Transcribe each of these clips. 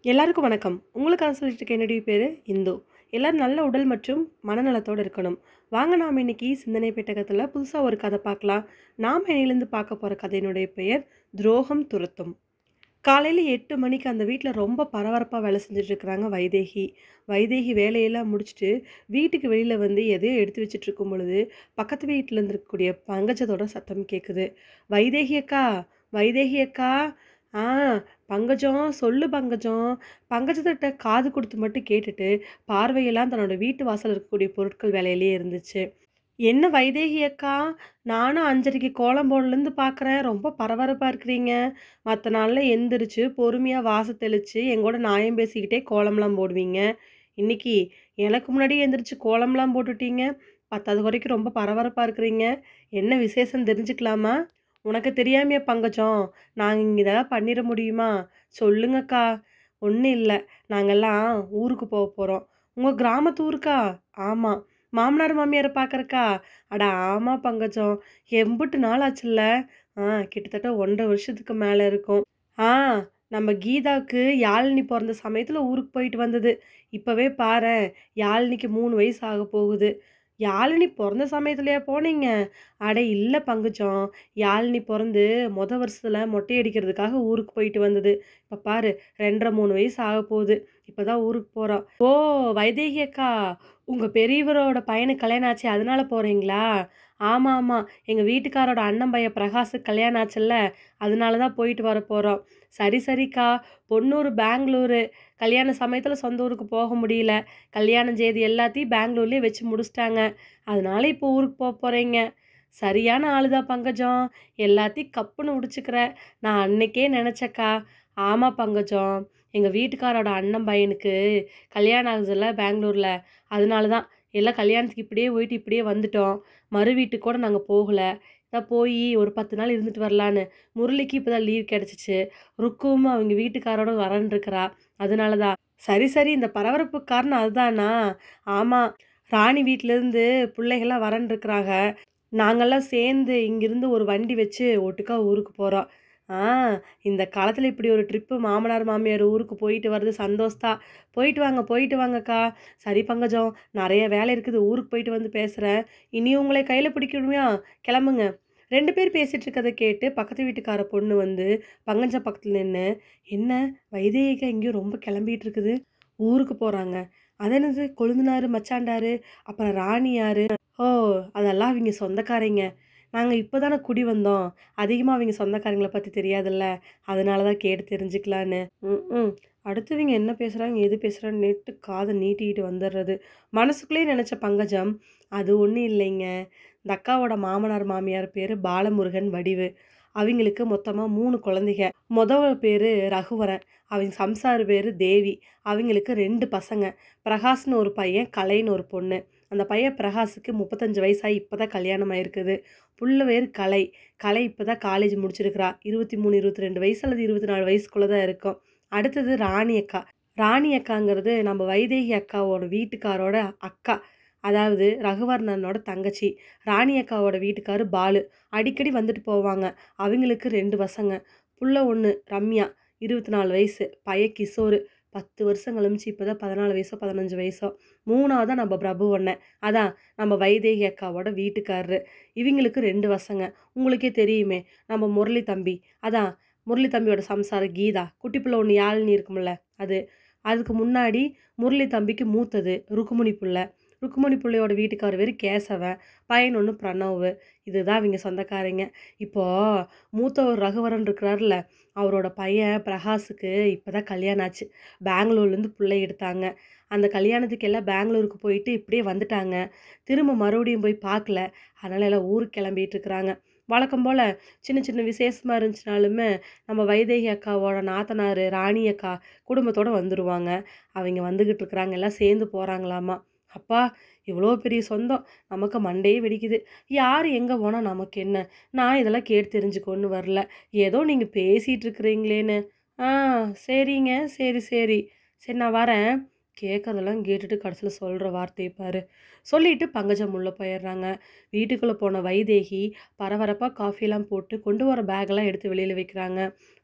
எல்லாருக்கும் வணக்கம் உங்களுக்காக சொல்லிட்டு இருக்க என்னுடைய பேர் இந்து எல்லாரும் நல்ல உடல் மற்றும் மனநலத்தோடு இருக்கணும் வாங்க நாம் இன்னைக்கு சிந்தனை பெட்டகத்தில் புதுசாக ஒரு கதை பார்க்கலாம் நாம் இன்னிலேருந்து பார்க்க போகிற கதையினுடைய பெயர் துரோகம் துரத்தும் காலையில் எட்டு மணிக்கு அந்த வீட்டில் ரொம்ப பரபரப்பாக வேலை செஞ்சுட்டு இருக்கிறாங்க வைதேகி வைதேகி வேலையெல்லாம் முடிச்சுட்டு வீட்டுக்கு வெளியில் வந்து எதையோ எடுத்து வச்சுட்டு இருக்கும் பொழுது பக்கத்து வீட்டில் இருந்திருக்கக்கூடிய பங்கஜத்தோட சத்தம் கேட்குது வைதேகி அக்கா வைதேகி அக்கா ஆ பங்கஜம் சொல்லு பங்கஜம் பங்கஜத்திட்ட காது கொடுத்து மட்டும் கேட்டுட்டு பார்வையெல்லாம் தன்னோட வீட்டு வாசல் இருக்கக்கூடிய பொருட்கள் வேலையிலேயே இருந்துச்சு என்ன வைதேகி அக்கா நானும் அஞ்சரைக்கு கோலம் போடலேருந்து பார்க்குறேன் ரொம்ப பரபரப்பாக இருக்கிறீங்க மற்ற நாளில் எந்திரிச்சு பொறுமையாக வாச தெளித்து எங்கூட நியாயம் பேசிக்கிட்டே கோலம்லாம் போடுவீங்க இன்னைக்கு எனக்கு முன்னாடி எந்திரிச்சு கோலம்லாம் போட்டுட்டீங்க பத்தாவது வரைக்கும் ரொம்ப பரபரப்பாக இருக்கிறீங்க என்ன விசேஷம் தெரிஞ்சுக்கலாமா உனக்கு தெரியாமையா பங்கஜம் நாங்கள் இங்கே இதெல்லாம் பண்ணிட முடியுமா சொல்லுங்கக்கா ஒன்றும் இல்லை நாங்கெல்லாம் ஊருக்கு போக போகிறோம் உங்கள் கிராமத்து ஊருக்கா ஆமாம் மாமனார் மாமியாரை பார்க்கறக்கா அட ஆமாம் பங்கஜம் எம்புட்டு நாள் ஆச்சுல்ல ஆ கிட்டத்தட்ட ஒன்றரை வருஷத்துக்கு மேலே இருக்கும் ஆ நம்ம கீதாவுக்கு யாழினி பிறந்த சமயத்தில் ஊருக்கு போயிட்டு வந்தது இப்போவே பாரேன் யாழினிக்கு மூணு வயசு ஆக போகுது யாழினி பிறந்த சமயத்துலையா போனீங்க அட இல்லை பங்குச்சம் யாழினி பிறந்து மொத வருஷத்தில் மொட்டை அடிக்கிறதுக்காக ஊருக்கு போயிட்டு வந்தது இப்போ பாரு ரெண்டரை மூணு வயசு ஆக போகுது இப்போ தான் ஊருக்கு போகிறோம் ஓ வைதேகி அக்கா உங்கள் பெரியவரோட பையனுக்கு கல்யாணம் ஆச்சு அதனால போகிறீங்களா ஆமாம் ஆமாம் எங்கள் வீட்டுக்காரோட அண்ணன் பையன் பிரகாஷுக்கு கல்யாணம் ஆச்சுல்ல அதனால தான் போயிட்டு வர போகிறோம் சரி சரிக்கா பொண்ணூர் பெங்களூரு கல்யாண சமயத்தில் சொந்த ஊருக்கு போக முடியல கல்யாணம் செய்தி எல்லாத்தையும் பெங்களூர்லேயே வச்சு முடிச்சிட்டாங்க அதனால இப்போ ஊருக்கு போக போகிறீங்க சரியான ஆளுதான் பங்கஜம் எல்லாத்தையும் கப்புன்னு முடிச்சுக்கிற நான் அன்னைக்கே நினச்சக்கா ஆமாம் பங்கஜம் எங்கள் வீட்டுக்காரோட அண்ணன் பையனுக்கு கல்யாணம் ஆகுதுல்ல பெங்களூரில் அதனால தான் எல்லாம் கல்யாணத்துக்கு இப்படியே போயிட்டு இப்படியே வந்துட்டோம் மறு வீட்டுக்கு கூட நாங்கள் போகலை தான் போய் ஒரு பத்து நாள் இருந்துட்டு வரலான்னு முரளிக்கு இப்போ தான் லீவ் கிடச்சிச்சு ருக்கும் அவங்க வீட்டுக்காரோட வரன்னு இருக்கிறா அதனால தான் சரி சரி இந்த பரபரப்பு காரணம் அதுதானா ஆமாம் ராணி வீட்டிலேருந்து பிள்ளைகள்லாம் வரன்னு இருக்கிறாங்க நாங்கள்லாம் சேர்ந்து இங்கிருந்து ஒரு வண்டி வச்சு ஒட்டுக்கா ஊருக்கு போகிறோம் ஆ இந்த காலத்தில் இப்படி ஒரு ட்ரிப்பு மாமனார் மாமியார் ஊருக்கு போயிட்டு வர்றது சந்தோஷத்தா போயிட்டு வாங்க போயிட்டு வாங்கக்கா சரி பங்கஜம் நிறைய வேலை இருக்குது ஊருக்கு போயிட்டு வந்து பேசுகிறேன் இனி உங்களை கையில் பிடிக்கணுமையா கிளம்புங்க ரெண்டு பேர் பேசிகிட்டு இருக்கதை கேட்டு பக்கத்து வீட்டுக்கார பொண்ணு வந்து பங்கஜ பக்கத்தில் நின்று என்ன வைதேகிகா எங்கேயும் ரொம்ப கிளம்பிட்டு இருக்குது ஊருக்கு போகிறாங்க அது என்னது கொழுந்தனாரு மச்சாண்டாரு அப்புறம் ராணியாரு ஓ அதெல்லாம் அவங்க சொந்தக்காரங்க நாங்கள் இப்போ தானே குடி வந்தோம் அதிகமாக அவங்க சொந்தக்காரங்களை பற்றி தெரியாதுல்ல அதனால தான் கேட்டு தெரிஞ்சுக்கலான்னு ம் ம் அடுத்தவங்க என்ன பேசுகிறாங்க எது பேசுகிறான்னு நெட்டு காதை நீட்டிக்கிட்டு வந்துடுறது மனசுக்குள்ளேயே நினச்ச பங்கஜம் அது ஒன்றும் இல்லைங்க இந்த அக்காவோட மாமனார் மாமியார் பேர் பாலமுருகன் வடிவு அவங்களுக்கு மொத்தமாக மூணு குழந்தைங்க மொதல் பேர் ரகுவரன் அவங்க சம்சார் பேர் தேவி அவங்களுக்கு ரெண்டு பசங்க பிரகாஷ்னு ஒரு பையன் கலைன்னு ஒரு பொண்ணு அந்த பையன் பிரகாஷுக்கு முப்பத்தஞ்சு வயசாகி இப்போ தான் கல்யாணம் ஆயிருக்குது புள்ள பேர் கலை கலை இப்போ தான் காலேஜ் முடிச்சிருக்கிறா இருபத்தி மூணு இருபத்தி ரெண்டு வயசு அல்லது இருபத்தி நாலு வயசுக்குள்ளே தான் இருக்கும் அடுத்தது ராணி அக்கா ராணி அக்காங்கிறது நம்ம வைதேகி அக்காவோட வீட்டுக்காரோட அக்கா அதாவது ரகுவர்ணனோட தங்கச்சி ராணி அக்காவோட வீட்டுக்காரு பாலு அடிக்கடி வந்துட்டு போவாங்க அவங்களுக்கு ரெண்டு பசங்க புள்ள ஒன்று ரம்யா இருபத்தி நாலு வயசு பைய கிஷோரு பத்து வருஷம் கழிச்சு இப்போ தான் பதினாலு வயசோ பதினஞ்சு வயசோ மூணாவதாக நம்ம பிரபு ஒன்று அதான் நம்ம வைதேகி அக்காவோட வீட்டுக்காரரு இவங்களுக்கு ரெண்டு பசங்க உங்களுக்கே தெரியுமே நம்ம முரளி தம்பி அதான் முரளி தம்பியோட சம்சாரம் கீதா குட்டி பிள்ளை ஒன்று யாழினி இருக்கும்ல அது அதுக்கு முன்னாடி முரளி தம்பிக்கு மூத்தது ருக்குமணி பிள்ளை ருக்குமணி பிள்ளையோட வீட்டுக்கார் பேர் கேசவன் பையன் ஒன்று பிரணவ் இதுதான் அவங்க சொந்தக்காரங்க இப்போது மூத்தவர் ரகுவரன் இருக்கிறார்ல அவரோட பையன் பிரகாஷுக்கு இப்போ தான் கல்யாணம் ஆச்சு பெங்களூர்லேருந்து பிள்ளை எடுத்தாங்க அந்த கல்யாணத்துக்கு எல்லாம் பெங்களூருக்கு போயிட்டு இப்படியே வந்துட்டாங்க திரும்ப மறுபடியும் போய் பார்க்கல அதனால எல்லாம் ஊருக்கு கிளம்பிட்டு இருக்கிறாங்க வழக்கம் போல் சின்ன சின்ன விசேஷமாக இருந்துச்சுனாலுமே நம்ம வைதேகி அக்காவோட நாத்தனார் ராணி அக்கா குடும்பத்தோடு வந்துடுவாங்க அவங்க வந்துக்கிட்டு இருக்கிறாங்க எல்லாம் சேர்ந்து போகிறாங்களாமா அப்பா இவ்வளோ பெரிய சொந்தம் நமக்கு மண்டையே வெடிக்குது யார் எங்கே போனால் நமக்கு என்ன நான் இதெல்லாம் கேட்டு தெரிஞ்சுக்கொன்னு வரல ஏதோ நீங்கள் பேசிகிட்டு இருக்கிறீங்களேன்னு ஆ சரிங்க சரி சரி சரி நான் வரேன் கேட்கறதெல்லாம் கேட்டுட்டு கடைசியில் சொல்கிற வார்த்தையை பாரு சொல்லிட்டு பங்கஜம் உள்ளே போயிடுறாங்க வீட்டுக்குள்ளே போன வைதேகி பரபரப்பாக காஃபிலாம் போட்டு கொண்டு வர பேக்கெல்லாம் எடுத்து வெளியில் வைக்கிறாங்க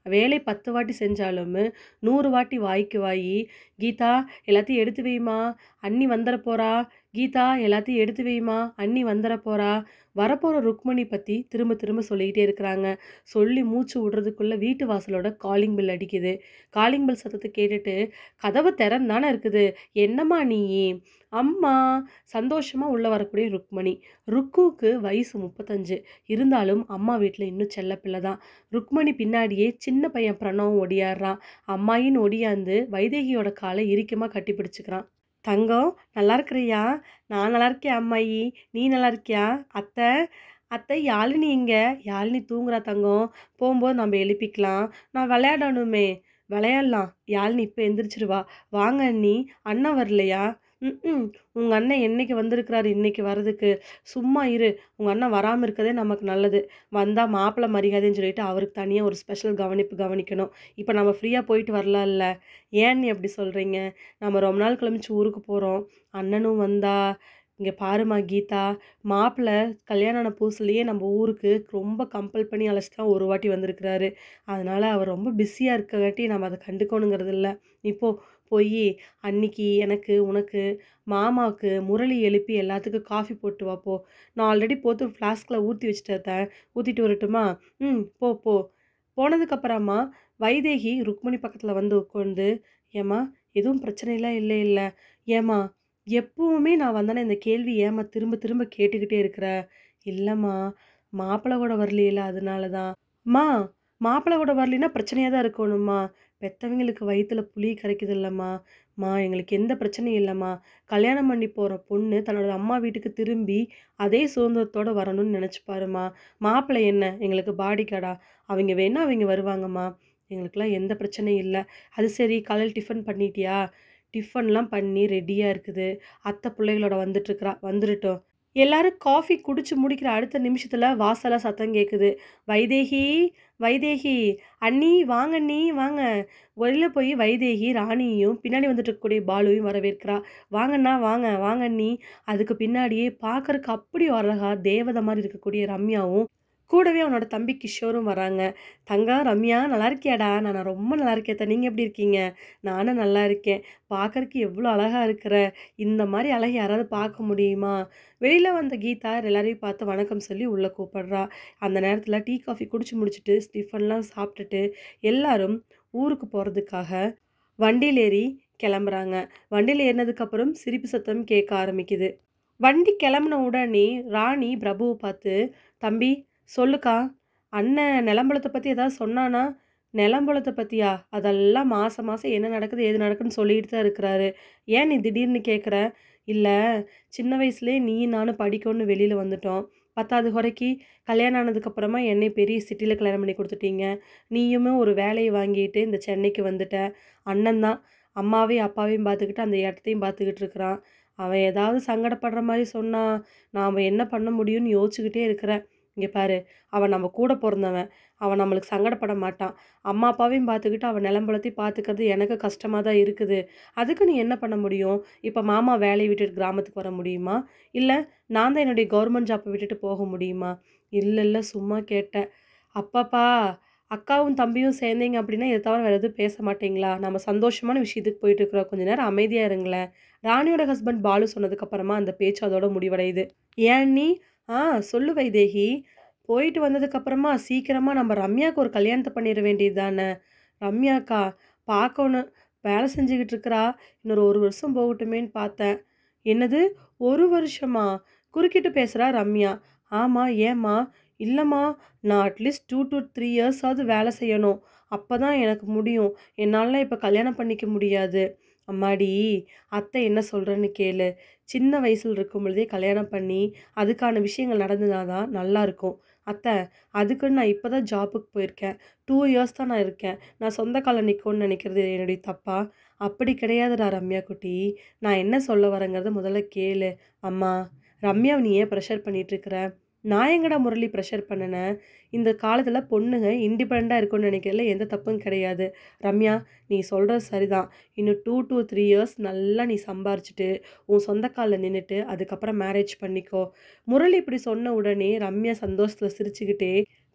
வேலை பத்து வாட்டி செஞ்சாலும் நூறு வாட்டி வாய்க்கு வாயி கீதா எல்லாத்தையும் எடுத்து வைமா அண்ணி வந்துட போறா கீதா எல்லாத்தையும் எடுத்து வைமா அண்ணி வந்துட போறா வரப்போகிற ருக்மணி பற்றி திரும்ப திரும்ப சொல்லிக்கிட்டே இருக்கிறாங்க சொல்லி மூச்சு விடுறதுக்குள்ளே வீட்டு வாசலோட காலிங் பில் அடிக்குது காலிங் பில் சத்தத்தை கேட்டுட்டு கதவு திறந்தானே இருக்குது என்னம்மா நீ அம்மா சந்தோஷமாக உள்ளே வரக்கூடிய ருக்மணி ருக்குவுக்கு வயசு முப்பத்தஞ்சு இருந்தாலும் அம்மா வீட்டில் இன்னும் செல்ல பிள்ளை தான் ருக்மணி பின்னாடியே சின்ன பையன் பிரணவம் ஒடியாடுறான் அம்மாயின்னு ஒடியாந்து வைதேகியோட காலை இறுக்கமாக கட்டி பிடிச்சிக்கிறான் தங்கம் நல்லா இருக்கிறியா நான் நல்லா இருக்கேன் அம்மாயி நீ நல்லா இருக்கியா அத்தை அத்தை யாழினி எங்க யாழினி தூங்குறா தங்கம் போகும்போது நம்ம எழுப்பிக்கலாம் நான் விளையாடணுமே விளையாடலாம் யாழினி இப்போ எந்திரிச்சிருவா வாங்க அண்ணி அண்ணன் வரலையா ம் உங்கள் அண்ணன் என்னைக்கு வந்திருக்கிறாரு இன்னைக்கு வர்றதுக்கு சும்மா இரு உங்கள் அண்ணன் வராமல் இருக்கதே நமக்கு நல்லது வந்தால் மாப்பிள்ளை மரியாதைன்னு சொல்லிட்டு அவருக்கு தனியாக ஒரு ஸ்பெஷல் கவனிப்பு கவனிக்கணும் இப்போ நம்ம ஃப்ரீயாக போயிட்டு வரலாம்ல ஏன் நீ அப்படி சொல்கிறீங்க நம்ம ரொம்ப நாள் கழிச்சு ஊருக்கு போகிறோம் அண்ணனும் வந்தா இங்கே பாருமா கீதா மாப்பிள்ளை கல்யாணம் ஆன புதுசுலேயே நம்ம ஊருக்கு ரொம்ப கம்பல் பண்ணி அழைச்சி தான் ஒரு வாட்டி வந்திருக்கிறாரு அதனால் அவர் ரொம்ப பிஸியாக இருக்கங்காட்டி நம்ம அதை கண்டுக்கணுங்கிறது இல்லை இப்போது போய் அன்னைக்கு எனக்கு உனக்கு மாமாவுக்கு முரளி எழுப்பி எல்லாத்துக்கும் காஃபி போட்டு வா போ நான் ஆல்ரெடி போட்டு ஃப்ளாஸ்கில் ஊற்றி வச்சுட்டேன் ஊற்றிட்டு வரட்டுமா ம் போ போ போனதுக்கப்புறமா வைதேகி ருக்மணி பக்கத்தில் வந்து உட்காந்து ஏம்மா எதுவும் பிரச்சனைலாம் இல்லை இல்லை ஏம்மா எப்பவுமே நான் வந்தேன்னா இந்த கேள்வி ஏம்மா திரும்ப திரும்ப கேட்டுக்கிட்டே இருக்கிற இல்லைம்மா மாப்பிள்ளை கூட வரலையில அதனால தான் அம்மா மாப்பிள்ளை கூட வரலைன்னா பிரச்சனையாக தான் இருக்கணும்மா பெத்தவங்களுக்கு வயித்துல புளி கரைக்குது இல்லைம்மா மா எங்களுக்கு எந்த பிரச்சனையும் இல்லைம்மா கல்யாணம் பண்ணி போகிற பொண்ணு தன்னோட அம்மா வீட்டுக்கு திரும்பி அதே சுதந்திரத்தோட வரணும்னு நினச்சி பாரும்மா மாப்பிள்ளை என்ன எங்களுக்கு பாடிக்காடா அவங்க வேணா அவங்க வருவாங்கம்மா எங்களுக்கெல்லாம் எந்த பிரச்சனையும் இல்லை அது சரி காலையில் டிஃபன் பண்ணிட்டியா டிஃபன்லாம் பண்ணி ரெடியாக இருக்குது அத்தை பிள்ளைகளோட வந்துட்டுருக்குறா வந்துடட்டும் எல்லாரும் காஃபி குடிச்சு முடிக்கிற அடுத்த நிமிஷத்தில் வாசல சத்தம் கேட்குது வைதேகி வைதேகி அண்ணி வாங்க அண்ணி வாங்க வெளியில் போய் வைதேகி ராணியையும் பின்னாடி வந்துட்டு இருக்கக்கூடிய பாலுவையும் வரவேற்கிறா வாங்கண்ணா வாங்க வாங்க அண்ணி அதுக்கு பின்னாடியே பார்க்கறக்கு அப்படி அழகா தேவதை மாதிரி இருக்கக்கூடிய ரம்யாவும் கூடவே அவனோட தம்பி கிஷோரும் வராங்க தங்கம் ரம்யா நல்லா இருக்கியாடா நான் ரொம்ப நல்லா இருக்கேன் நீங்கள் எப்படி இருக்கீங்க நானும் நல்லா இருக்கேன் பார்க்கறக்கு எவ்வளோ அழகாக இருக்கிற இந்த மாதிரி அழகை யாராவது பார்க்க முடியுமா வெளியில் வந்த கீதா எல்லாரையும் பார்த்து வணக்கம் சொல்லி உள்ளே கூப்பிடுறா அந்த நேரத்தில் டீ காஃபி குடிச்சு முடிச்சுட்டு டிஃபன்லாம் சாப்பிட்டுட்டு எல்லாரும் ஊருக்கு போகிறதுக்காக வண்டியில் ஏறி கிளம்புறாங்க வண்டியில் ஏறினதுக்கப்புறம் சிரிப்பு சத்தம் கேட்க ஆரம்பிக்குது வண்டி கிளம்புன உடனே ராணி பிரபுவை பார்த்து தம்பி சொல்லுக்கா அண்ணன் நிலம்பலத்தை பற்றி ஏதாவது சொன்னானா நிலம்பலத்தை பற்றியா அதெல்லாம் மாதம் மாதம் என்ன நடக்குது ஏது நடக்குதுன்னு சொல்லிட்டு தான் இருக்கிறாரு ஏன் நீ திடீர்னு கேட்குற இல்லை சின்ன வயசுலேயே நீ நானும் படிக்கணும்னு வெளியில் வந்துட்டோம் பத்தாவது குறைக்கு கல்யாணம் ஆனதுக்கப்புறமா என்னை பெரிய சிட்டியில் கல்யாணம் பண்ணி கொடுத்துட்டீங்க நீயுமே ஒரு வேலையை வாங்கிட்டு இந்த சென்னைக்கு வந்துட்ட அண்ணன் தான் அம்மாவையும் அப்பாவையும் பார்த்துக்கிட்டு அந்த இடத்தையும் பார்த்துக்கிட்டு இருக்கிறான் அவன் ஏதாவது சங்கடப்படுற மாதிரி சொன்னான் நாம் என்ன பண்ண முடியும்னு யோசிச்சுக்கிட்டே இருக்கிறேன் இங்கே பாரு அவன் நம்ம கூட பிறந்தவன் அவன் நம்மளுக்கு சங்கடப்பட மாட்டான் அம்மா அப்பாவையும் பார்த்துக்கிட்டு அவன் நிலம்பலத்தையும் பார்த்துக்கிறது எனக்கு கஷ்டமாக தான் இருக்குது அதுக்கு நீ என்ன பண்ண முடியும் இப்போ மாமா வேலையை விட்டுட்டு கிராமத்துக்கு வர முடியுமா இல்லை நான் தான் என்னுடைய கவர்மெண்ட் ஜாப்பை விட்டுட்டு போக முடியுமா இல்லை இல்லை சும்மா கேட்டேன் அப்பாப்பா அக்காவும் தம்பியும் சேர்ந்தீங்க அப்படின்னா இதை தவிர வேறு எதுவும் பேச மாட்டீங்களா நம்ம சந்தோஷமான விஷயத்துக்கு போயிட்டு இருக்கிறோம் கொஞ்ச நேரம் அமைதியாக இருங்களேன் ராணியோட ஹஸ்பண்ட் பாலு சொன்னதுக்கப்புறமா அந்த பேச்சு அதோட முடிவடையுது ஏன் நீ ஆ சொல்லு வைதேகி போயிட்டு வந்ததுக்கப்புறமா சீக்கிரமாக நம்ம ரம்யாவுக்கு ஒரு கல்யாணத்தை பண்ணிட வேண்டியது தானே ரம்யாக்கா பார்க்கணும் வேலை செஞ்சுக்கிட்டு இருக்கிறா இன்னொரு ஒரு வருஷம் போகட்டுமேன்னு பார்த்தேன் என்னது ஒரு வருஷமா குறுக்கிட்டு பேசுகிறா ரம்யா ஆமாம் ஏம்மா இல்லைம்மா நான் அட்லீஸ்ட் டூ டு த்ரீ இயர்ஸாவது வேலை செய்யணும் அப்போ தான் எனக்கு முடியும் என்னால இப்போ கல்யாணம் பண்ணிக்க முடியாது அம்மாடி அத்தை என்ன சொல்கிறேன்னு கேளு சின்ன வயசில் இருக்கும் பொழுதே கல்யாணம் பண்ணி அதுக்கான விஷயங்கள் நடந்ததுனா தான் நல்லா இருக்கும் அத்தை அதுக்குன்னு நான் இப்போ தான் ஜாபுக்கு போயிருக்கேன் டூ இயர்ஸ் தான் நான் இருக்கேன் நான் சொந்த காலம் நிற்கும்னு நினைக்கிறது என்னுடைய தப்பா அப்படி கிடையாதுடா ரம்யா குட்டி நான் என்ன சொல்ல வரேங்கிறத முதல்ல கேளு அம்மா ரம்யாவை நீ ஏன் ப்ரெஷர் பண்ணிகிட்ருக்கிற நான் எங்கடா முரளி ப்ரெஷர் பண்ணினேன் இந்த காலத்தில் பொண்ணுங்க இண்டிபெண்ட்டாக இருக்கும்னு நினைக்கிறதுல எந்த தப்பும் கிடையாது ரம்யா நீ சொல்கிறது சரிதான் இன்னும் டூ டூ த்ரீ இயர்ஸ் நல்லா நீ சம்பாரிச்சிட்டு உன் சொந்த காலில் நின்றுட்டு அதுக்கப்புறம் மேரேஜ் பண்ணிக்கோ முரளி இப்படி சொன்ன உடனே ரம்யா சந்தோஷத்தில் சிரிச்சுக்கிட்டே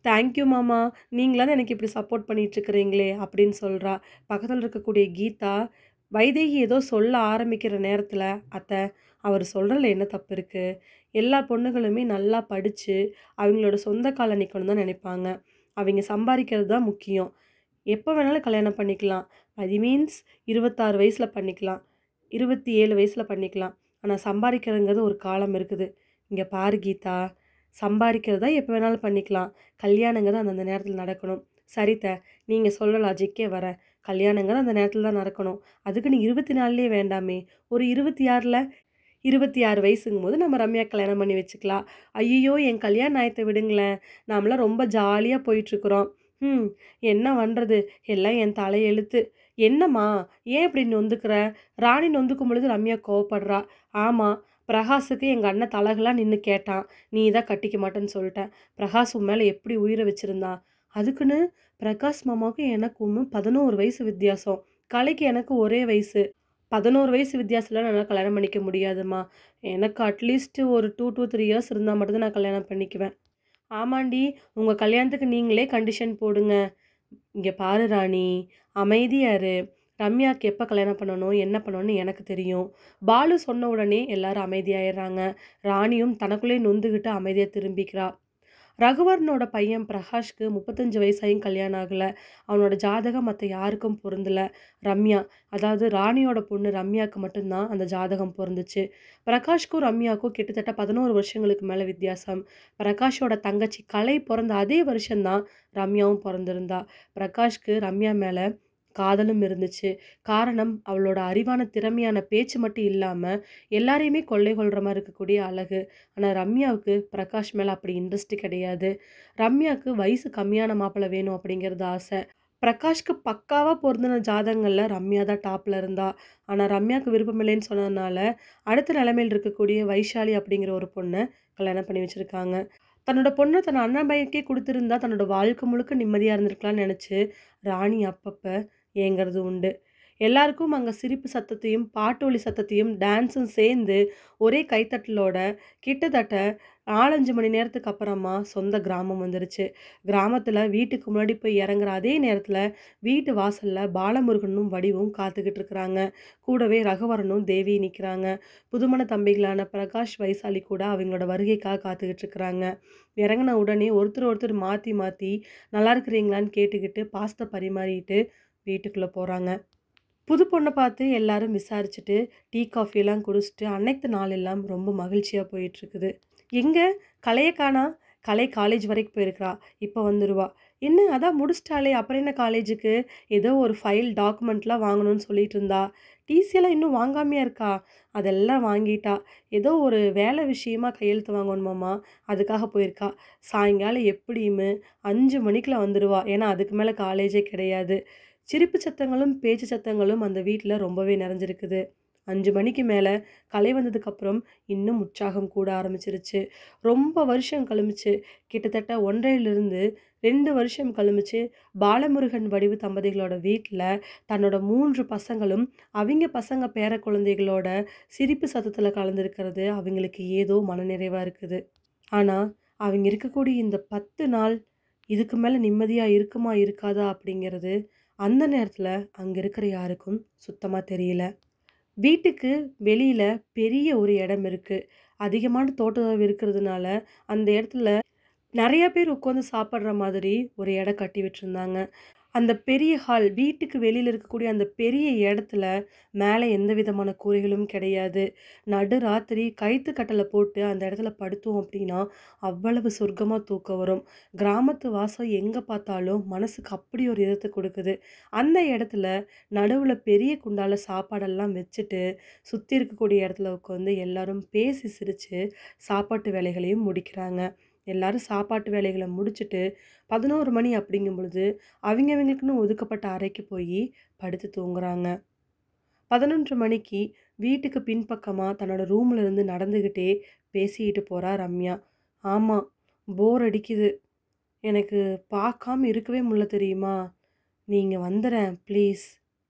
தேங்க்யூ மாமா நீங்களாவது எனக்கு இப்படி சப்போர்ட் பண்ணிகிட்ருக்கிறீங்களே அப்படின்னு சொல்கிறா பக்கத்தில் இருக்கக்கூடிய கீதா வைதேகி ஏதோ சொல்ல ஆரம்பிக்கிற நேரத்தில் அத்தை அவர் சொல்கிறதுல என்ன தப்பு இருக்குது எல்லா பொண்ணுகளுமே நல்லா படித்து அவங்களோட சொந்த கால நிற்கணும் தான் நினைப்பாங்க அவங்க சம்பாதிக்கிறது தான் முக்கியம் எப்போ வேணாலும் கல்யாணம் பண்ணிக்கலாம் அது மீன்ஸ் இருபத்தாறு வயசில் பண்ணிக்கலாம் இருபத்தி ஏழு வயசில் பண்ணிக்கலாம் ஆனால் சம்பாதிக்கிறதுங்கிறது ஒரு காலம் இருக்குது இங்கே பாரு கீதா சம்பாதிக்கிறதா எப்போ வேணாலும் பண்ணிக்கலாம் கல்யாணங்கிறது அந்தந்த நேரத்தில் நடக்கணும் சரித்த நீங்கள் சொல்ல லாஜிக்கே வர கல்யாணங்கிறது அந்த நேரத்தில் தான் நடக்கணும் அதுக்கு நீ இருபத்தி நாலுலேயே வேண்டாமே ஒரு இருபத்தி ஆறில் இருபத்தி ஆறு வயசுங்கும் போது நம்ம ரம்யா கல்யாணம் பண்ணி வச்சுக்கலாம் ஐயோ என் கல்யாண ஆயத்தை விடுங்களேன் நாமளாம் ரொம்ப ஜாலியாக போயிட்டுருக்குறோம் ம் என்ன பண்ணுறது எல்லாம் என் தலையெழுத்து என்னம்மா ஏன் இப்படி நொந்துக்கிற ராணி நொந்துக்கும் பொழுது ரம்யா கோவப்படுறா ஆமாம் பிரகாஷுக்கு எங்கள் அண்ணன் தலகெல்லாம் நின்று கேட்டான் நீ தான் கட்டிக்க மாட்டேன்னு சொல்லிட்டேன் பிரகாஷ் உன் மேலே எப்படி உயிரை வச்சுருந்தான் அதுக்குன்னு பிரகாஷ் மாமாவுக்கும் எனக்கும் பதினோரு வயசு வித்தியாசம் கலைக்கு எனக்கு ஒரே வயசு பதினோரு வயசு வித்தியாசத்தில் என்னால் கல்யாணம் பண்ணிக்க முடியாதும்மா எனக்கு அட்லீஸ்ட் ஒரு டூ டூ த்ரீ இயர்ஸ் இருந்தால் மட்டும்தான் நான் கல்யாணம் பண்ணிக்குவேன் ஆமாண்டி உங்கள் கல்யாணத்துக்கு நீங்களே கண்டிஷன் போடுங்க இங்கே பாரு ராணி அமைதியாரு ரம்யாவுக்கு எப்போ கல்யாணம் பண்ணணும் என்ன பண்ணணும்னு எனக்கு தெரியும் பாலு சொன்ன உடனே எல்லாரும் அமைதியாயிடுறாங்க ராணியும் தனக்குள்ளே நொந்துக்கிட்டு அமைதியாக திரும்பிக்கிறா ரகுவரனோட பையன் பிரகாஷ்க்கு முப்பத்தஞ்சு வயசாயும் கல்யாணம் ஆகலை அவனோட ஜாதகம் மற்ற யாருக்கும் பொருந்தலை ரம்யா அதாவது ராணியோட பொண்ணு ரம்யாவுக்கு மட்டும்தான் அந்த ஜாதகம் பொருந்துச்சு பிரகாஷ்க்கும் ரம்யாவுக்கும் கிட்டத்தட்ட பதினோரு வருஷங்களுக்கு மேலே வித்தியாசம் பிரகாஷோட தங்கச்சி கலை பிறந்த அதே வருஷம்தான் ரம்யாவும் பிறந்திருந்தா பிரகாஷ்க்கு ரம்யா மேலே காதலும் இருந்துச்சு காரணம் அவளோட அறிவான திறமையான பேச்சு மட்டும் இல்லாமல் எல்லாரையுமே கொள்ளை கொள்கிற மாதிரி இருக்கக்கூடிய அழகு ஆனால் ரம்யாவுக்கு பிரகாஷ் மேலே அப்படி இன்ட்ரெஸ்ட் கிடையாது ரம்யாவுக்கு வயசு கம்மியான மாப்பிள்ளை வேணும் அப்படிங்கிறது ஆசை பிரகாஷ்க்கு பக்காவாக பொருந்தின ஜாதகங்களில் ரம்யா தான் டாப்பில் இருந்தா ஆனால் ரம்யாவுக்கு விருப்பமில்லைன்னு சொன்னதுனால அடுத்த நிலைமையில் இருக்கக்கூடிய வைஷாலி அப்படிங்கிற ஒரு பொண்ணை கல்யாணம் பண்ணி வச்சுருக்காங்க தன்னோட பொண்ணை தன் அண்ணன் பையனுக்கே கொடுத்துருந்தா தன்னோட வாழ்க்கை முழுக்க நிம்மதியாக இருந்திருக்கலாம்னு நினச்சி ராணி அப்பப்போ ஏங்கிறது உண்டு எல்லாருக்கும் அங்கே சிரிப்பு சத்தத்தையும் பாட்டொலி சத்தத்தையும் டான்ஸும் சேர்ந்து ஒரே கைத்தட்டலோட கிட்டத்தட்ட நாலஞ்சு மணி நேரத்துக்கு அப்புறமா சொந்த கிராமம் வந்துருச்சு கிராமத்தில் வீட்டுக்கு முன்னாடி போய் இறங்குற அதே நேரத்தில் வீட்டு வாசலில் பாலமுருகனும் வடிவும் காத்துக்கிட்டு இருக்கிறாங்க கூடவே ரகுவரனும் தேவி நிற்கிறாங்க புதுமண தம்பிகளான பிரகாஷ் வைசாலி கூட அவங்களோட வருகைக்காக காத்துக்கிட்டு இருக்கிறாங்க இறங்கின உடனே ஒருத்தர் ஒருத்தர் மாற்றி மாற்றி நல்லா இருக்கிறீங்களான்னு கேட்டுக்கிட்டு பாஸ்தை பரிமாறிட்டு வீட்டுக்குள்ளே போகிறாங்க புது பொண்ணை பார்த்து எல்லாரும் விசாரிச்சுட்டு டீ காஃபியெல்லாம் குடிச்சிட்டு அன்னைக்கு நாள் எல்லாம் ரொம்ப மகிழ்ச்சியாக போயிட்டுருக்குது எங்கே கலையை காணா கலை காலேஜ் வரைக்கும் போயிருக்கிறா இப்போ வந்துடுவா என்ன அதான் முடிச்சிட்டாலே அப்புறம் என்ன காலேஜுக்கு ஏதோ ஒரு ஃபைல் டாக்குமெண்ட்லாம் வாங்கணும்னு சொல்லிட்டு இருந்தா டிசியெல்லாம் இன்னும் வாங்காமையா இருக்கா அதெல்லாம் வாங்கிட்டா ஏதோ ஒரு வேலை விஷயமா கையெழுத்து வாங்கணுமாம்மா அதுக்காக போயிருக்கா சாயங்காலம் எப்படியுமே அஞ்சு மணிக்குள்ள வந்துடுவா ஏன்னா அதுக்கு மேலே காலேஜே கிடையாது சிரிப்பு சத்தங்களும் பேச்சு சத்தங்களும் அந்த வீட்டில் ரொம்பவே நிறைஞ்சிருக்குது அஞ்சு மணிக்கு மேலே கலை வந்ததுக்கப்புறம் இன்னும் உற்சாகம் கூட ஆரம்பிச்சிருச்சு ரொம்ப வருஷம் கழிமிச்சு கிட்டத்தட்ட ஒன்றையிலிருந்து ரெண்டு வருஷம் கழிமிச்சு பாலமுருகன் வடிவு தம்பதிகளோட வீட்டில் தன்னோட மூன்று பசங்களும் அவங்க பசங்க பேர குழந்தைகளோட சிரிப்பு சத்தத்தில் கலந்துருக்கிறது அவங்களுக்கு ஏதோ மனநிறைவாக இருக்குது ஆனால் அவங்க இருக்கக்கூடிய இந்த பத்து நாள் இதுக்கு மேலே நிம்மதியாக இருக்குமா இருக்காதா அப்படிங்கிறது அந்த நேரத்தில் அங்கே இருக்கிற யாருக்கும் சுத்தமாக தெரியல வீட்டுக்கு வெளியில் பெரிய ஒரு இடம் இருக்குது அதிகமான தோட்டம் இருக்கிறதுனால அந்த இடத்துல நிறைய பேர் உட்காந்து சாப்பிட்ற மாதிரி ஒரு இடம் கட்டி விட்டுருந்தாங்க அந்த பெரிய ஹால் வீட்டுக்கு வெளியில் இருக்கக்கூடிய அந்த பெரிய இடத்துல மேலே எந்த விதமான கூரைகளும் கிடையாது நடு ராத்திரி கைத்து கட்டலை போட்டு அந்த இடத்துல படுத்தோம் அப்படின்னா அவ்வளவு சொர்க்கமாக தூக்கம் வரும் கிராமத்து வாசம் எங்கே பார்த்தாலும் மனசுக்கு அப்படி ஒரு இதத்தை கொடுக்குது அந்த இடத்துல நடுவில் பெரிய குண்டால சாப்பாடெல்லாம் வச்சுட்டு சுற்றி இருக்கக்கூடிய இடத்துல உட்காந்து எல்லாரும் பேசி சிரித்து சாப்பாட்டு வேலைகளையும் முடிக்கிறாங்க எல்லாரும் சாப்பாட்டு வேலைகளை முடிச்சுட்டு பதினோரு மணி அப்படிங்கும் பொழுது அவங்க அவங்களுக்குன்னு ஒதுக்கப்பட்ட அறைக்கு போய் படுத்து தூங்குறாங்க பதினொன்று மணிக்கு வீட்டுக்கு பின்பக்கமாக தன்னோட ரூம்ல இருந்து நடந்துக்கிட்டே பேசிக்கிட்டு போகிறா ரம்யா ஆமாம் போர் அடிக்குது எனக்கு பார்க்காம இருக்கவே முடியல தெரியுமா நீங்கள் வந்துடுறேன் ப்ளீஸ்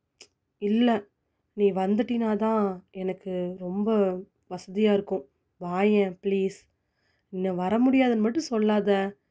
இல்லை நீ வந்துட்டினா தான் எனக்கு ரொம்ப வசதியாக இருக்கும் வாயேன் ப்ளீஸ் இன்னும் வர முடியாதுன்னு மட்டும் சொல்லாத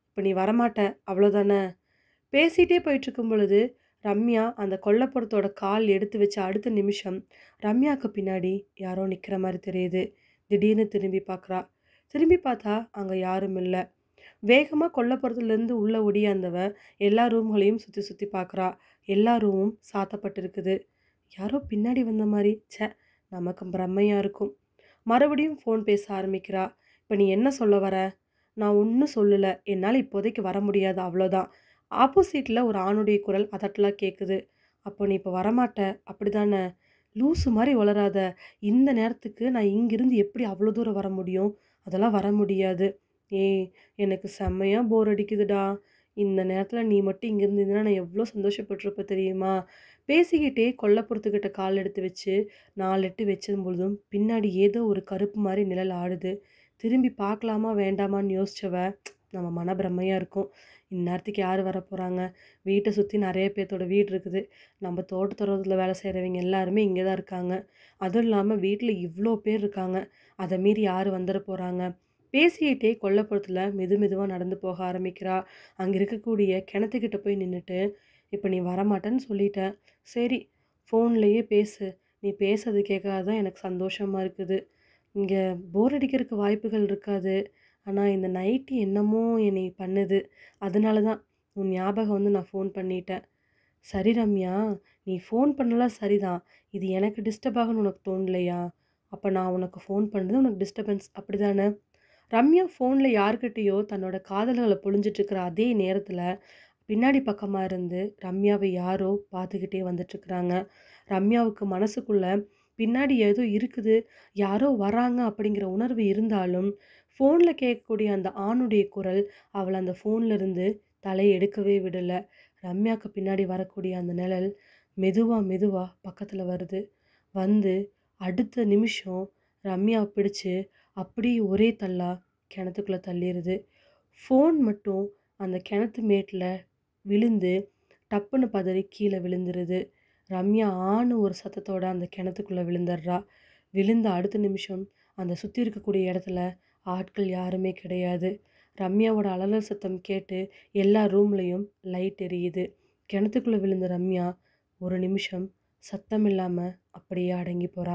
இப்போ நீ வரமாட்ட அவ்வளோதானே பேசிகிட்டே போயிட்டுருக்கும் பொழுது ரம்யா அந்த கொல்லப்புறத்தோட கால் எடுத்து வச்ச அடுத்த நிமிஷம் ரம்யாவுக்கு பின்னாடி யாரோ நிற்கிற மாதிரி தெரியுது திடீர்னு திரும்பி பார்க்குறா திரும்பி பார்த்தா அங்கே யாரும் இல்லை வேகமாக கொல்லப்புறத்துலேருந்து உள்ளே ஒடியாந்தவ எல்லா ரூம்களையும் சுற்றி சுற்றி பார்க்குறா எல்லா ரூமும் சாத்தப்பட்டிருக்குது யாரோ பின்னாடி வந்த மாதிரி ச்சே நமக்கு பிரம்மையாக இருக்கும் மறுபடியும் ஃபோன் பேச ஆரம்பிக்கிறா இப்போ நீ என்ன சொல்ல வர நான் ஒன்றும் சொல்லலை என்னால் இப்போதைக்கு வர முடியாது அவ்வளோதான் ஆப்போசிட்டில் ஒரு ஆணுடைய குரல் அதட்டலாக கேட்குது அப்போ நீ இப்போ வரமாட்ட அப்படி தானே லூசு மாதிரி வளராத இந்த நேரத்துக்கு நான் இங்கிருந்து எப்படி அவ்வளோ தூரம் வர முடியும் அதெல்லாம் வர முடியாது ஏய் எனக்கு செம்மையாக போர் அடிக்குதுடா இந்த நேரத்தில் நீ மட்டும் இங்கே இருந்தீங்கன்னா நான் எவ்வளோ சந்தோஷப்பட்டிருப்ப தெரியுமா பேசிக்கிட்டே கொல்லப்புறத்துக்கிட்ட கால் எடுத்து வச்சு நாலு எட்டு வச்சதும் பொழுதும் பின்னாடி ஏதோ ஒரு கருப்பு மாதிரி நிழல் ஆடுது திரும்பி பார்க்கலாமா வேண்டாமான்னு யோசிச்சவ நம்ம மனப்பிரமையாக இருக்கும் இந்நேரத்துக்கு யார் வர போகிறாங்க வீட்டை சுற்றி நிறைய பேர்த்தோட வீடு இருக்குது நம்ம தோட்டத்துறத்தில் வேலை செய்கிறவங்க எல்லாருமே இங்கே தான் இருக்காங்க அதுவும் இல்லாமல் வீட்டில் இவ்வளோ பேர் இருக்காங்க அதை மீறி யார் வந்துட போகிறாங்க பேசிக்கிட்டே கொல்லப்புறத்தில் மெது மெதுவாக நடந்து போக ஆரம்பிக்கிறா அங்கே இருக்கக்கூடிய கிணத்துக்கிட்ட போய் நின்றுட்டு இப்போ நீ வரமாட்டேன்னு சொல்லிட்ட சரி ஃபோன்லேயே பேசு நீ பேசுறது கேட்காத தான் எனக்கு சந்தோஷமாக இருக்குது இங்கே போர் அடிக்கிறதுக்கு வாய்ப்புகள் இருக்காது ஆனால் இந்த நைட்டு என்னமோ என்னை பண்ணுது அதனால தான் உன் ஞாபகம் வந்து நான் ஃபோன் பண்ணிட்டேன் சரி ரம்யா நீ ஃபோன் பண்ணலாம் சரிதான் இது எனக்கு டிஸ்டர்ப் ஆகணும்னு உனக்கு தோணலையா அப்போ நான் உனக்கு ஃபோன் பண்ணது உனக்கு டிஸ்டர்பன்ஸ் அப்படி தானே ரம்யா ஃபோனில் யார்கிட்டயோ தன்னோட காதல்களை பொழிஞ்சிட்ருக்கிற அதே நேரத்தில் பின்னாடி பக்கமாக இருந்து ரம்யாவை யாரோ பார்த்துக்கிட்டே வந்துட்டுருக்குறாங்க ரம்யாவுக்கு மனசுக்குள்ளே பின்னாடி ஏதோ இருக்குது யாரோ வராங்க அப்படிங்கிற உணர்வு இருந்தாலும் ஃபோனில் கேட்கக்கூடிய அந்த ஆணுடைய குரல் அவளை அந்த ஃபோன்ல இருந்து தலையை எடுக்கவே விடலை ரம்யாவுக்கு பின்னாடி வரக்கூடிய அந்த நிழல் மெதுவாக மெதுவாக பக்கத்தில் வருது வந்து அடுத்த நிமிஷம் ரம்யாவை பிடிச்சு அப்படியே ஒரே தள்ளா கிணத்துக்குள்ளே தள்ளிடுது ஃபோன் மட்டும் அந்த கிணத்து மேட்டில் விழுந்து டப்புன்னு பதறி கீழே விழுந்துருது ரம்யா ஆணு ஒரு சத்தத்தோட அந்த கிணத்துக்குள்ளே விழுந்துடுறா விழுந்த அடுத்த நிமிஷம் அந்த சுற்றி இருக்கக்கூடிய இடத்துல ஆட்கள் யாருமே கிடையாது ரம்யாவோட அலறல் சத்தம் கேட்டு எல்லா ரூம்லேயும் லைட் எரியுது கிணத்துக்குள்ளே விழுந்த ரம்யா ஒரு நிமிஷம் சத்தம் இல்லாமல் அப்படியே அடங்கி போகிறா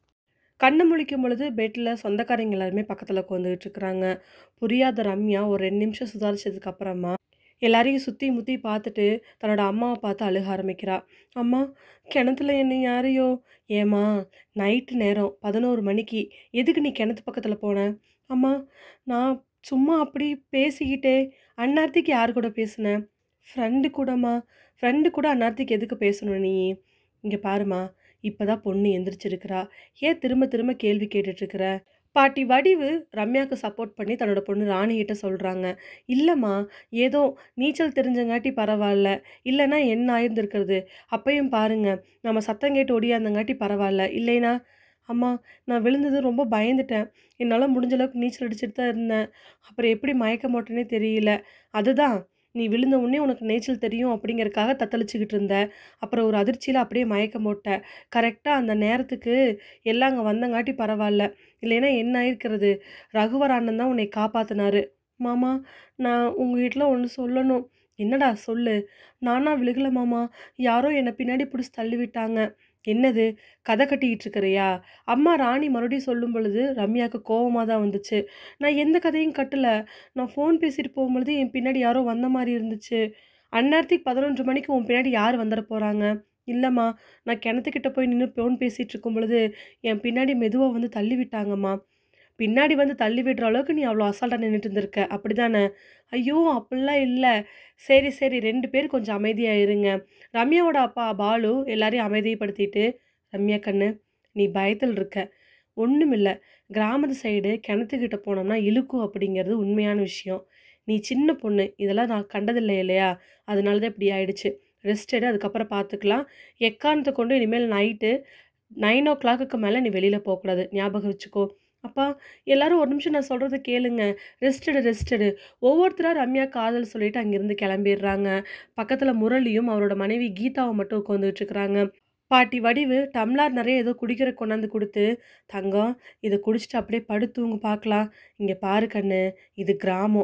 கண்ணு முழிக்கும் பொழுது பெட்டில் சொந்தக்காரங்க எல்லாருமே பக்கத்தில் உட்காந்துக்கிட்டு இருக்கிறாங்க புரியாத ரம்யா ஒரு ரெண்டு நிமிஷம் சுதாரிச்சதுக்கு அப்புறமா எல்லாரையும் சுற்றி முற்றி பார்த்துட்டு தன்னோட அம்மாவை பார்த்து அழுக ஆரம்பிக்கிறா அம்மா கிணத்துல என்ன யாரையோ ஏம்மா நைட்டு நேரம் பதினோரு மணிக்கு எதுக்கு நீ கிணத்து பக்கத்தில் போன அம்மா நான் சும்மா அப்படி பேசிக்கிட்டே அந்நேரத்துக்கு யார் கூட பேசுனேன் ஃப்ரெண்டு கூடம்மா ஃப்ரெண்டு கூட அந்நேரத்துக்கு எதுக்கு பேசணும் நீ இங்கே பாருமா இப்போ தான் பொண்ணு எந்திரிச்சிருக்கிறா ஏன் திரும்ப திரும்ப கேள்வி கேட்டுட்ருக்குற பாட்டி வடிவு ரம்யாவுக்கு சப்போர்ட் பண்ணி தன்னோட பொண்ணு ராணிகிட்ட சொல்கிறாங்க இல்லைம்மா ஏதோ நீச்சல் தெரிஞ்சங்காட்டி பரவாயில்ல இல்லைன்னா என்ன ஆயிருந்திருக்கிறது அப்பையும் பாருங்க நம்ம சத்தம் கேட்டு ஒடியாந்தங்காட்டி பரவாயில்ல இல்லைனா அம்மா நான் விழுந்தது ரொம்ப பயந்துட்டேன் என்னால் முடிஞ்ச அளவுக்கு நீச்சல் அடிச்சுட்டு தான் இருந்தேன் அப்புறம் எப்படி மயக்க மாட்டேனே தெரியல அதுதான் நீ விழுந்த உடனே உனக்கு நீச்சல் தெரியும் அப்படிங்கறக்காக தத்தளிச்சுக்கிட்டு இருந்த அப்புறம் ஒரு அதிர்ச்சியில் அப்படியே மயக்கம் போட்ட கரெக்டாக அந்த நேரத்துக்கு எல்லாம் அங்கே வந்தங்காட்டி பரவாயில்ல இல்லைன்னா என்ன ஆயிருக்கிறது ரகுவர் அண்ணன் தான் உன்னை காப்பாத்தினாரு மாமா நான் உங்கள் வீட்டில் ஒன்று சொல்லணும் என்னடா சொல்லு நானா விழுகல மாமா யாரோ என்னை பின்னாடி பிடிச்சி தள்ளி விட்டாங்க என்னது கதை கட்டிக்கிட்டு இருக்கிறியா அம்மா ராணி மறுபடியும் சொல்லும் பொழுது ரம்யாவுக்கு கோவமாக தான் வந்துச்சு நான் எந்த கதையும் கட்டல நான் ஃபோன் பேசிட்டு போகும்பொழுது என் பின்னாடி யாரோ வந்த மாதிரி இருந்துச்சு அந்நேரத்துக்கு பதினொன்று மணிக்கு உன் பின்னாடி யார் வந்துட போகிறாங்க இல்லைம்மா நான் கிணத்துக்கிட்ட போய் நின்று ஃபோன் பேசிகிட்டு இருக்கும் பொழுது என் பின்னாடி மெதுவாக வந்து தள்ளி விட்டாங்கம்மா பின்னாடி வந்து தள்ளி விடுற அளவுக்கு நீ அவ்வளோ அசால்ட்டாக நின்றுட்டு இருந்திருக்க அப்படி தானே ஐயோ அப்படிலாம் இல்லை சரி சரி ரெண்டு பேர் கொஞ்சம் அமைதியாக இருங்க ரம்யாவோட அப்பா பாலு எல்லாரையும் அமைதிப்படுத்திட்டு ரம்யா கண்ணு நீ பயத்தில் இருக்க ஒன்றுமில்ல கிராமத்து சைடு கிணத்துக்கிட்ட போனோம்னா இழுக்கும் அப்படிங்கிறது உண்மையான விஷயம் நீ சின்ன பொண்ணு இதெல்லாம் நான் கண்டதில்லை இல்லையா அதனால தான் இப்படி ஆயிடுச்சு ரெஸ்ட் எடு அதுக்கப்புறம் பார்த்துக்கலாம் எக்காரணத்தை கொண்டு இனிமேல் நைட்டு நைன் ஓ கிளாக்குக்கு மேலே நீ வெளியில் போகக்கூடாது ஞாபகம் வச்சுக்கோ அப்பா எல்லாரும் ஒரு நிமிஷம் நான் சொல்கிறத கேளுங்க ரெஸ்ட் எடு ரெஸ்ட் எடு ஒவ்வொருத்தராக ரம்யா காதல் சொல்லிட்டு அங்கேருந்து கிளம்பிடுறாங்க பக்கத்தில் முரளியும் அவரோட மனைவி கீதாவை மட்டும் உட்காந்துட்டு இருக்கிறாங்க பாட்டி வடிவு டம்ளார் நிறைய ஏதோ குடிக்கிற கொண்டாந்து கொடுத்து தங்கம் இதை குடிச்சிட்டு அப்படியே படுத்துவங்க பார்க்கலாம் இங்கே பாரு கண்ணு இது கிராமம்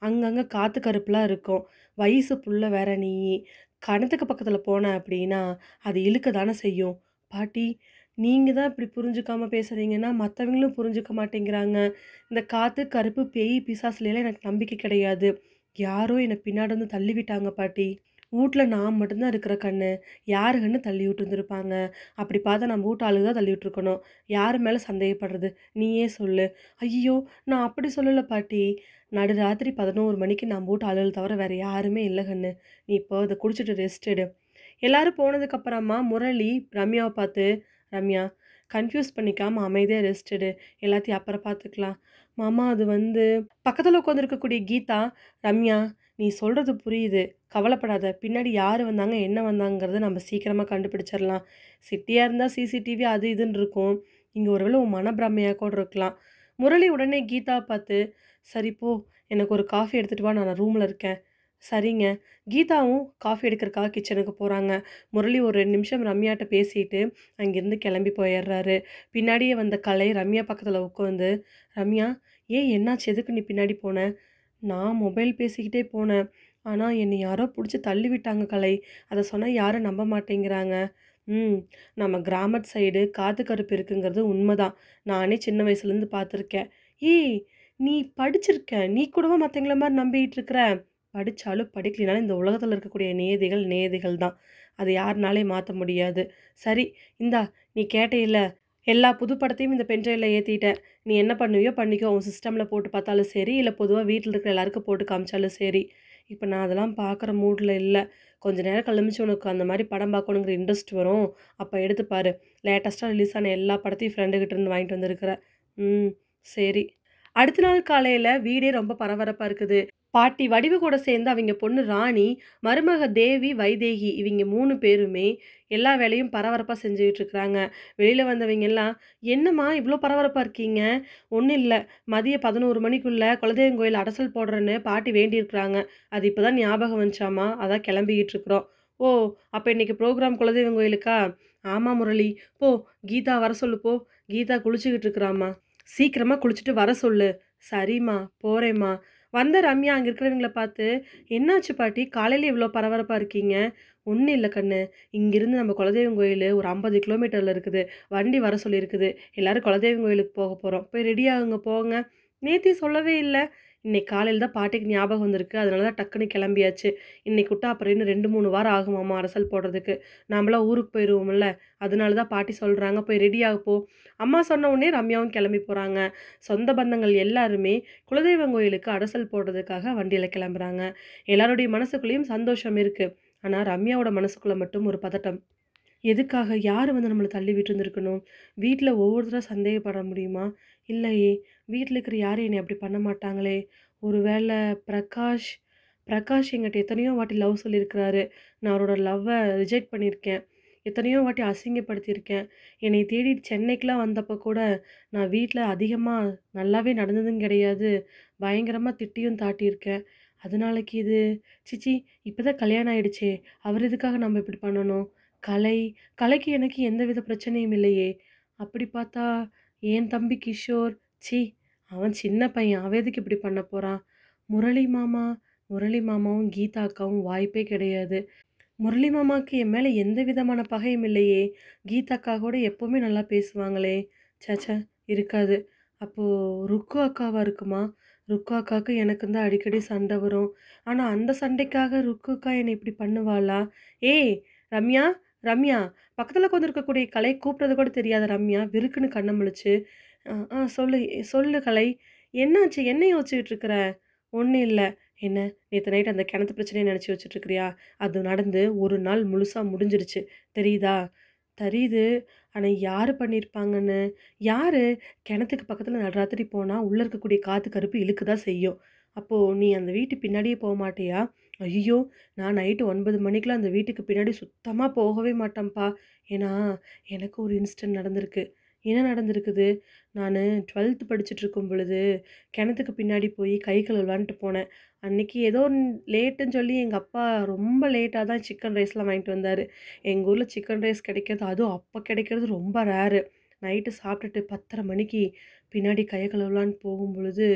அங்கங்கே காற்று கருப்புலாம் இருக்கும் வயசு புள்ள வேற நீ கிணத்துக்கு பக்கத்தில் போன அப்படின்னா அது இழுக்க தானே செய்யும் பாட்டி நீங்கள் தான் இப்படி புரிஞ்சுக்காம பேசுகிறீங்கன்னா மற்றவங்களும் புரிஞ்சுக்க மாட்டேங்கிறாங்க இந்த காற்று கருப்பு பேய் பிசாசுலாம் எனக்கு நம்பிக்கை கிடையாது யாரோ என்னை பின்னாடி வந்து தள்ளி விட்டாங்க பாட்டி வீட்டில் நான் மட்டும்தான் இருக்கிற கண்ணு யாரு கண்ணு தள்ளி விட்டுருந்துருப்பாங்க அப்படி பார்த்தா நம்ம வீட்டு ஆளுங்க தான் தள்ளி விட்டுருக்கணும் யார் மேலே சந்தேகப்படுறது நீயே சொல்லு ஐயோ நான் அப்படி சொல்லலை பாட்டி நடுராத்திரி பதினோரு மணிக்கு நம்ம வீட்டு ஆளுகள் தவிர வேறு யாருமே இல்லை கண்ணு நீ இப்போ இதை குடிச்சிட்டு ரெஸ்ட் எடு எல்லாரும் போனதுக்கப்புறமா முரளி ரம்யாவை பார்த்து ரம்யா கன்ஃபியூஸ் பண்ணிக்காம அமைதியாக ரெஸ்ட் எடு எல்லாத்தையும் அப்புறம் பார்த்துக்கலாம் மாமா அது வந்து பக்கத்தில் உட்காந்துருக்கக்கூடிய கீதா ரம்யா நீ சொல்கிறது புரியுது கவலைப்படாத பின்னாடி யார் வந்தாங்க என்ன வந்தாங்கிறத நம்ம சீக்கிரமாக கண்டுபிடிச்சிடலாம் சிட்டியாக இருந்தால் சிசிடிவி அது இதுன்னு இருக்கும் இங்கே ஒருவேளை உன் மனப்பிரமையாக கூட இருக்கலாம் முரளி உடனே கீதா பார்த்து சரி போ எனக்கு ஒரு காஃபி எடுத்துகிட்டு வா நான் ரூமில் இருக்கேன் சரிங்க கீதாவும் காஃபி எடுக்கிறக்காக கிச்சனுக்கு போகிறாங்க முரளி ஒரு ரெண்டு நிமிஷம் ரம்யாட்ட பேசிட்டு அங்கேருந்து கிளம்பி போயிடுறாரு பின்னாடியே வந்த கலை ரம்யா பக்கத்தில் உட்காந்து ரம்யா ஏன் என்னாச்சு எதுக்கு நீ பின்னாடி போன நான் மொபைல் பேசிக்கிட்டே போனேன் ஆனால் என்னை யாரோ பிடிச்சி தள்ளி விட்டாங்க கலை அதை சொன்னால் யாரும் நம்ப மாட்டேங்கிறாங்க ம் நம்ம கிராமட் சைடு காத்து கருப்பு இருக்குங்கிறது உண்மைதான் நானே சின்ன வயசுலேருந்து பார்த்துருக்கேன் ஏய் நீ படிச்சிருக்க நீ கூடவா மற்றவங்கள மாதிரி நம்பிக்கிட்டு இருக்கிற படித்தாலும் படிக்கலினாலும் இந்த உலகத்தில் இருக்கக்கூடிய நேதிகள் நேதிகள் தான் அது யாருனாலையும் மாற்ற முடியாது சரி இந்தா நீ கேட்டே இல்லை எல்லா புது படத்தையும் இந்த பென்ட்ரைவில் ஏற்றிட்டேன் நீ என்ன பண்ணுவியோ பண்ணிக்கோ உன் சிஸ்டமில் போட்டு பார்த்தாலும் சரி இல்லை பொதுவாக வீட்டில் இருக்கிற எல்லாருக்கும் போட்டு காமிச்சாலும் சரி இப்போ நான் அதெல்லாம் பார்க்குற மூடில் இல்லை கொஞ்ச நேரம் கழிச்சு உனக்கு அந்த மாதிரி படம் பார்க்கணுங்கிற இன்ட்ரெஸ்ட் வரும் அப்போ எடுத்து பாரு லேட்டஸ்ட்டாக ரிலீஸ் ஆன எல்லா படத்தையும் ஃப்ரெண்டுக்கிட்ட இருந்து வாங்கிட்டு வந்திருக்கிற ம் சரி அடுத்த நாள் காலையில் வீடே ரொம்ப பரபரப்பாக இருக்குது பாட்டி வடிவு கூட சேர்ந்து அவங்க பொண்ணு ராணி மருமக தேவி வைதேகி இவங்க மூணு பேருமே எல்லா வேலையும் பரபரப்பாக செஞ்சுக்கிட்டு இருக்கிறாங்க வெளியில் வந்தவங்க எல்லாம் என்னம்மா இவ்வளோ பரபரப்பாக இருக்கீங்க ஒன்றும் இல்லை மதிய பதினோரு மணிக்குள்ளே குலதெய்வம் கோயில் அடசல் போடுறேன்னு பாட்டி வேண்டியிருக்கிறாங்க அது இப்போ தான் ஞாபகம் வந்துச்சாமா அதான் கிளம்பிக்கிட்டு இருக்கிறோம் ஓ அப்போ இன்னைக்கு ப்ரோக்ராம் குலதெய்வம் கோயிலுக்கா ஆமாம் முரளி போ கீதா வர சொல்லு போ கீதா குளிச்சுக்கிட்டு இருக்கிறாம்மா சீக்கிரமாக குளிச்சுட்டு வர சொல்லு சரிம்மா போகிறேம்மா வந்த ரம்யா அங்கே இருக்கிறவங்கள பார்த்து என்னாச்சு பாட்டி காலையில் இவ்வளோ பரபரப்பாக இருக்கீங்க ஒன்றும் இல்லை கண்ணு இங்கிருந்து நம்ம குலதெய்வம் கோயில் ஒரு ஐம்பது கிலோமீட்டரில் இருக்குது வண்டி வர சொல்லியிருக்குது எல்லோரும் குலதெய்வம் கோயிலுக்கு போக போகிறோம் போய் ரெடி ஆகுங்க போங்க நேத்தி சொல்லவே இல்லை இன்னைக்கு காலையில் தான் பாட்டிக்கு ஞாபகம் வந்திருக்கு அதனால தான் டக்குன்னு கிளம்பியாச்சு இன்னைக்கு விட்டா அப்புறம் இன்னும் ரெண்டு மூணு வாரம் ஆகுமாம்மா அரசல் போடுறதுக்கு நாமளாம் ஊருக்கு போயிடுவோம்ல அதனால தான் பாட்டி சொல்கிறாங்க போய் ரெடி ஆக போ அம்மா சொன்ன உடனே ரம்யாவும் கிளம்பி போகிறாங்க சொந்த பந்தங்கள் எல்லாருமே குலதெய்வம் கோயிலுக்கு அடசல் போடுறதுக்காக வண்டியில் கிளம்புறாங்க எல்லாருடைய மனசுக்குள்ளேயும் சந்தோஷம் இருக்குது ஆனால் ரம்யாவோட மனசுக்குள்ளே மட்டும் ஒரு பதட்டம் எதுக்காக யார் வந்து நம்மளை தள்ளி விட்டுருந்துருக்கணும் வீட்டில் ஒவ்வொருத்தராக சந்தேகப்பட முடியுமா இல்லையே வீட்டில் இருக்கிற யாரும் என்னை அப்படி பண்ண மாட்டாங்களே ஒருவேளை பிரகாஷ் பிரகாஷ் எங்கிட்ட எத்தனையோ வாட்டி லவ் சொல்லியிருக்கிறாரு நான் அவரோட லவ்வை ரிஜெக்ட் பண்ணியிருக்கேன் எத்தனையோ வாட்டி அசிங்கப்படுத்தியிருக்கேன் என்னை தேடி சென்னைக்கெலாம் வந்தப்போ கூட நான் வீட்டில் அதிகமாக நல்லாவே நடந்ததும் கிடையாது பயங்கரமாக திட்டியும் தாட்டியிருக்கேன் அதனாலக்கு இது சிச்சி இப்போ தான் கல்யாணம் ஆயிடுச்சே அவர் எதுக்காக நம்ம இப்படி பண்ணணும் கலை கலைக்கு எனக்கு எந்தவித பிரச்சனையும் இல்லையே அப்படி பார்த்தா என் தம்பி கிஷோர் சி அவன் சின்ன பையன் அவன் எதுக்கு இப்படி பண்ண போகிறான் முரளி மாமா முரளி மாமாவும் கீதா அக்காவும் வாய்ப்பே கிடையாது முரளி மாமாவுக்கு என் மேலே எந்த விதமான பகையும் இல்லையே கீதா அக்கா கூட எப்போவுமே நல்லா பேசுவாங்களே சேச்சே இருக்காது அப்போது ருக்கு அக்காவா இருக்குமா ருக்கு அக்காவுக்கு எனக்கு தான் அடிக்கடி சண்டை வரும் ஆனால் அந்த சண்டைக்காக ருக்கு அக்கா என்னை இப்படி பண்ணுவாளா ஏய் ரம்யா ரம்யா பக்கத்தில் உட்காந்து இருக்கக்கூடிய கலை கூப்பிட்றது கூட தெரியாத ரம்யா விருக்குன்னு கண்ணை முழிச்சு "ஆ, ஆ சொல்லு சொல்லு கலை என்னாச்சு என்ன யோசிச்சுக்கிட்டு இருக்கிற ஒன்றும் இல்லை என்ன நேற்று நைட் அந்த கிணத்து பிரச்சனையை நினச்சி வச்சுட்டு இருக்கிறியா அது நடந்து ஒரு நாள் முழுசாக முடிஞ்சிருச்சு தெரியுதா தெரியுது ஆனால் யார் பண்ணியிருப்பாங்கன்னு யார் கிணத்துக்கு பக்கத்தில் நடுராத்திரி போனால் உள்ளே இருக்கக்கூடிய காற்று கருப்பு இழுக்கு தான் செய்யும் அப்போது நீ அந்த வீட்டு பின்னாடியே போக மாட்டியா ஐயோ நான் நைட்டு ஒன்பது மணிக்கெலாம் அந்த வீட்டுக்கு பின்னாடி சுத்தமாக போகவே மாட்டேன்ப்பா ஏன்னா எனக்கு ஒரு இன்சிடென்ட் நடந்திருக்கு என்ன நடந்திருக்குது நான் டுவெல்த்து படிச்சுட்டு இருக்கும் பொழுது கிணத்துக்கு பின்னாடி போய் கை கழுவலான்ட்டு போனேன் அன்னைக்கு ஏதோ லேட்டுன்னு சொல்லி எங்கள் அப்பா ரொம்ப லேட்டாக தான் சிக்கன் ரைஸ்லாம் வாங்கிட்டு வந்தார் எங்கள் ஊரில் சிக்கன் ரைஸ் கிடைக்கிறது அதுவும் அப்போ கிடைக்கிறது ரொம்ப ரேரு நைட்டு சாப்பிட்டுட்டு பத்தரை மணிக்கு பின்னாடி கை கழுவலான்னு போகும் பொழுது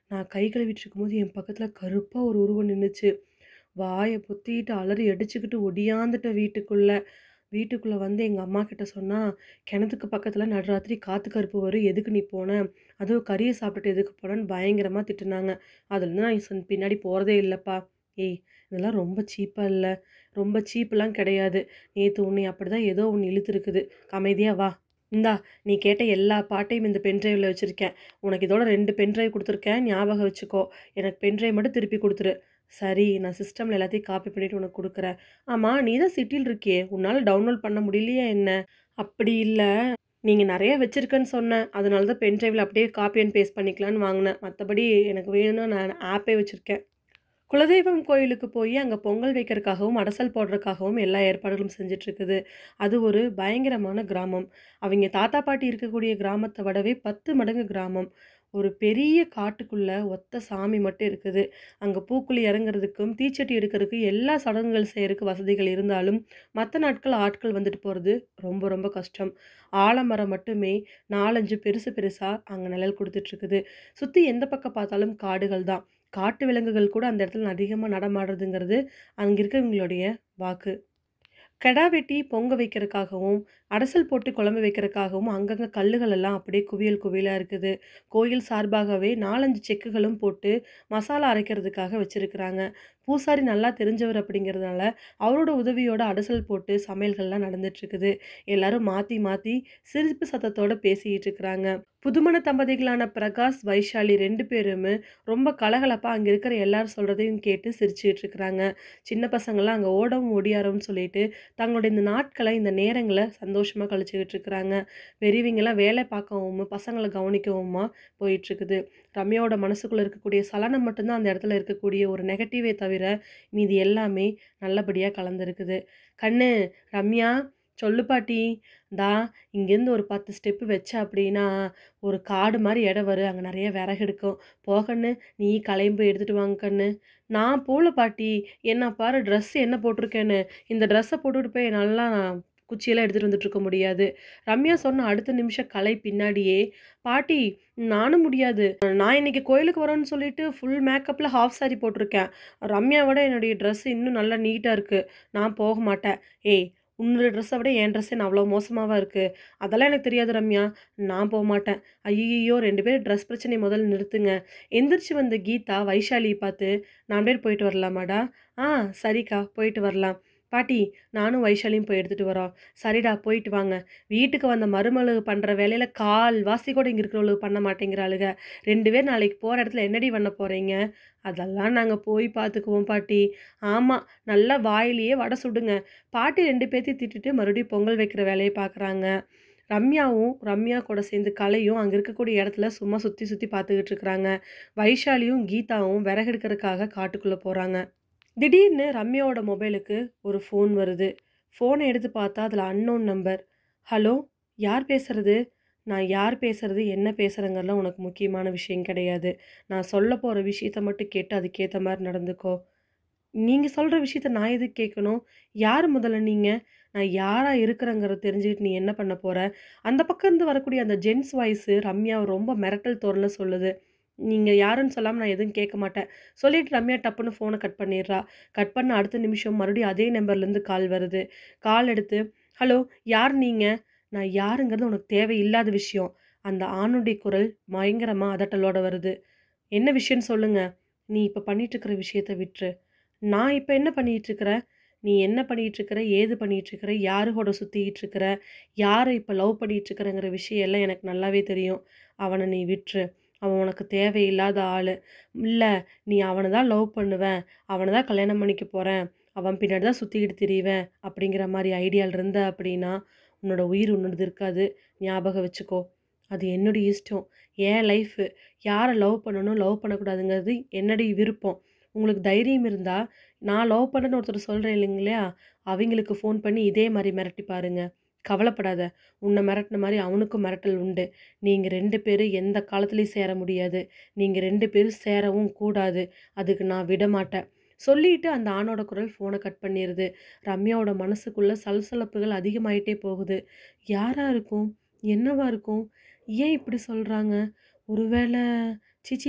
நான் கை கழுவிட்டு இருக்கும்போது என் பக்கத்துல கருப்பா ஒரு உருவம் நின்னுச்சு. வாய பொத்திட்டு அலறி அடிச்சுக்கிட்டு ஒடியாந்துட்டேன் வீட்டுக்குள்ள. வீட்டுக்குள்ள வந்து எங்க அம்மாகிட்ட சொன்னா, "கிணத்துக்கு பக்கத்துல நடுராத்திரி காத்து கருப்பு வரும். எதுக்கு நீ போன? அதுவும் கறிய சாப்பிட்டுட்டு எதுக்கு போனன்னு?" பயங்கரமா திட்டுனாங்க. அதுலேருந்து நான் சன் பின்னாடி போறதே இல்லப்பா. ஏய்! இதெல்லாம் ரொம்ப சீப்பா இல்ல? ரொம்ப சீப்லாம் கிடையாது. நேத்து உன்னைய அப்படிதான் ஏதோ ஒண்ணு இழுத்துருக்குது. அமைதியா வா. இந்தா நீ கேட்ட எல்லா பாட்டையும் இந்த பென் டிரைவ்ல வச்சிருக்கேன். உனக்கு இதோட 2 பென் டிரைவ் குடுத்துருக்கேன். ஞாபகம் வச்சுக்கோ. எனக்கு பென் டிரைவ் மட்டும் திருப்பி குடுத்துரு. சரி, நான் சிஸ்டம்ல எல்லாத்தையும் காப்பி பண்ணிட்டு உனக்கு குடுக்குறேன். ஆமா, நீ தான் சிட்டில இருக்கியே! உன்னால டவுன்லோட் பண்ண முடியலையா என்ன? அப்படி இல்ல. நீங்க நெறைய வச்சிருக்கன்னு சொன்ன. அதனால தான் பென் டிரைவ்ல அப்படியே காப்பி அண்ட் பேஸ்ட் பண்ணிக்கலான்னு வாங்குனேன். மத்தபடி எனக்கு வேணும்னா நான் ஆப்பே வச்சிருக்கேன். குலதெய்வம் கோயிலுக்கு போயி அங்க பொங்கல் வைக்கிறதுக்காகவும், அடசல் போடுறதுக்காகவும் எல்லா ஏற்பாடுகளும் செஞ்சுட்டு இருக்குது. அது ஒரு பயங்கரமான கிராமம். அவிங்க தாத்தா, பாட்டி இருக்கக்கூடிய கிராமத்த விடவே 10 மடங்கு கிராமம். ஒரு பெரிய காட்டுக்குள்ள ஒத்த சாமி மட்டும் இருக்குது. அங்க பூக்குழி இறங்குறதுக்கும், தீச்சட்டி எடுக்கிறதுக்கு எல்லா சடங்குகள் செய்றதுக்கு வசதிகள் இருந்தாலும், மத்த நாட்கள் ஆட்கள் வந்துட்டு போறது ரொம்ப ரொம்ப கஷ்டம். ஆலமரம் மட்டுமே 4, 5 பெருசு பெருசா அங்க நிழல் குடுத்துட்டுருக்குது. சுத்தி எந்த பக்கம் பார்த்தாலும் காடுகள் தான். காட்டு விலங்குகள் கூட அந்த இடத்துல அதிகமா நடமாடுறதுங்கிறது அங்க இருக்கவங்களுடைய வாக்கு. கெடா வெட்டி பொங்க வைக்கிறதுக்காகவும், அடசல் போட்டு குழம்பு வைக்கிறதுக்காகவும் அங்கங்க கல்லுகள் எல்லாம் அப்படியே குவியல் குவியலா இருக்குது. கோயில் சார்பாகவே 4, 5 செக்குகளும் போட்டு மசாலா அரைக்கிறதுக்காக வச்சிருக்கிறாங்க. பூசாரி நல்லா தெரிஞ்சவர் அப்படிங்கிறதுனால, அவரோட உதவியோட அடசல் போட்டு சமையல்கள்லாம் நடந்துட்டுருக்குது. எல்லாரும் மாத்தி மாத்தி சிரிப்பு சத்தத்தோட பேசிக்கிட்டு இருக்கிறாங்க. புதுமண தம்பதிகளான பிரகாஷ், வைஷாலி 2 பேருமே ரொம்ப கலகலப்பா அங்க இருக்கிற எல்லாரும் சொல்றதையும் கேட்டு சிரிச்சுக்கிட்டு இருக்கிறாங்க. சின்ன பசங்கலாம் அங்க ஓடவும், ஓடியாரவும் சொல்லிட்டு, தங்களுடைய இந்த நாட்கள, இந்த நேரங்கள சந்தோஷமா கழிச்சுக்கிட்டு இருக்கிறாங்க. பெரியவங்கலாம் வேலை பார்க்கவும், பசங்கள கவனிக்கவுமா போயிட்டுருக்குது. ரம்யாவோட மனசுக்குள்ள இருக்கக்கூடிய சலனம் மட்டும் தான் அந்த இடத்துல இருக்கக்கூடிய ஒரு நெகட்டிவே தவிர, மீதி எல்லாமே நல்லபடியா கலந்திருக்குது. "கண்ணு, ரம்யா, சொல்லு பாட்டி. இந்தா இங்கேருந்து ஒரு 10 ஸ்டெப்பு வச்ச அப்படின்னா, ஒரு காடு மாரி இடம் வரும். அங்க நெறைய விறகு இருக்கும். போ கண்ணு, நீ களையும் போய் எடுத்துட்டு வாங்க கண்ணு." "நான் போல பாட்டி. என்ன பாரு ட்ரெஸ் என்ன போட்டிருக்கேன்னு. இந்த ட்ரெஸ்ஸ போட்டுட்டு போய் என்னாலலாம் குச்சியெல்லாம் எடுத்துட்டு வந்துட்டு இருக்க முடியாது." ரம்யா சொன்ன அடுத்த நிமிஷம் கலை பின்னாடியே, "பாட்டி நானும் முடியாது. நான் இன்னைக்கு கோயிலுக்கு வரோன்னு சொல்லிட்டு ஃபுல் மேக்கப்ல ஹாஃப் சாரி போட்டிருக்கேன். ரம்யாவோட என்னுடைய ட்ரெஸ் இன்னும் நல்லா நீட்டா இருக்கு. நான் போக மாட்டேன்." "ஏய்! உன்னோட ட்ரெஸ்ஸ விட என் ட்ரெஸ் என்ன அவ்வளோ மோசமாவா இருக்கு? அதெல்லாம் எனக்கு தெரியாது ரம்யா. நான் போமாட்டேன்." "ஐய்யய்யோ! 2 பேரும் ட்ரெஸ் பிரச்சனைய முதல்ல நிறுத்துங்க." எந்திரிச்சு வந்த கீதா வைஷாலிய பார்த்து, "நான் 2 பேரும் போயிட்டு வரலாமாடா?" "ஆ சரிக்கா, போயிட்டு வரலாம்." "பாட்டி, நானும் வைஷாலியும் போய் எடுத்துட்டு வரோம்." "சரிடா, போயிட்டு வாங்க." வீட்டுக்கு வந்த மருமகளுக பண்ற வேலையில கால்வாசி கூட இங்க இருக்கிறவளுக பண்ண மாட்டேங்கிறாளுக. "2 பேரும் நாளைக்கு போற இடத்துல என்னடி பண்ண போறீங்க?" "அதெல்லாம் நாங்க போய் பார்த்துக்குவோம் பாட்டி." "ஆமா, நல்லா வாயிலேயே வடை சுடுங்க." பாட்டி 2 பேத்தையும் திட்டிட்டு மறுபடியும் பொங்கல் வைக்கிற வேலைய பார்க்குறாங்க. ரம்யாவும், ரம்யா கூட சேர்ந்து கலையும் அங்க இருக்கக்கூடிய இடத்துல சும்மா சுத்தி சுத்தி பார்த்துக்கிட்டு இருக்கிறாங்க. வைஷாலியும், கீதாவும் விறகு எடுக்கிறதுக்காக காட்டுக்குள்ள போறாங்க. திடீர்னு ரம்யாவோட மொபைலுக்கு ஒரு ஃபோன் வருது. ஃபோன எடுத்து பார்த்தா அதுல அன்னோன் நம்பர். "ஹலோ, யார் பேசுறது?" "நான் யார் பேசுறது, என்ன பேசுறேங்கிறதுலாம் உனக்கு முக்கியமான விஷயம் கிடையாது. நான் சொல்லப் போற விஷயத்த மட்டும் கேட்டு அதுக்கேத்த மாரி நடந்துக்கோ." "நீங்க சொல்ற விஷயத்த நான் எதுக்கு கேட்கணும்? யாரு முதல்ல நீங்க? நான் யாரா இருக்கிறேங்கிறத தெரிஞ்சுக்கிட்டு நீ என்ன பண்ண போற?" அந்த பக்கம் இருந்து வரக்கூடிய அந்த ஜென்ட்ஸ் வாய்ஸு ரம்யாவ ரொம்ப மிரட்டல் தோரணைல சொல்லுது. "நீங்க யாருன்னு சொல்லாம நான் எதுவும் கேட்க மாட்டேன்." சொல்லிட்டு ரம்யா டப்புன்னு ஃபோன கட் பண்ணிடுறா. கட் பண்ண அடுத்த நிமிஷம் மறுபடியும் அதே நம்பர்லேருந்து கால் வருது. கால் எடுத்து, "ஹலோ, யார் நீங்க?" "நான் யாருங்கிறது உனக்கு தேவையில்லாத விஷயம்." அந்த ஆணுடைய குரல் பயங்கரமா அதட்டலோட வருது. "என்ன விஷயம்னு சொல்லுங்க." "நீ இப்ப பண்ணிட்டு இருக்கிற விஷயத்த விட்டுரு." "நான் இப்ப என்ன பண்ணிட்டு இருக்கிறேன்?" "நீ என்ன பண்ணிட்டு இருக்கிற, ஏது பண்ணிட்டு இருக்கிற, யாரு கூட சுத்திக்கிட்டு இருக்கிற, யார இப்ப லவ் பண்ணிட்டு இருக்கிறங்கிற விஷயம் எல்லாம் எனக்கு நல்லாவே தெரியும். அவன நீ விட்டுரு. அவன் உனக்கு தேவையில்லாத ஆளு. இல்ல, நீ அவன தான் லவ் பண்ணுவேன், அவன தான் கல்யாணம் பண்ணிக்க போறேன், அவன் பின்னாடி தான் சுத்திக்கிட்டு திரிவேன் அப்படிங்கிற மாரி ஐடியால இருந்த அப்படின்னா, உன்னோட உயிர் உன்னோடது இருக்காது. ஞாபகம் வச்சுக்கோ. அது என்னுடைய இஷ்டம். என் லைஃபு. யார லவ் பண்ணணும், லவ் பண்ணக்கூடாதுங்கிறது என்னுடைய விருப்பம். உங்களுக்கு தைரியம் இருந்தா, நான் லவ் பண்றேன்னு ஒருத்தர் சொல்றேன் இல்லைங்களா, அவிங்களுக்கு ஃபோன் பண்ணி இதே மாரி மிரட்டி பாருங்க. கவலைப்படாத. உன்ன மிரட்டுன மாரி அவனுக்கும் மிரட்டல் உண்டு. நீங்க 2 பேரும் எந்த காலத்துலயும் சேர முடியாது. நீங்க 2 பேரும் சேரவும் கூடாது. அதுக்கு நான் விடமாட்டேன்." சொல்லிட்டு அந்த ஆணோட குரல் ஃபோன கட் பண்ணிருது. ரம்யாவோட மனசுக்குள்ள சலசலப்புகள் அதிகமாயிட்டே போகுது. யாரா இருக்கும்? என்னவா இருக்கும்? ஏன் இப்படி சொல்றாங்க? ஒருவேள சீச்சீ!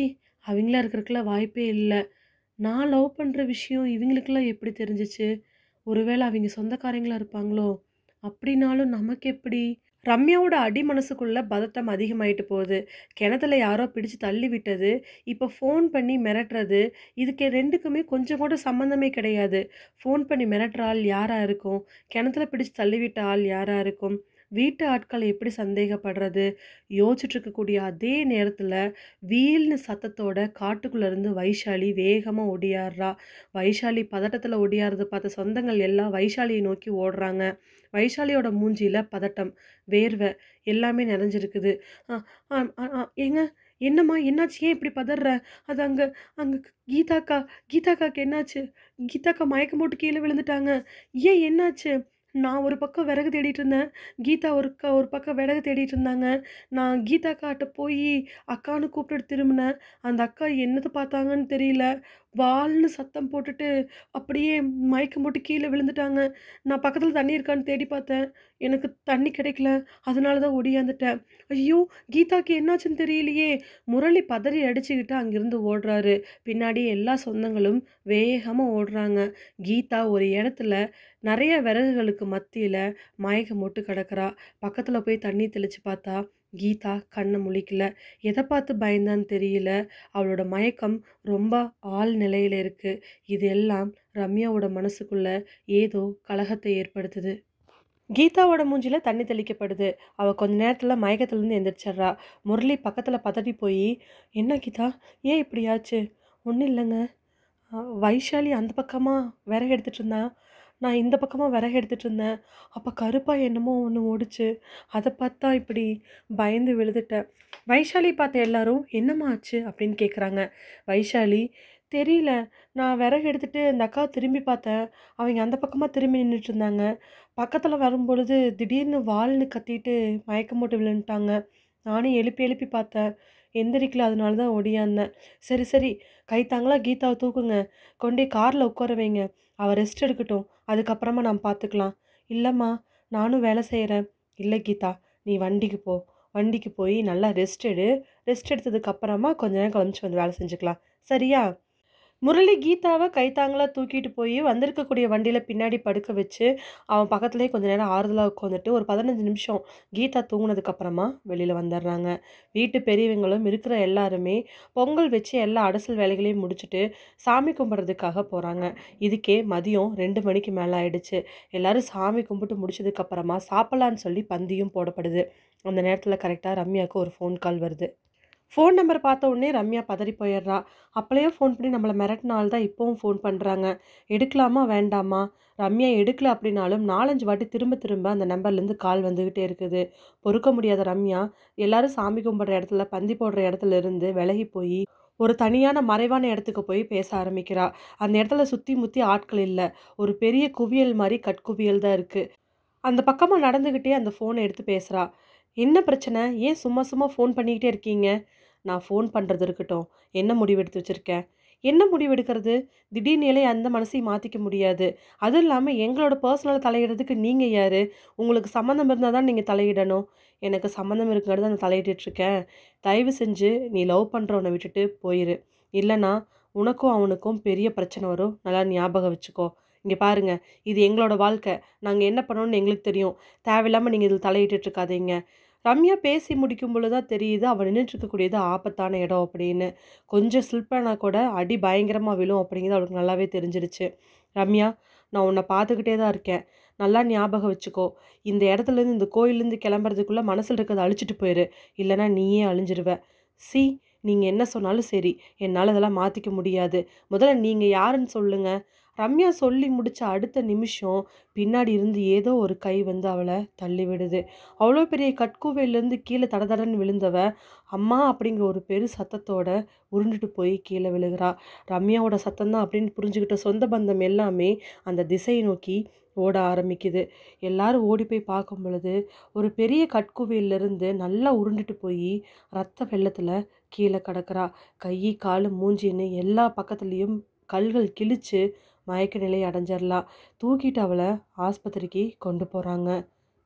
அவங்களா இருக்கிறதுக்குலாம் வாய்ப்பே இல்லை நான் லவ் பண்ணுற விஷயம் இவங்களுக்கெல்லாம் எப்படி தெரிஞ்சிச்சு ஒருவேளை அவங்க சொந்தக்காரங்களா இருப்பாங்களோ அப்படின்னாலும் நமக்கு எப்படி ரம்யாவோட அடி மனசுக்குள்ள பதட்டம் அதிகமாயிட்டு போகுது கிணத்துல யாரோ பிடிச்சு தள்ளி விட்டது இப்போ ஃபோன் பண்ணி மிரட்டுறது இதுக்கு ரெண்டுக்குமே கொஞ்சம் கூட சம்மந்தமே கிடையாது ஃபோன் பண்ணி மிரட்டுற ஆள் யாரா இருக்கும் கிணத்துல பிடிச்சு தள்ளிவிட்ட ஆள் யாரா இருக்கும் வீட்டு ஆட்களை எப்படி சந்தேகப்படுறது யோசிச்சுட்டு இருக்கக்கூடிய அதே நேரத்தில் வீல்னு சத்தத்தோட காட்டுக்குள்ள இருந்து வைஷாலி வேகமாக ஒடியாடுறா வைஷாலி பதட்டத்தில் ஒடியாறத பார்த்த சொந்தங்கள் எல்லாம் வைஷாலியை நோக்கி ஓடுறாங்க வைஷாலியோட மூஞ்சியில் பதட்டம் வேர்வை எல்லாமே நிறைஞ்சிருக்குது ஆ, ஆ, ஆ, ஆ, ஏங்க என்னம்மா என்னாச்சு ஏன் இப்படி பதற அது அங்கே அங்கே கீதாக்கா கீதாக்காக்கு என்னாச்சு கீதாக்கா மயக்கம் போட்டு கீழே விழுந்துட்டாங்க ஏன் என்னாச்சு நான் ஒரு பக்கம் விறகு தேடிட்டு இருந்தேன் கீதா ஒரு க ஒரு பக்கம் விறகு தேடிட்டு இருந்தாங்க நான் கீதாக்காட்ட போய் அக்கான்னு கூப்பிட்டு திரும்பினேன் அந்த அக்கா என்னத்தை பார்த்தாங்கன்னு தெரியல வால்னு சத்தம் போட்டுட்டு அப்படியே மயக்கம் போட்டு கீழே விழுந்துட்டாங்க நான் பக்கத்தில் தண்ணி இருக்கான்னு தேடி பார்த்தேன் எனக்கு தண்ணி கிடைக்கல அதனால தான் ஒடியாந்துட்டேன் ஐயோ கீதாக்கு என்னாச்சுன்னு தெரியலையே முரளி பதறி அடிச்சுக்கிட்டு அங்கிருந்து ஓடுறாரு பின்னாடி எல்லா சொந்தங்களும் வேகமாக ஓடுறாங்க கீதா ஒரு இடத்துல நிறைய விறகுகளுக்கு மத்தியில் மயக்கம் போட்டு கிடக்குறா பக்கத்தில் போய் தண்ணி தெளித்து பார்த்தா கீதா கண்ணை முழிக்கல எதை பார்த்து பயந்தான்னு தெரியல அவளோட மயக்கம் ரொம்ப ஆள் நிலையில் இருக்கு இது எல்லாம் ரம்யாவோட மனசுக்குள்ள ஏதோ கலகத்தை ஏற்படுத்துது கீதாவோட மூஞ்சில தண்ணி தெளிக்கப்படுது அவ கொஞ்ச நேரத்தில் மயக்கத்துலேருந்து எந்திரிச்சிட்றா முரளி பக்கத்தில் பதறி போய் என்ன கீதா ஏன் இப்படி ஆச்சு ஒன்றும் இல்லைங்க ஆ, வைஷாலி அந்த பக்கமாக விறகு எடுத்துட்டு இருந்தா நான் இந்த பக்கமாக விறகு எடுத்துட்டு இருந்தேன் அப்போ கருப்பாக என்னமோ ஒன்று ஓடிச்சு அதை பார்த்தா இப்படி பயந்து விழுதுட்டேன் வைஷாலி பார்த்த எல்லாரும் என்னம்மா ஆச்சு அப்படின்னு கேட்குறாங்க வைஷாலி தெரியல நான் விறகு எடுத்துட்டு அந்த அக்கா திரும்பி பார்த்தேன் அவங்க அந்த பக்கமாக திரும்பி நின்றுட்டு இருந்தாங்க பக்கத்தில் வரும்பொழுது திடீர்னு வால்னு கத்திட்டு மயக்கம் போட்டு விழுந்துட்டாங்க நானும் எழுப்பி எழுப்பி பார்த்தேன் எந்திரிக்கல அதனால தான் ஒடியாந்தேன் சரி சரி கைத்தாங்களா கீதாவை தூக்குங்க கொண்டே காரில் உட்கார வைங்க அவள் ரெஸ்ட் எடுக்கட்டும் அதுக்கப்புறமா நாம் பார்த்துக்கலாம் இல்லைம்மா நானும் வேலை செய்கிறேன் இல்லை கீதா நீ வண்டிக்கு போ வண்டிக்கு போய் நல்லா ரெஸ்ட் எடு ரெஸ்ட் எடுத்ததுக்கு அப்புறமா கொஞ்ச நேரம் கழிச்சு வந்து வேலை செஞ்சுக்கலாம் சரியா முரளி கீதாவை கைத்தாங்களா தூக்கிட்டு போய் வந்திருக்கக்கூடிய வண்டியில் பின்னாடி படுக்க வச்சு அவன் பக்கத்துலேயே கொஞ்ச நேரம் ஆறுதலாக உட்காந்துட்டு ஒரு பதினஞ்சு நிமிஷம் கீதா தூங்குனதுக்கு அப்புறமா வெளியில் வந்துடுறாங்க வீட்டு பெரியவங்களும் இருக்கிற எல்லாருமே பொங்கல் வச்சு எல்லா அடசல் வேலைகளையும் முடிச்சுட்டு சாமி கும்பிட்றதுக்காக போகிறாங்க இதுக்கே மதியம் ரெண்டு மணிக்கு மேலே ஆயிடுச்சு எல்லாரும் சாமி கும்பிட்டு முடிச்சதுக்கு அப்புறமா சாப்பிட்லான்னு சொல்லி பந்தியும் போடப்படுது அந்த நேரத்தில் கரெக்டாக ரம்யாவுக்கு ஒரு ஃபோன் கால் வருது ஃபோன் நம்பர் பார்த்த உடனே ரம்யா பதறி போயிடுறா அப்பளையே ஃபோன் பண்ணி நம்மளை மிரட்டினால தான் இப்போவும் ஃபோன் பண்ணுறாங்க எடுக்கலாமா வேண்டாமா ரம்யா எடுக்கல அப்படின்னாலும் நாலஞ்சு வாட்டி திரும்ப திரும்ப அந்த நம்பர்லேருந்து கால் வந்துக்கிட்டே இருக்குது பொறுக்க முடியாத ரம்யா எல்லாரும் சாமி கும்பிட்ற இடத்துல பந்தி போடுற இடத்துல இருந்து விலகி போய் ஒரு தனியான மறைவான இடத்துக்கு போய் பேச ஆரம்பிக்கிறா அந்த இடத்துல சுற்றி முற்றி ஆட்கள் இல்லை ஒரு பெரிய குவியல் மாதிரி கட்குவியல் தான் இருக்குது அந்த பக்கமாக நடந்துக்கிட்டே அந்த ஃபோனை எடுத்து பேசுகிறா என்ன பிரச்சனை ஏன் சும்மா சும்மா ஃபோன் பண்ணிக்கிட்டே இருக்கீங்க நான் ஃபோன் பண்ணுறது இருக்கட்டும் என்ன முடிவு எடுத்து வச்சுருக்கேன் என்ன முடிவு எடுக்கிறது திடீர்னு அந்த மனசையும் மாற்றிக்க முடியாது அதுவும் இல்லாமல் எங்களோட பர்சனல் தலையிடுறதுக்கு நீங்கள் யார் உங்களுக்கு சம்மந்தம் இருந்தால் தான் நீங்கள் தலையிடணும் எனக்கு சம்மந்தம் இருக்குங்கிறது நான் தலையிட்டுருக்கேன் தயவு செஞ்சு நீ லவ் பண்ணுறவனை விட்டுட்டு போயிரு இல்லைன்னா உனக்கும் அவனுக்கும் பெரிய பிரச்சனை வரும் நல்லா ஞாபகம் வச்சுக்கோ இங்கே பாருங்க இது எங்களோட வாழ்க்கை நாங்கள் என்ன பண்ணணும்னு எங்களுக்கு தெரியும் தேவையில்லாமல் நீங்கள் இதில் தலையிட்டு இருக்காதீங்க ரம்யா பேசி முடிக்கும் பொழுது தான் தெரியுது அவன் நின்றுட்டு இருக்கக்கூடியது ஆபத்தான இடம் அப்படின்னு கொஞ்சம் ஸ்லிப்பானா கூட அடி பயங்கரமாக விழும் அப்படிங்கிறது அவளுக்கு நல்லாவே தெரிஞ்சிருச்சு ரம்யா நான் உன்னை பார்த்துக்கிட்டே தான் இருக்கேன் நல்லா ஞாபகம் வச்சுக்கோ இந்த இடத்துலேருந்து இந்த கோயிலேருந்து கிளம்புறதுக்குள்ளே மனசில் இருக்கிறத அழிச்சிட்டு போயிரு இல்லைன்னா நீயே அழிஞ்சிருவ சி நீங்கள் என்ன சொன்னாலும் சரி என்னால் இதெல்லாம் மாற்றிக்க முடியாது முதல்ல நீங்கள் யாருன்னு சொல்லுங்கள் ரம்யா சொல்லி முடிச்ச அடுத்த நிமிஷம் பின்னாடி இருந்து ஏதோ ஒரு கை வந்து அவளை தள்ளி விடுது அவ்வளோ பெரிய கட்கூவையிலேருந்து கீழே தடதடன்னு விழுந்தவ அம்மா அப்படிங்கிற ஒரு பெரு சத்தத்தோட உருண்டுட்டு போய் கீழே விழுகிறா ரம்யாவோட சத்தம் தான் அப்படின்னு புரிஞ்சுக்கிட்ட சொந்த பந்தம் எல்லாமே அந்த திசையை நோக்கி ஓட ஆரம்பிக்குது எல்லாரும் ஓடி போய் பார்க்கும் பொழுது ஒரு பெரிய கட்குவியிலிருந்து நல்லா உருண்டுட்டு போய் ரத்த வெள்ளத்தில் கீழே கிடக்கிறா கை காலு மூஞ்சின்னு எல்லா பக்கத்துலேயும் கல்கள் கிழிச்சு மயக்க நிலை அடைஞ்சிடலாம் தூக்கிட்டு அவளை ஆஸ்பத்திரிக்கு கொண்டு போகிறாங்க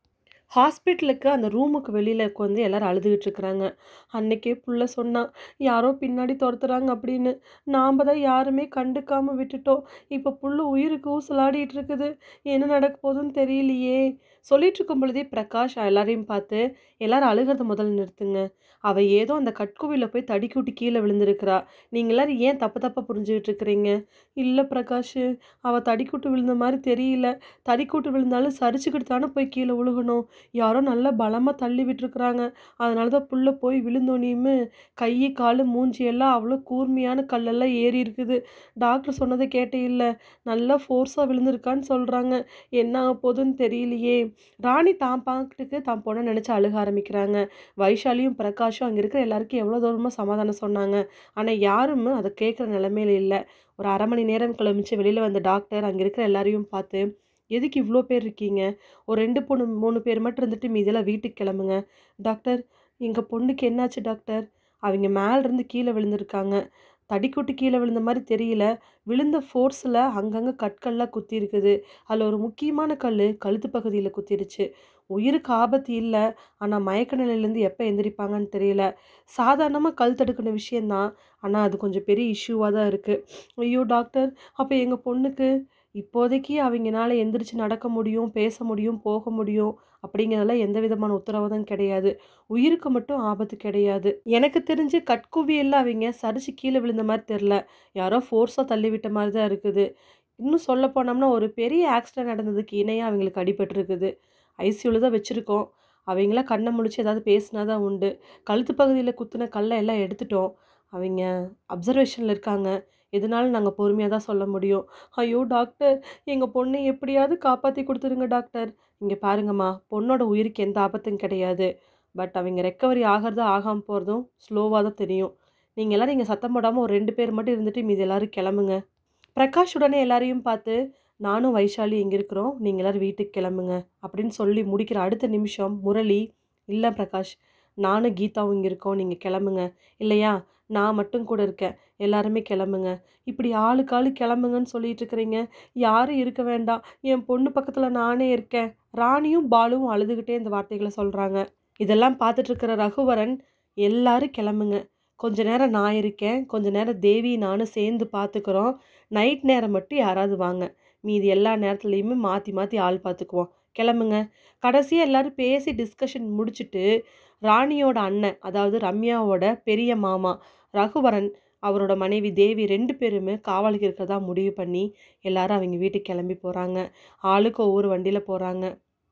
ஹாஸ்பிட்டலுக்கு அந்த ரூமுக்கு வெளியில் உட்காந்து எல்லாரும் அழுதுகிட்டு இருக்கிறாங்க அன்னைக்கே புள்ள சொன்னா யாரோ பின்னாடி துரத்துறாங்க அப்படின்னு நாம் தான் யாருமே கண்டுக்காமல் விட்டுட்டோம் இப்போ புள்ள உயிருக்கு ஊசலாடிட்டு இருக்குது என்ன நடக்க போகுதுன்னு தெரியலையே சொல்லிட்டு இருக்கும் பொழுதே பிரகாஷ் எல்லாரையும் பார்த்து எல்லாரும் அழுகிறத முதல்ல நிறுத்துங்க அவள் ஏதோ அந்த கட்குவியில் போய் தடிக்கூட்டி கீழே விழுந்திருக்கிறா நீங்கள் எல்லாரும் ஏன் தப்பு தப்பாக புரிஞ்சுக்கிட்டு இருக்கிறீங்க இல்லை பிரகாஷ் அவள் தடிக்கூட்டு விழுந்த மாதிரி தெரியல தடிக்கூட்டு விழுந்தாலும் சரிச்சுக்கிட்டு தானே போய் கீழே விழுகணும் யாரோ நல்லா பலமாக தள்ளி விட்டுருக்குறாங்க அதனால தான் புள்ள போய் விழுந்தோனியுமே கை கால் மூஞ்சி எல்லாம் அவ்வளோ கூர்மையான கல்லெல்லாம் ஏறி இருக்குது டாக்டர் சொன்னதை கேட்டே இல்லை நல்லா ஃபோர்ஸாக விழுந்திருக்கான்னு சொல்கிறாங்க என்ன ஆக போகுதுன்னு தெரியலையே ராணி தான் பாட்டுக்கு தான் பொண்ணை நினச்சி அழுக ஆரம்பிக்கிறாங்க வைஷாலியும் பிரகாஷும் அங்கே இருக்கிற எல்லாருக்கும் எவ்வளோ தூரமாக சமாதானம் சொன்னாங்க ஆனால் யாரும் அதை கேட்குற நிலமையில இல்லை ஒரு அரை மணி நேரம் கிளம்பிச்சு வெளியில் வந்த டாக்டர் அங்கே இருக்கிற எல்லாரையும் பார்த்து எதுக்கு இவ்வளோ பேர் இருக்கீங்க ஒரு ரெண்டு பொண்ணு மூணு பேர் மட்டும் இருந்துட்டு மீதெல்லாம் வீட்டுக்கு கிளம்புங்க டாக்டர் எங்கள் பொண்ணுக்கு என்னாச்சு டாக்டர் அவங்க மேலேருந்து கீழே விழுந்திருக்காங்க தடிக்குட்டு கீழே விழுந்த மாதிரி தெரியல விழுந்த ஃபோர்ஸில் அங்கங்கே கற்கள்லாம் குத்தி இருக்குது அதில் ஒரு முக்கியமான கல் கழுத்து பகுதியில் குத்திருச்சு உயிருக்கு ஆபத்து இல்லை ஆனால் மயக்க நிலையிலேருந்து எப்போ எந்திரிப்பாங்கன்னு தெரியல சாதாரணமாக கல் தடுக்கின விஷயந்தான் ஆனால் அது கொஞ்சம் பெரிய இஷ்யூவாக தான் இருக்குது ஐயோ டாக்டர் அப்போ எங்கள் பொண்ணுக்கு இப்போதைக்கு அவங்கனால எந்திரிச்சு நடக்க முடியும் பேச முடியும் போக முடியும் அப்படிங்கிறதெல்லாம் எந்த விதமான உத்தரவாதம் கிடையாது உயிருக்கு மட்டும் ஆபத்து கிடையாது எனக்கு தெரிஞ்சு கட்குவியல்ல அவங்க சரிச்சு கீழே விழுந்த மாதிரி தெரில யாரோ ஃபோர்ஸாக தள்ளி விட்ட மாதிரி தான் இருக்குது இன்னும் சொல்ல போனோம்னா ஒரு பெரிய ஆக்சிடென்ட் நடந்ததுக்கு இணையாக அவங்களுக்கு அடிபட்டிருக்குது ஐசியூவில் தான் வச்சுருக்கோம் அவங்கள கண்ணை முழிச்சு ஏதாவது பேசினா தான் உண்டு கழுத்து பகுதியில் குத்துன கல்லை எல்லாம் எடுத்துட்டோம் அவங்க அப்சர்வேஷனில் இருக்காங்க எதனாலும் நாங்கள் பொறுமையாக தான் சொல்ல முடியும் ஐயோ டாக்டர் எங்கள் பொண்ணை எப்படியாவது காப்பாற்றி கொடுத்துருங்க டாக்டர் இங்கே பாருங்கம்மா பொண்ணோட உயிருக்கு எந்த ஆபத்தும் கிடையாது பட் அவங்க ரெக்கவரி ஆகிறதா ஆகாமல் போகிறதும் ஸ்லோவாக தான் தெரியும் நீங்கள் எல்லோரும் இங்கே சத்தம் போடாமல் ஒரு ரெண்டு பேர் மட்டும் இருந்துட்டு மீதி எல்லோரும் கிளம்புங்க பிரகாஷ் உடனே எல்லாரையும் பார்த்து நானும் வைஷாலி இங்கே இருக்கிறோம் நீங்கள் எல்லோரும் வீட்டுக்கு கிளம்புங்க அப்படின்னு சொல்லி முடிக்கிற அடுத்த நிமிஷம் முரளி இல்லை பிரகாஷ் நானும் கீதாவும் இங்கே இருக்கோம் நீங்கள் கிளம்புங்க இல்லையா நான் மட்டும் கூட இருக்கேன் எல்லாருமே கிளம்புங்க இப்படி ஆளுக்கு ஆளு கிளம்புங்கன்னு சொல்லிட்டு இருக்கிறீங்க யாரும் இருக்க வேண்டாம் என் பொண்ணு பக்கத்தில் நானே இருக்கேன் ராணியும் பாலுவும் அழுதுகிட்டே இந்த வார்த்தைகளை சொல்கிறாங்க இதெல்லாம் பார்த்துட்டு இருக்கிற ரகுவரன் எல்லாரும் கிளம்புங்க கொஞ்ச நேரம் நான் இருக்கேன் கொஞ்ச நேரம் தேவி நானும் சேர்ந்து பார்த்துக்குறோம் நைட் நேரம் மட்டும் யாராவது வாங்க மீதி எல்லா நேரத்துலையுமே மாற்றி மாற்றி ஆள் பார்த்துக்குவோம் கிளம்புங்க கடைசியாக எல்லாரும் பேசி டிஸ்கஷன் முடிச்சுட்டு ராணியோட அண்ணன் அதாவது ரம்யாவோட பெரிய மாமா ரகுவரன் அவரோட மனைவி தேவி ரெண்டு பேருமே காவலுக்கு இருக்கிறதா முடிவு பண்ணி எல்லாரும் அவங்க வீட்டுக்கு கிளம்பி போகிறாங்க ஆளுக்கு ஒவ்வொரு வண்டியில் போகிறாங்க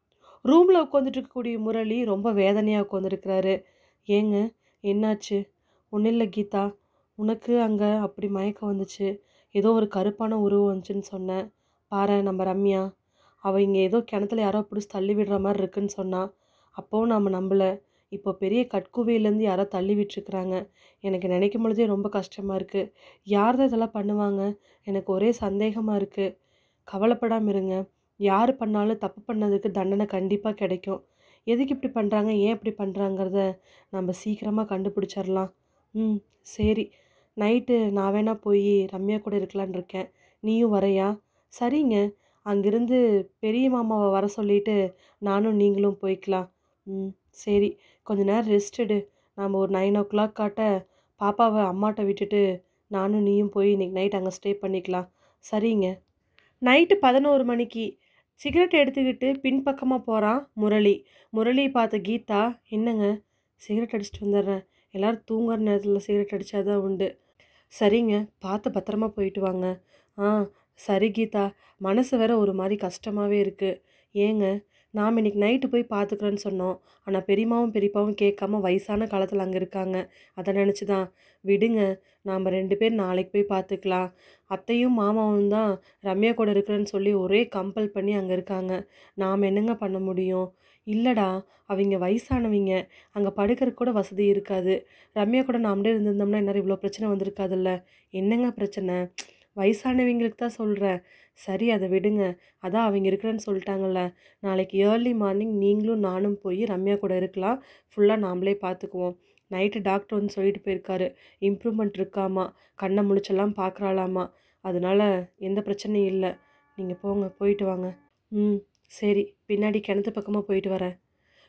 ரூமில் உட்காந்துட்டு இருக்கக்கூடிய முரளி ரொம்ப வேதனையாக உட்காந்துருக்கிறாரு ஏங்க என்னாச்சு ஒன்றும் இல்லை கீதா உனக்கு அங்கே அப்படி மயக்கம் வந்துச்சு ஏதோ ஒரு கருப்பான உருவம் வந்துச்சுன்னு சொன்னேன் பாரு நம்ம ரம்யா அவள் இங்கே ஏதோ கிணத்துல யாரோ பிடிச்சி தள்ளி விடுற மாதிரி இருக்குன்னு சொன்னா அப்போவும் நாம் நம்பலை இப்போ பெரிய கட்குவையிலேருந்து யாரோ தள்ளி விட்டுருக்குறாங்க எனக்கு நினைக்கும் பொழுதே ரொம்ப கஷ்டமாக இருக்குது யார் தான் இதெல்லாம் பண்ணுவாங்க எனக்கு ஒரே சந்தேகமாக இருக்குது கவலைப்படாமல் இருங்க யார் பண்ணாலும் தப்பு பண்ணதுக்கு தண்டனை கண்டிப்பாக கிடைக்கும் எதுக்கு இப்படி பண்ணுறாங்க ஏன் இப்படி பண்ணுறாங்கிறத நம்ம சீக்கிரமாக கண்டுபிடிச்சிடலாம் ம் சரி நைட்டு நான் வேணா போய் ரம்யா கூட இருக்கலான்னு இருக்கேன் நீயும் வரையா சரிங்க அங்கிருந்து பெரிய மாமாவை வர சொல்லிட்டு நானும் நீங்களும் போய்க்கலாம் ம் சரி கொஞ்ச நேரம் ரெஸ்ட் எடு நாம் ஒரு நைன் ஓ கிளாக் காட்ட பாப்பாவை அம்மாட்ட விட்டுட்டு நானும் நீயும் போய் இன்னைக்கு நைட் அங்கே ஸ்டே பண்ணிக்கலாம் சரிங்க நைட்டு பதினோரு மணிக்கு சிகரெட் எடுத்துக்கிட்டு பின்பக்கமாக போகிறான் முரளி முரளியை பார்த்த கீதா என்னங்க சிகரெட் அடிச்சிட்டு வந்துடுறேன் எல்லோரும் தூங்குற நேரத்தில் சிகரெட் அடித்தாதான் உண்டு சரிங்க பார்த்து பத்திரமா போயிட்டு வாங்க ஆ சரி கீதா மனசு வேற ஒரு மாதிரி கஷ்டமாகவே இருக்குது ஏங்க நாம் இன்னைக்கு நைட்டு போய் பார்த்துக்குறேன்னு சொன்னோம் ஆனால் பெரியம்மாவும் பெரியப்பாவும் கேட்காம வயசான காலத்தில் அங்கே இருக்காங்க அதை நினச்சி தான் விடுங்க நாம் ரெண்டு பேர் நாளைக்கு போய் பார்த்துக்கலாம் அத்தையும் மாமாவும் தான் ரம்யா கூட இருக்கிறேன்னு சொல்லி ஒரே கம்பல் பண்ணி அங்கே இருக்காங்க நாம் என்னங்க பண்ண முடியும் இல்லைடா அவங்க வயசானவங்க அங்கே படுக்கிறதுக்கு கூட வசதி இருக்காது ரம்யா கூட நாமளே இருந்திருந்தோம்னா என்ன இவ்வளோ பிரச்சனை வந்திருக்காதுல்ல என்னங்க பிரச்சனை வயசானவங்களுக்கு தான் சொல்கிறேன் சரி அதை விடுங்க அதான் அவங்க இருக்கிறேன்னு சொல்லிட்டாங்கல்ல நாளைக்கு ஏர்லி மார்னிங் நீங்களும் நானும் போய் ரம்யா கூட இருக்கலாம் ஃபுல்லாக நாமளே பார்த்துக்குவோம் நைட்டு டாக்டர் வந்து சொல்லிட்டு போயிருக்காரு இம்ப்ரூவ்மெண்ட் இருக்காமா கண்ணை முழிச்செல்லாம் பார்க்குறாளாமா அதனால எந்த பிரச்சனையும் இல்லை நீங்கள் போங்க போயிட்டு வாங்க ம் சரி பின்னாடி கிணத்து பக்கமாக போயிட்டு வரேன்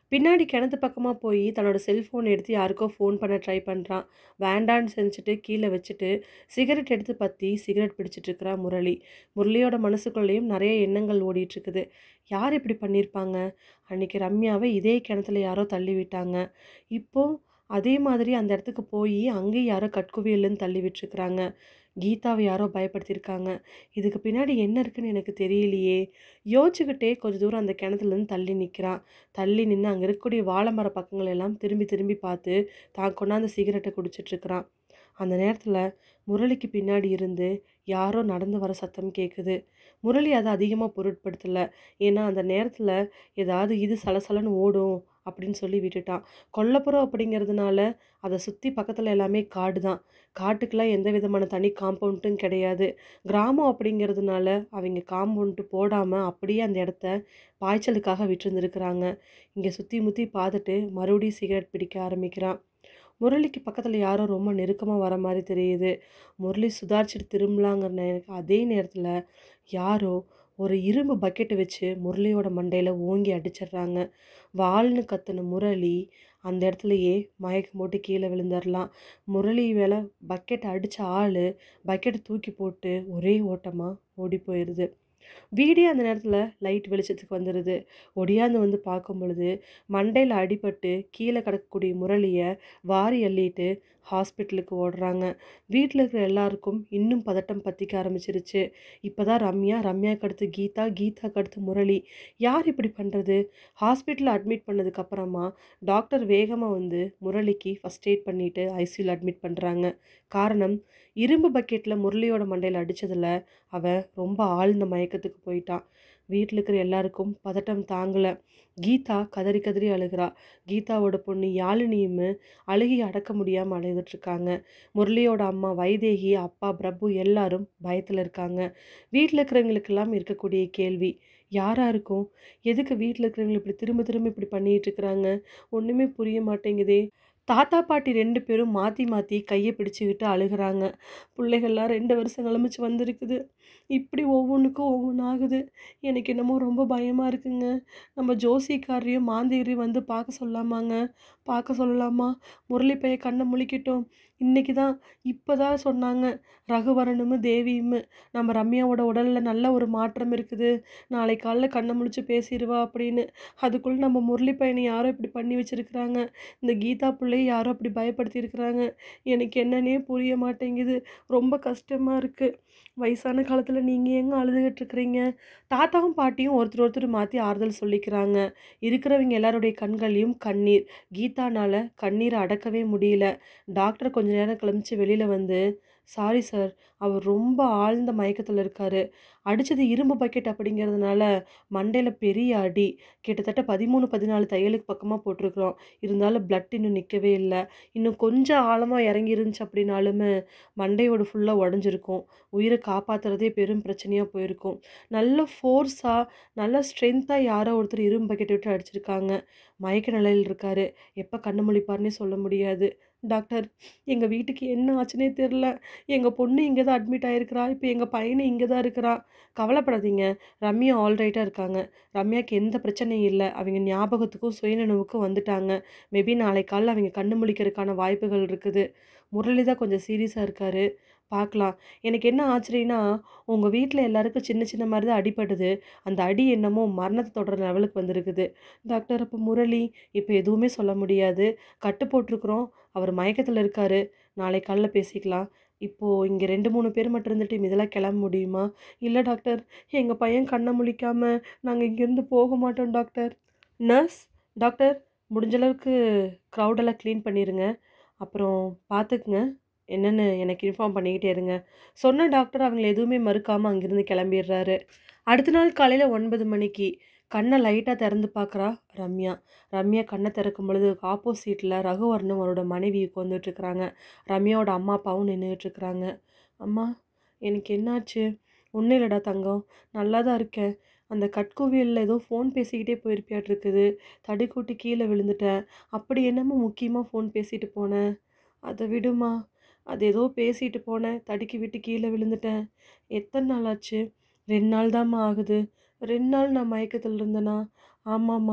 பின்னாடி கிணத்து பக்கமாக போய் தன்னோட செல்ஃபோன் எடுத்து யாருக்கோ ஃபோன் பண்ண ட்ரை பண்ணுறான் வேண்டான்னு செஞ்சுட்டு கீழே வச்சுட்டு சிகரெட் எடுத்து பற்றி சிகரெட் பிடிச்சிட்டு இருக்கிறா முரளி முரளியோட மனசுக்குள்ளேயும் நிறைய எண்ணங்கள் ஓடிட்டு இருக்குது யார் இப்படி பண்ணியிருப்பாங்க அன்னைக்கு ரம்யாவை இதே கிணத்துல யாரோ தள்ளி விட்டாங்க இப்போ அதே மாதிரி அந்த இடத்துக்கு போய் அங்கேயும் யாரோ கட்குவியல்னு தள்ளி விட்டுருக்குறாங்க கீதாவை யாரோ பயப்படுத்தியிருக்காங்க இதுக்கு பின்னாடி என்ன இருக்குன்னு எனக்கு தெரியலையே யோசிச்சுக்கிட்டே கொஞ்ச தூரம் அந்த கிணத்துலேருந்து தள்ளி நிற்கிறான் தள்ளி நின்று அங்கே இருக்கக்கூடிய வாழை மர பக்கங்கள் எல்லாம் திரும்பி திரும்பி பார்த்து தான் கொண்டாந்து சிகரெட்டை குடிச்சிட்டு இருக்கிறான் அந்த நேரத்தில் முரளிக்கு பின்னாடி இருந்து யாரோ நடந்து வர சத்தம் கேட்குது முரளி அதை அதிகமாக பொருட்படுத்தலை ஏன்னா அந்த நேரத்தில் ஏதாவது இது சலசலன்னு ஓடும் அப்படின்னு சொல்லி விட்டுட்டான் கொல்லப்புறம் அப்படிங்கிறதுனால அதை சுற்றி பக்கத்தில் எல்லாமே காடு தான் காட்டுக்கெலாம் எந்த விதமான தனி காம்பவுண்டும் கிடையாது கிராமம் அப்படிங்கிறதுனால அவங்க காம்பவுண்டு போடாமல் அப்படியே அந்த இடத்த பாய்ச்சலுக்காக விட்டுருந்துருக்குறாங்க இங்கே சுற்றி முற்றி பார்த்துட்டு மறுபடியும் சிகரெட் பிடிக்க ஆரம்பிக்கிறான் முரளிக்கு பக்கத்தில் யாரோ ரொம்ப நெருக்கமாக வர மாதிரி தெரியுது முரளி சுதாரிச்சுட்டு திரும்பலாங்கிற நேரம் அதே நேரத்தில் யாரோ ஒரு இரும்பு பக்கெட்டை வச்சு முரளியோட மண்டையில் ஓங்கி அடிச்சிடுறாங்க வாள்னு கத்துன முரளி அந்த இடத்துலையே மயக்கம் போட்டு கீழே விழுந்துடலாம் முரளி மேலே பக்கெட்டை அடித்த ஆள் பக்கெட்டை தூக்கி போட்டு ஒரே ஓட்டமாக ஓடி போயிடுது வீடே அந்த நேரத்தில் லைட் வெளிச்சத்துக்கு வந்துடுது ஒடியாந்து வந்து பார்க்கும் பொழுது மண்டையில் அடிபட்டு கீழே கிடக்கக்கூடிய முரளியை வாரி அள்ளிட்டு ஹாஸ்பிட்டலுக்கு ஓடுறாங்க வீட்டில் இருக்கிற எல்லாருக்கும் இன்னும் பதட்டம் பற்றிக்க ஆரம்பிச்சிருச்சு இப்போ தான் ரம்யா ரம்யாக்கு அடுத்து கீதா கீதாக்கு அடுத்து முரளி யார் இப்படி பண்ணுறது ஹாஸ்பிட்டலில் அட்மிட் பண்ணதுக்கப்புறமா டாக்டர் வேகமாக வந்து முரளிக்கு ஃபஸ்ட் எய்ட் பண்ணிவிட்டு ஐசியூவில் அட்மிட் பண்ணுறாங்க காரணம் இரும்பு பக்கெட்டில் முரளியோட மண்டையில் அடித்ததில் அவன் ரொம்ப ஆழ்ந்த மயக்கத்துக்கு போயிட்டான் வீட்டில் இருக்கிற எல்லாருக்கும் பதட்டம் தாங்கலை கீதா கதறி கதறி அழுகிறா கீதாவோட பொண்ணு யாழினியும் அழுகி அடக்க முடியாமல் அழுதுட்ருக்காங்க முரளியோட அம்மா வைதேகி அப்பா பிரபு எல்லாரும் பயத்தில் இருக்காங்க வீட்டில் இருக்கிறவங்களுக்கெல்லாம் இருக்கக்கூடிய கேள்வி யாராக இருக்கும் எதுக்கு வீட்டில் இருக்கிறவங்க இப்படி திரும்ப திரும்ப இப்படி பண்ணிகிட்டு இருக்கிறாங்க ஒன்றுமே புரிய மாட்டேங்குதே தாத்தா பாட்டி ரெண்டு பேரும் மாற்றி மாற்றி கையை பிடிச்சிக்கிட்டு அழுகிறாங்க பிள்ளைகள்லாம் ரெண்டு வருஷம் கிளம்பிச்சு வந்திருக்குது இப்படி ஒவ்வொன்றுக்கும் ஒவ்வொன்று ஆகுது எனக்கு என்னமோ ரொம்ப பயமாக இருக்குங்க நம்ம ஜோசிக்காரையும் மாந்திரியும் வந்து பார்க்க சொல்லாமாங்க பார்க்க சொல்லலாமா முரளி பைய கண்ணை முழிக்கட்டும் இன்றைக்கி தான் இப்போ தான் சொன்னாங்க ரகுவரனும் தேவியும் நம்ம ரம்யாவோட உடலில் நல்ல ஒரு மாற்றம் இருக்குது நாளை காலைல கண்ணை முழிச்சு பேசிடுவா அப்படின்னு அதுக்குள்ளே நம்ம முரளி பையனை யாரோ இப்படி பண்ணி வச்சுருக்குறாங்க இந்த கீதா பிள்ளையை யாரோ அப்படி பயப்படுத்தி இருக்கிறாங்க எனக்கு என்னன்னே புரிய மாட்டேங்குது ரொம்ப கஷ்டமாக இருக்குது வயசான காலத்தில் நீங்கள் எங்கே அழுதுகிட்டு இருக்கிறீங்க தாத்தாவும் பாட்டியும் ஒருத்தர் ஒருத்தர் மாற்றி ஆறுதல் சொல்லிக்கிறாங்க இருக்கிறவங்க எல்லாருடைய கண்களையும் கண்ணீர் கீதானால் கண்ணீரை அடக்கவே முடியல டாக்டர் கொஞ்ச நேரம் கிளம்பிச்சு வெளியில் வந்து சாரி சார் அவர் ரொம்ப ஆழ்ந்த மயக்கத்தில் இருக்கார் அடித்தது இரும்பு பக்கெட் அப்படிங்கிறதுனால மண்டையில் பெரிய அடி கிட்டத்தட்ட பதிமூணு பதினாலு தையலுக்கு பக்கமாக போட்டிருக்கிறோம் இருந்தாலும் பிளட் இன்னும் நிற்கவே இல்லை இன்னும் கொஞ்சம் ஆழமாக இறங்கி இருந்துச்சு அப்படின்னாலுமே மண்டையோட ஃபுல்லாக உடஞ்சிருக்கும் உயிரை காப்பாற்றுறதே பெரும் பிரச்சனையாக போயிருக்கும் நல்ல ஃபோர்ஸாக நல்ல ஸ்ட்ரென்த்தாக யாரோ ஒருத்தர் இரும்பு பக்கெட் விட்டு அடிச்சிருக்காங்க மயக்க நிலையில் இருக்கார் எப்போ கண்ணு முழிப்பார்னே சொல்ல முடியாது டாக்டர் எங்கள் வீட்டுக்கு என்ன ஆச்சுனே தெரில எங்கள் பொண்ணு இங்கே தான் அட்மிட் ஆகிருக்கிறா இப்போ எங்கள் பையனும் இங்கே தான் இருக்கிறான் கவலைப்படாதீங்க ரம்யா ஆல்ரைட்டாக இருக்காங்க ரம்யாவுக்கு எந்த பிரச்சனையும் இல்லை அவங்க ஞாபகத்துக்கும் சுயநினைவுக்கும் வந்துட்டாங்க மேபி நாளை காலைல அவங்க கண்ணு முழிக்கிறதுக்கான வாய்ப்புகள் இருக்குது முரளி தான் கொஞ்சம் சீரியஸாக இருக்கார் பார்க்கலாம் எனக்கு என்ன ஆச்சரியன்னா உங்கள் வீட்டில் எல்லாருக்கும் சின்ன சின்ன மாதிரி தான் அடிபடுது அந்த அடி என்னமோ மரணத்தை தொடர லெவலுக்கு வந்திருக்குது டாக்டர் அப்போ முரளி இப்போ எதுவுமே சொல்ல முடியாது கட்டு போட்டிருக்குறோம் அவர் மயக்கத்தில் இருக்கார் நாளை காலைல பேசிக்கலாம் இப்போது இங்கே ரெண்டு மூணு பேர் மட்டும் இருந்துட்டு இதெல்லாம் கிளம்ப முடியுமா இல்லை டாக்டர் எங்கள் பையன் கண்ணை முழிக்காமல் நாங்கள் இங்கேருந்து போக மாட்டோம் டாக்டர் நர்ஸ் டாக்டர் முடிஞ்ச அளவுக்கு க்ரௌடெல்லாம் க்ளீன் பண்ணிடுங்க அப்புறம் பார்த்துக்குங்க என்னென்னு எனக்கு இன்ஃபார்ம் பண்ணிக்கிட்டே இருங்க சொன்ன டாக்டர் அவங்கள எதுவுமே மறுக்காமல் அங்கேருந்து கிளம்பிடுறாரு அடுத்த நாள் காலையில் ஒன்பது மணிக்கு கண்ணை லைட்டாக திறந்து பார்க்குறா ரம்யா ரம்யா கண்ணை திறக்கும் பொழுது ஆப்போசிட்டில் ரகுவரனும் அவரோட மனைவி உட்காந்துட்ருக்குறாங்க ரம்யாவோட அம்மா அப்பாவும் நின்றுட்டுருக்குறாங்க அம்மா எனக்கு என்னாச்சு ஒன்றும் இல்லைடா தங்கம் நல்லா தான் இருக்கேன் அந்த கட்குவியலில் ஏதோ ஃபோன் பேசிக்கிட்டே போயிருப்பியாட்டு இருக்குது தடுக்கூட்டி கீழே விழுந்துட்டேன் அப்படி என்னமோ முக்கியமாக ஃபோன் பேசிட்டு போனேன் அதை விடுமா அது ஏதோ பேசிட்டு போனேன் தடுக்கி விட்டு கீழே விழுந்துட்டேன் எத்தனை நாள் ஆச்சு ரெண்டு நாள் தாம்மா ஆகுது ரெண்டு நாள் நான் மயக்கத்தில் இருந்தேனா ஆமாம்மா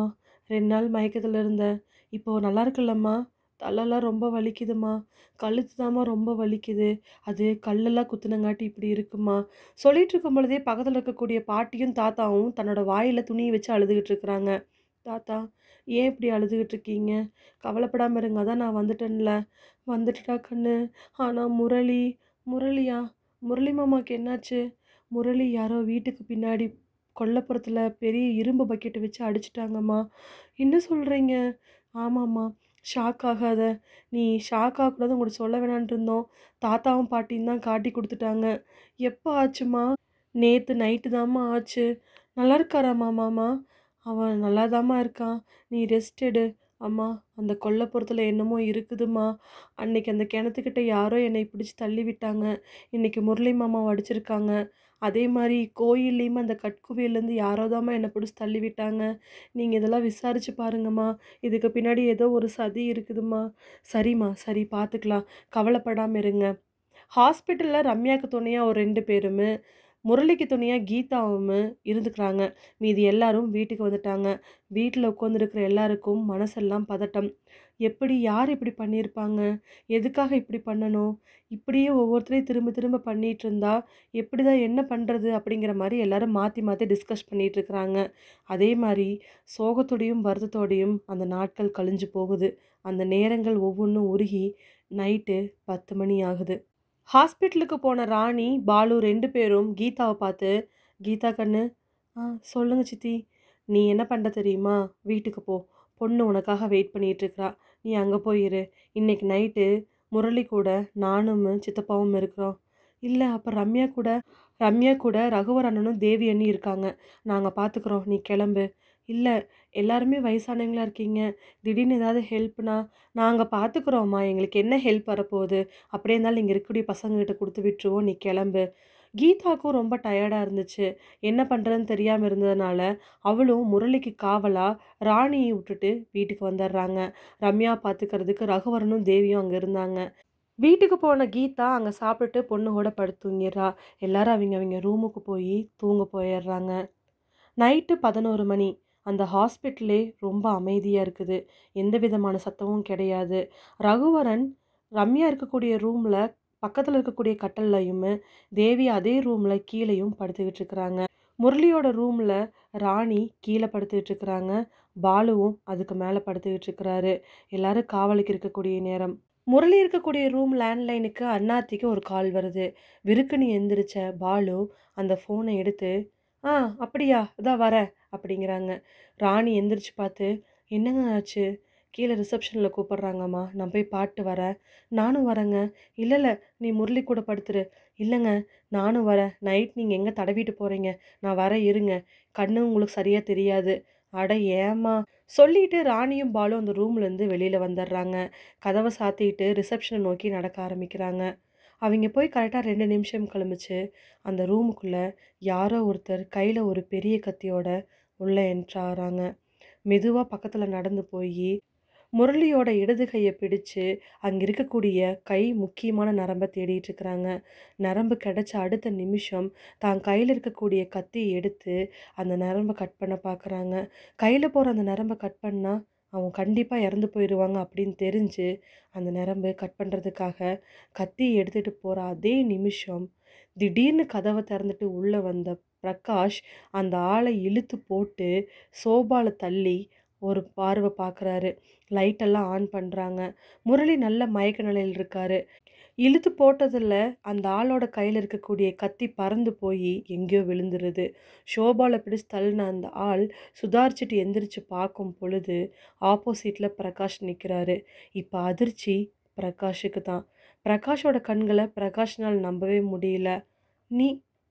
ரெண்டு நாள் மயக்கத்தில் இருந்தேன் இப்போது நல்லா இருக்குல்லம்மா தலைலாம் ரொம்ப வலிக்குதும்மா கழுத்து தாம்மா ரொம்ப வலிக்குது அது கல்லெல்லாம் குத்துனங்காட்டி இப்படி இருக்குமா சொல்லிட்டு இருக்கும் பொழுதே பக்கத்தில் இருக்கக்கூடிய பாட்டியும் தாத்தாவும் தன்னோட வாயில் துணியை வச்சு அழுதுகிட்டு இருக்கிறாங்க தாத்தா ஏன் இப்படி அழுதுகிட்டு இருக்கீங்க கவலைப்படாமல் இருங்க அதான் நான் வந்துட்டேன்ல வந்துட்டுடா கண்ணு ஆனால் முரளி முரளியா முரளி மாமாக்கு என்னாச்சு முரளி யாரோ வீட்டுக்கு பின்னாடி கொல்லைப்புறத்தில் பெரிய இரும்பு பக்கெட்டை வச்சு அடிச்சிட்டாங்கம்மா என்ன சொல்கிறீங்க ஆமாம்மா ஷாக் ஆகாத நீ ஷாக் ஆகக்கூடாது உங்களுக்கு சொல்ல வேணான்ட்டு இருந்தோம் தாத்தாவும் பாட்டியும் தான் காட்டி கொடுத்துட்டாங்க எப்போ ஆச்சுமா நேற்று நைட்டு தாம்மா ஆச்சு நல்லா இருக்காராம்மா மாமா அவன் நல்லா இருக்கான் நீ ரெஸ்ட் எடு அம்மா அந்த கொல்லைப்புறத்தில் என்னமோ இருக்குதும்மா அன்னைக்கு அந்த கிணத்துக்கிட்ட யாரோ என்னை பிடிச்சி தள்ளி விட்டாங்க இன்னைக்கு முரளி மாமாவை அடிச்சிருக்காங்க அதே மாதிரி கோயில்லையுமே அந்த கட்குவியிலேருந்து யாரோ தாம்மா என்னை பிடிச்சி தள்ளி விட்டாங்க நீங்கள் இதெல்லாம் விசாரிச்சு பாருங்கம்மா இதுக்கு பின்னாடி ஏதோ ஒரு சதி இருக்குதும்மா சரிம்மா சரி பார்த்துக்கலாம் கவலைப்படாமல் இருங்க ஹாஸ்பிட்டலில் ரம்யாவுக்கு துணையாக ஒரு ரெண்டு பேரும் முரளிக்கு துணையாக கீதாவும் இருந்துக்கிறாங்க மீதி எல்லாரும் வீட்டுக்கு வந்துட்டாங்க வீட்டில் உட்காந்துருக்கிற எல்லாருக்கும் மனசெல்லாம் பதட்டம் எப்படி யார் இப்படி பண்ணியிருப்பாங்க எதுக்காக இப்படி பண்ணணும் இப்படியே ஒவ்வொருத்தரையும் திரும்ப திரும்ப பண்ணிகிட்டு இருந்தா எப்படி தான் என்ன பண்ணுறது அப்படிங்கிற மாதிரி எல்லாரும் மாற்றி மாற்றி டிஸ்கஸ் பண்ணிகிட்டு இருக்கிறாங்க அதே மாதிரி சோகத்தோடையும் வருத்தத்தோடையும் அந்த நாட்கள் கழிஞ்சு போகுது அந்த நேரங்கள் ஒவ்வொன்றும் உருகி நைட்டு பத்து மணி ஆகுது ஹாஸ்பிட்டலுக்கு போன ராணி பாலு ரெண்டு பேரும் கீதாவை பார்த்து கீதா கண்ணு ஆ சொல்லுங்க சித்தி நீ என்ன பண்ண தெரியுமா வீட்டுக்கு போ பொண்ணு உனக்காக வெயிட் பண்ணிட்டு இருக்கறா நீ அங்கே போயிரு இன்னைக்கு நைட்டு முரளி கூட நானும் சித்தப்பாவும் இருக்கிறோம் இல்லை அப்போ ரம்யா கூட ரம்யா கூட ரகுவர் அண்ணனும் தேவி அண்ணி இருக்காங்க நாங்கள் பார்த்துக்குறோம் நீ கிளம்பு இல்லை எல்லாருமே வயசானவங்களா இருக்கீங்க திடீர்னு ஏதாவது ஹெல்ப்னா நாங்கள் பார்த்துக்குறோம்மா எங்களுக்கு என்ன ஹெல்ப் வரப்போகுது அப்படியே இருந்தாலும் இங்கே இருக்கக்கூடிய பசங்ககிட்ட கொடுத்து விட்டுருவோம் நீ கிளம்பு கீதாக்கும் ரொம்ப டயர்டாக இருந்துச்சு என்ன பண்ணுறதுன்னு தெரியாமல் இருந்ததுனால அவளும் முரளிக்கு காவலாக ராணியை விட்டுட்டு வீட்டுக்கு வந்துடுறாங்க ரம்யா பார்த்துக்கிறதுக்கு ரகுவரனும் தேவியும் அங்கே இருந்தாங்க வீட்டுக்கு போன கீதா அங்கே சாப்பிட்டுட்டு பொண்ணுகூட படுத்து தூங்கிடுறா எல்லாரும் அவங்க அவங்க ரூமுக்கு போய் தூங்க போயிடுறாங்க நைட்டு பதினோரு மணி அந்த ஹாஸ்பிட்டலே ரொம்ப அமைதியாக இருக்குது எந்த விதமான சத்தமும் கிடையாது ரகுவரன் ரம்யா இருக்கக்கூடிய ரூமில் பக்கத்தில் இருக்கக்கூடிய கட்டல்லையும் தேவி அதே ரூமில் கீழேயும் படுத்துக்கிட்டு இருக்கிறாங்க முரளியோட ரூமில் ராணி கீழே படுத்துக்கிட்டு இருக்கிறாங்க பாலுவும் அதுக்கு மேலே படுத்துக்கிட்டு இருக்கிறாரு எல்லாரும் காவலுக்கு இருக்கக்கூடிய நேரம் முரளி இருக்கக்கூடிய ரூம் லேண்ட்லைனுக்கு அண்ணாத்திக்கு ஒரு கால் வருது விருக்குன்னு எந்திரிச்ச பாலு அந்த ஃபோனை எடுத்து ஆ அப்படியா இதான் வரேன் அப்படிங்கிறாங்க ராணி எந்திரிச்சு பார்த்து என்னங்க ஆச்சு கீழே ரிசப்ஷனில் கூப்பிட்றாங்கம்மா நான் போய் பாட்டு வரேன் நானும் வரேங்க இல்லை இல்லை நீ முரளி கூட படுத்துரு இல்லைங்க நானும் வரேன் நைட் நீங்கள் எங்கே தடவிட்டு போகிறீங்க நான் வர இருங்க கண்ணு உங்களுக்கு சரியாக தெரியாது அட ஏம்மா சொல்லிட்டு ராணியும் பாலும் அந்த ரூம்லேருந்து வெளியில் வந்துடுறாங்க கதவை சாத்திட்டு ரிசப்ஷனை நோக்கி நடக்க ஆரம்பிக்கிறாங்க அவங்க போய் கரெக்டாக ரெண்டு நிமிஷம் கிளம்பிச்சு அந்த ரூமுக்குள்ளே யாரோ ஒருத்தர் கையில் ஒரு பெரிய கத்தியோட உள்ளே என்ட்ராகிறாங்க மெதுவாக பக்கத்தில் நடந்து போய் முரளியோட இடது கையை பிடிச்சு அங்கே இருக்கக்கூடிய கை முக்கியமான நரம்பை தேடிட்டு இருக்கிறாங்க நரம்பு கிடைச்ச அடுத்த நிமிஷம் தான் கையில் இருக்கக்கூடிய கத்தியை எடுத்து அந்த நரம்பை கட் பண்ண பார்க்குறாங்க கையில் போகிற அந்த நரம்பை கட் பண்ணால் அவங்க கண்டிப்பாக இறந்து போயிடுவாங்க அப்படின்னு தெரிஞ்சு அந்த நரம்பு கட் பண்ணுறதுக்காக கத்தியை எடுத்துகிட்டு போகிற அதே நிமிஷம் திடீர்னு கதவை திறந்துட்டு உள்ளே வந்த பிரகாஷ் அந்த ஆளை இழுத்து போட்டு சோபால தள்ளி ஒரு பார்வை பார்க்குறாரு லைட்டெல்லாம் ஆன் பண்ணுறாங்க முரளி நல்ல மயக்க நிலையில் இருக்காரு இழுத்து போட்டதில் அந்த ஆளோட கையில் இருக்கக்கூடிய கத்தி பறந்து போய் எங்கேயோ விழுந்துருது ஷோபாவில் பிடிச்சு தள்ளின அந்த ஆள் சுதாரிச்சுட்டு எந்திரிச்சு பார்க்கும் பொழுது ஆப்போசிட்டில் பிரகாஷ் நிற்கிறாரு இப்போ அதிர்ச்சி பிரகாஷுக்கு தான் பிரகாஷோட கண்களை பிரகாஷ்னால் நம்பவே முடியல நீ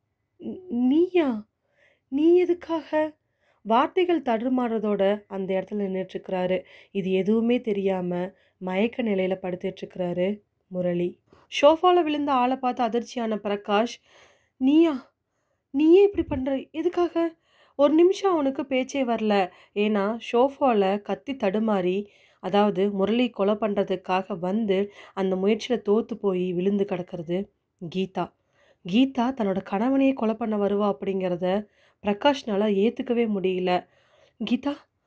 நீயா நீ எதுக்காக வார்த்தைகள் தடுமாறதோட அந்த இடத்துல நின்றுட்டுருக்கிறாரு இது எதுவுமே தெரியாமல் மயக்க நிலையில் படுத்துட்ருக்கிறாரு முரளி ஷோஃபாவில் விழுந்த ஆளை பார்த்து அதிர்ச்சியான பிரகாஷ் நீயா நீயே இப்படி பண்ணுற எதுக்காக ஒரு நிமிஷம் அவனுக்கு பேச்சே வரல ஏன்னா ஷோஃபாவில் கத்தி தடுமாறி அதாவது முரளி கொலை பண்ணுறதுக்காக வந்து அந்த முயற்சியில் தோற்று போய் விழுந்து கிடக்கிறது கீதா கீதா தன்னோட கணவனையே கொலை பண்ண வருவா அப்படிங்கிறத பிரகாஷ்னால் ஏற்றுக்கவே முடியல கீதா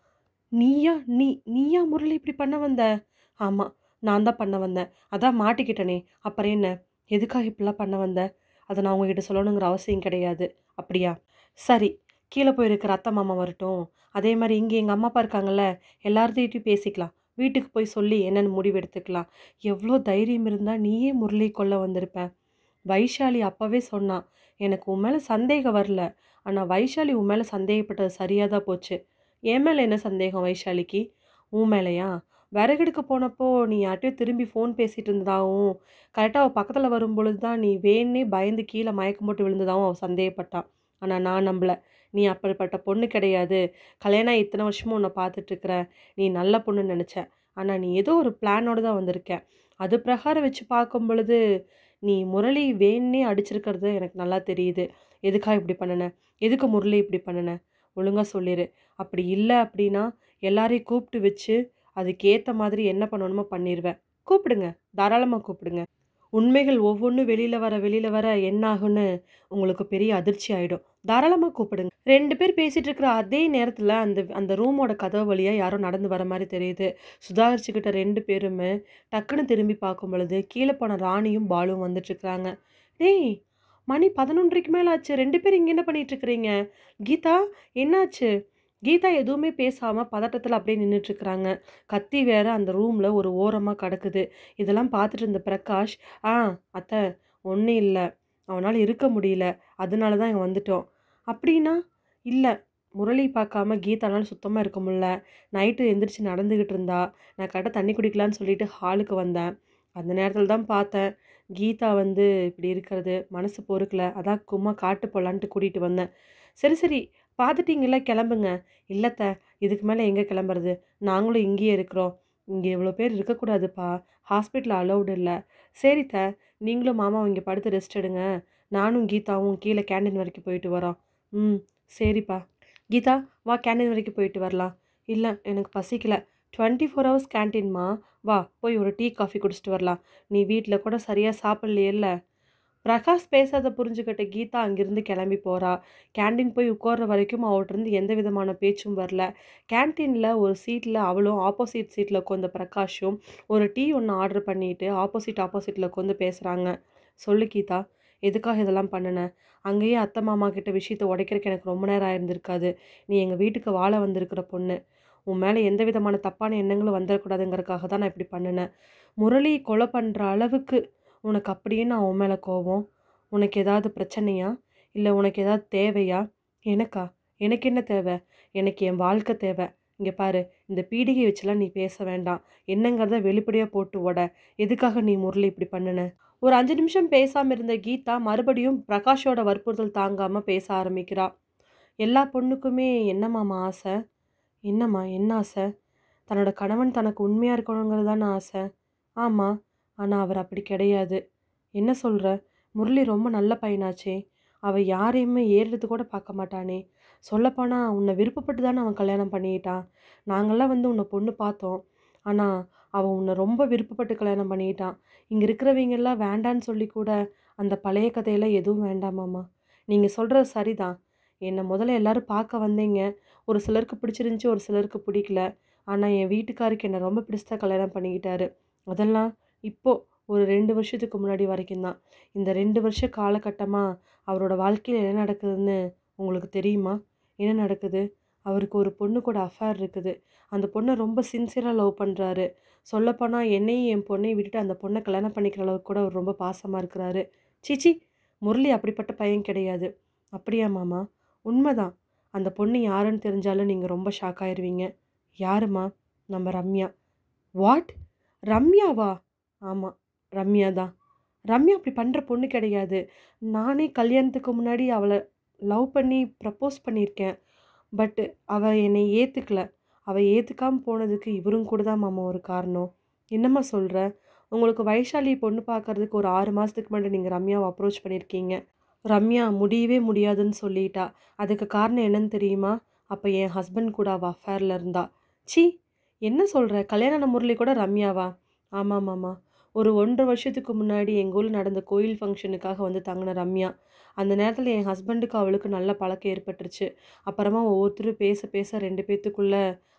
நீயா நீ நீயா முரளி இப்படி பண்ண வந்த ஆமாம் நான் தான் பண்ண வந்தேன் அதான் மாட்டிக்கிட்டனே அப்புறம் என்ன எதுக்காக இப்படிலாம் பண்ண வந்த அதை நான் உங்ககிட்ட சொல்லணுங்கிற அவசியம் கிடையாது அப்படியா சரி கீழே போயிருக்கிற அத்தை மாமா வரட்டும் அதே மாதிரி இங்கே எங்கள் அம்மா அப்பா இருக்காங்கல்ல எல்லார்த்தையும் பேசிக்கலாம் வீட்டுக்கு போய் சொல்லி என்னென்னு முடிவு எடுத்துக்கலாம் எவ்வளோ தைரியம் இருந்தால் நீயே முரளி கொல்ல வந்திருப்ப வைஷாலி அப்போவே சொன்னான் எனக்கு உன் மேலே சந்தேகம் வரல ஆனால் வைஷாலி உன் மேலே சந்தேகப்பட்டது சரியாக தான் போச்சு என் மேலே என்ன சந்தேகம் வைஷாலிக்கு உன் மேலேயா விறகெடுக்க போனப்போ நீ யார்ட்டையோ திரும்பி ஃபோன் பேசிகிட்டு இருந்ததாகவும் கரெக்டாக அவள் பக்கத்தில் வரும்பொழுது தான் நீ வேணே பயந்து கீழே மயக்கம் போட்டு விழுந்ததாகவும் அவள் சந்தேகப்பட்டான் ஆனால் நான் நம்பல நீ அப்படிப்பட்ட பொண்ணு கிடையாது கல்யாணம் ஆகி இத்தனை வருஷமும் உன்னை பார்த்துட்ருக்குற நீ நல்ல பொண்ணுன்னு நினச்சேன் ஆனால் நீ ஏதோ ஒரு பிளானோடு தான் வந்திருக்க அது பிரகாரம் வச்சு பார்க்கும் பொழுது நீ முரளி வேணே அடிச்சிருக்கிறது எனக்கு நல்லா தெரியுது எதுக்காக இப்படி பண்ணின எதுக்கு முரளி இப்படி பண்ணின ஒழுங்காக சொல்லிடு அப்படி இல்லை அப்படின்னா எல்லாரையும் கூப்பிட்டு வச்சு அதுக்கேற்ற மாதிரி என்ன பண்ணணுமோ பண்ணிடுவேன் கூப்பிடுங்க தாராளமாக கூப்பிடுங்க உண்மைகள் ஒவ்வொன்றும் வெளியில் வர வெளியில் வர என்ன ஆகும்னு உங்களுக்கு பெரிய அதிர்ச்சி ஆகிடும் தாராளமாக கூப்பிடுங்க ரெண்டு பேர் பேசிகிட்டு இருக்கிற அதே நேரத்தில் அந்த அந்த ரூமோட கதவு வழியாக யாரோ நடந்து வர மாதிரி தெரியுது சுதாகரிச்சுக்கிட்ட ரெண்டு பேருமே டக்குன்னு திரும்பி பார்க்கும் பொழுது கீழே போன ராணியும் பாலுவும் வந்துட்டுருக்குறாங்க டேய் மணி பதினொன்றரைக்கு மேலே ஆச்சு ரெண்டு பேரும் இங்கே என்ன பண்ணிட்டு இருக்கிறீங்க கீதா என்னாச்சு கீதா எதுவுமே பேசாமல் பதட்டத்தில் அப்படியே நின்றுட்டுருக்குறாங்க கத்தி வேற அந்த ரூமில் ஒரு ஓரமாக கிடக்குது இதெல்லாம் பார்த்துட்டு இருந்த பிரகாஷ் ஆ அத்தை ஒன்றும் இல்லை அவனால் இருக்க முடியல அதனால தான் இங்கே வந்துட்டோம் அப்படின்னா இல்லை முரளி பார்க்காம கீதானால சுத்தமாக இருக்க முடியல நைட்டு எந்திரிச்சு நடந்துக்கிட்டு இருந்தா நான் கரெக்டாக தண்ணி குடிக்கலான்னு சொல்லிட்டு ஹாலுக்கு வந்தேன் அந்த நேரத்தில் தான் பார்த்தேன் கீதா வந்து இப்படி இருக்கிறது மனசு பொறுக்கல அதான் கும்மா காட்டு போகலான்ட்டு கூட்டிகிட்டு வந்தேன் சரி சரி பார்த்துட்டீங்களா கிளம்புங்க இல்லைத்த இதுக்கு மேலே எங்கே கிளம்புறது நாங்களும் இங்கேயே இருக்கிறோம் இங்கே இவ்வளோ பேர் இருக்கக்கூடாதுப்பா ஹாஸ்பிட்டல் அலௌடு இல்லை சரித்த நீங்களும் மாமாவும் இங்கே படுத்து ரெஸ்ட் எடுங்க நானும் கீதாவும் கீழே கேண்டீன் வரைக்கும் போயிட்டு வரோம் ம் சரிப்பா கீதா வா கேண்டீன் வரைக்கும் போயிட்டு வரலாம் இல்லை எனக்கு பசிக்கல டுவெண்ட்டி ஃபோர் ஹவர்ஸ் கேன்டீன்மா வா போய் ஒரு டீ காஃபி குடிச்சிட்டு வரலாம் நீ வீட்டில் கூட சரியாக சாப்பிட்லையில்ல பிரகாஷ் பேசாத புரிஞ்சுக்கிட்ட கீதா அங்கேருந்து கிளம்பி போகிறா கேண்டீன் போய் உட்கார்ற வரைக்கும் அவர்கிட்டருந்து எந்த விதமான பேச்சும் வரல கேன்டீனில் ஒரு சீட்டில் அவளும் ஆப்போசிட் சீட்டில் உட்காந்த பிரகாஷும் ஒரு டீ ஒன்று ஆர்டர் பண்ணிட்டு ஆப்போசிட் ஆப்போசிட்டில் உட்காந்து பேசுகிறாங்க சொல்லு கீதா எதுக்காக இதெல்லாம் பண்ணின அங்கேயே அத்தை மாமா கிட்ட விஷயத்தை உடைக்கிறதுக்கு எனக்கு ரொம்ப நேரம் ஆயிருந்திருக்காது நீ எங்கள் வீட்டுக்கு வாழ வந்திருக்கிற பொண்ணு உன் மேலே எந்த விதமான தப்பான எண்ணங்களும் வந்துடக்கூடாதுங்கிறதுக்காக தான் நான் இப்படி பண்ணினேன் முரளி கொலை பண்ணுற அளவுக்கு உனக்கு அப்படியே நான் உன் மேலே கோவம் உனக்கு ஏதாவது பிரச்சனையா இல்லை உனக்கு ஏதாவது தேவையா எனக்கா எனக்கு என்ன தேவை எனக்கு என் வாழ்க்கை தேவை இங்கே பாரு இந்த பீடிகை வச்சுலாம் நீ பேச வேண்டாம் என்னங்கிறத வெளிப்படையாக போட்டு ஓட எதுக்காக நீ முரளி இப்படி பண்ணுன ஒரு அஞ்சு நிமிஷம் பேசாமல் இருந்த கீதா மறுபடியும் பிரகாஷோட வற்புறுத்தல் தாங்காமல் பேச ஆரம்பிக்கிறா எல்லா பொண்ணுக்குமே என்னம்மாமா ஆசை என்னம்மா என்ன ஆசை தன்னோட கணவன் தனக்கு உண்மையாக இருக்கணுங்கிறது தானே ஆசை ஆமாம் ஆனால் அவர் அப்படி கிடையாது என்ன சொல்கிற முரளி ரொம்ப நல்ல பையனாச்சே அவள் யாரையுமே ஏறுறது கூட பார்க்க மாட்டானே சொல்லப்போனால் உன்னை விருப்பப்பட்டு தானே அவன் கல்யாணம் பண்ணிக்கிட்டான் நாங்கள்லாம் வந்து உன்னை பொண்ணு பார்த்தோம் ஆனால் அவன் உன்னை ரொம்ப விருப்பப்பட்டு கல்யாணம் பண்ணிக்கிட்டான் இங்கே இருக்கிறவங்கெல்லாம் வேண்டான்னு சொல்லி கூட அந்த பழைய கதையெல்லாம் எதுவும் வேண்டாமாம்மா நீங்கள் சொல்கிறது சரிதான் என்னை முதல்ல எல்லாரும் பார்க்க வந்தீங்க ஒரு சிலருக்கு பிடிச்சிருந்துச்சி ஒரு சிலருக்கு பிடிக்கல ஆனால் என் வீட்டுக்காருக்கு என்னை ரொம்ப பிடிச்சதா கல்யாணம் பண்ணிக்கிட்டாரு அதெல்லாம் இப்போது ஒரு ரெண்டு வருஷத்துக்கு முன்னாடி வரைக்கும் தான் இந்த ரெண்டு வருஷ காலகட்டமாக அவரோட வாழ்க்கையில் என்ன நடக்குதுன்னு உங்களுக்கு தெரியுமா என்ன நடக்குது அவருக்கு ஒரு பொண்ணு கூட அஃபேர் இருக்குது அந்த பொண்ணை ரொம்ப சின்சியராக லவ் பண்ணுறாரு சொல்லப்போனால் என்னையும் என் பொண்ணையும் விட்டுட்டு அந்த பொண்ணை கல்யாணம் பண்ணிக்கிற அளவுக்கு கூட அவர் ரொம்ப பாசமாக இருக்கிறாரு சீச்சி முரளி அப்படிப்பட்ட பையன் கிடையாது அப்படியா மாமா உண்மைதான் அந்த பொண்ணு யாருன்னு தெரிஞ்சாலும் நீங்கள் ரொம்ப ஷாக் ஆயிருவீங்க யாருமா நம்ம ரம்யா வாட் ரம்யாவா ஆமாம் ரம்யா தான் ரம்யா அப்படி பண்ணுற பொண்ணு கிடையாது நானே கல்யாணத்துக்கு முன்னாடி அவளை லவ் பண்ணி ப்ரப்போஸ் பண்ணியிருக்கேன் பட்டு அவள் என்னை ஏற்றுக்கல அவள் ஏற்றுக்காமல் போனதுக்கு இவரும் கூட தான் மாமா ஒரு காரணம் என்னம்மா சொல்கிற உங்களுக்கு வைஷாலி பொண்ணு பார்க்கறதுக்கு ஒரு ஆறு மாதத்துக்கு முன்னாடி நீங்கள் ரம்யாவை அப்ரோச் பண்ணியிருக்கீங்க ரம்யா முடியவே முடியாதுன்னு சொல்லிட்டா அதுக்கு காரணம் என்னன்னு தெரியுமா அப்போ என் ஹஸ்பண்ட் கூட அவள் அஃபேரில் இருந்தா சி என்ன சொல்கிற கல்யாண முரளி கூட ரம்யாவா ஆமாம் மாமா ஒரு ஒன்றரை வருஷத்துக்கு முன்னாடி எங்கள் ஊரில் நடந்த கோயில் ஃபங்க்ஷனுக்காக வந்து தங்கின ரம்யா அந்த நேரத்தில் என் ஹஸ்பண்டுக்கு அவளுக்கு நல்ல பழக்கம் ஏற்பட்டுருச்சு அப்புறமா ஒவ்வொருத்தரும் பேச பேச ரெண்டு பேர்த்துக்குள்ளே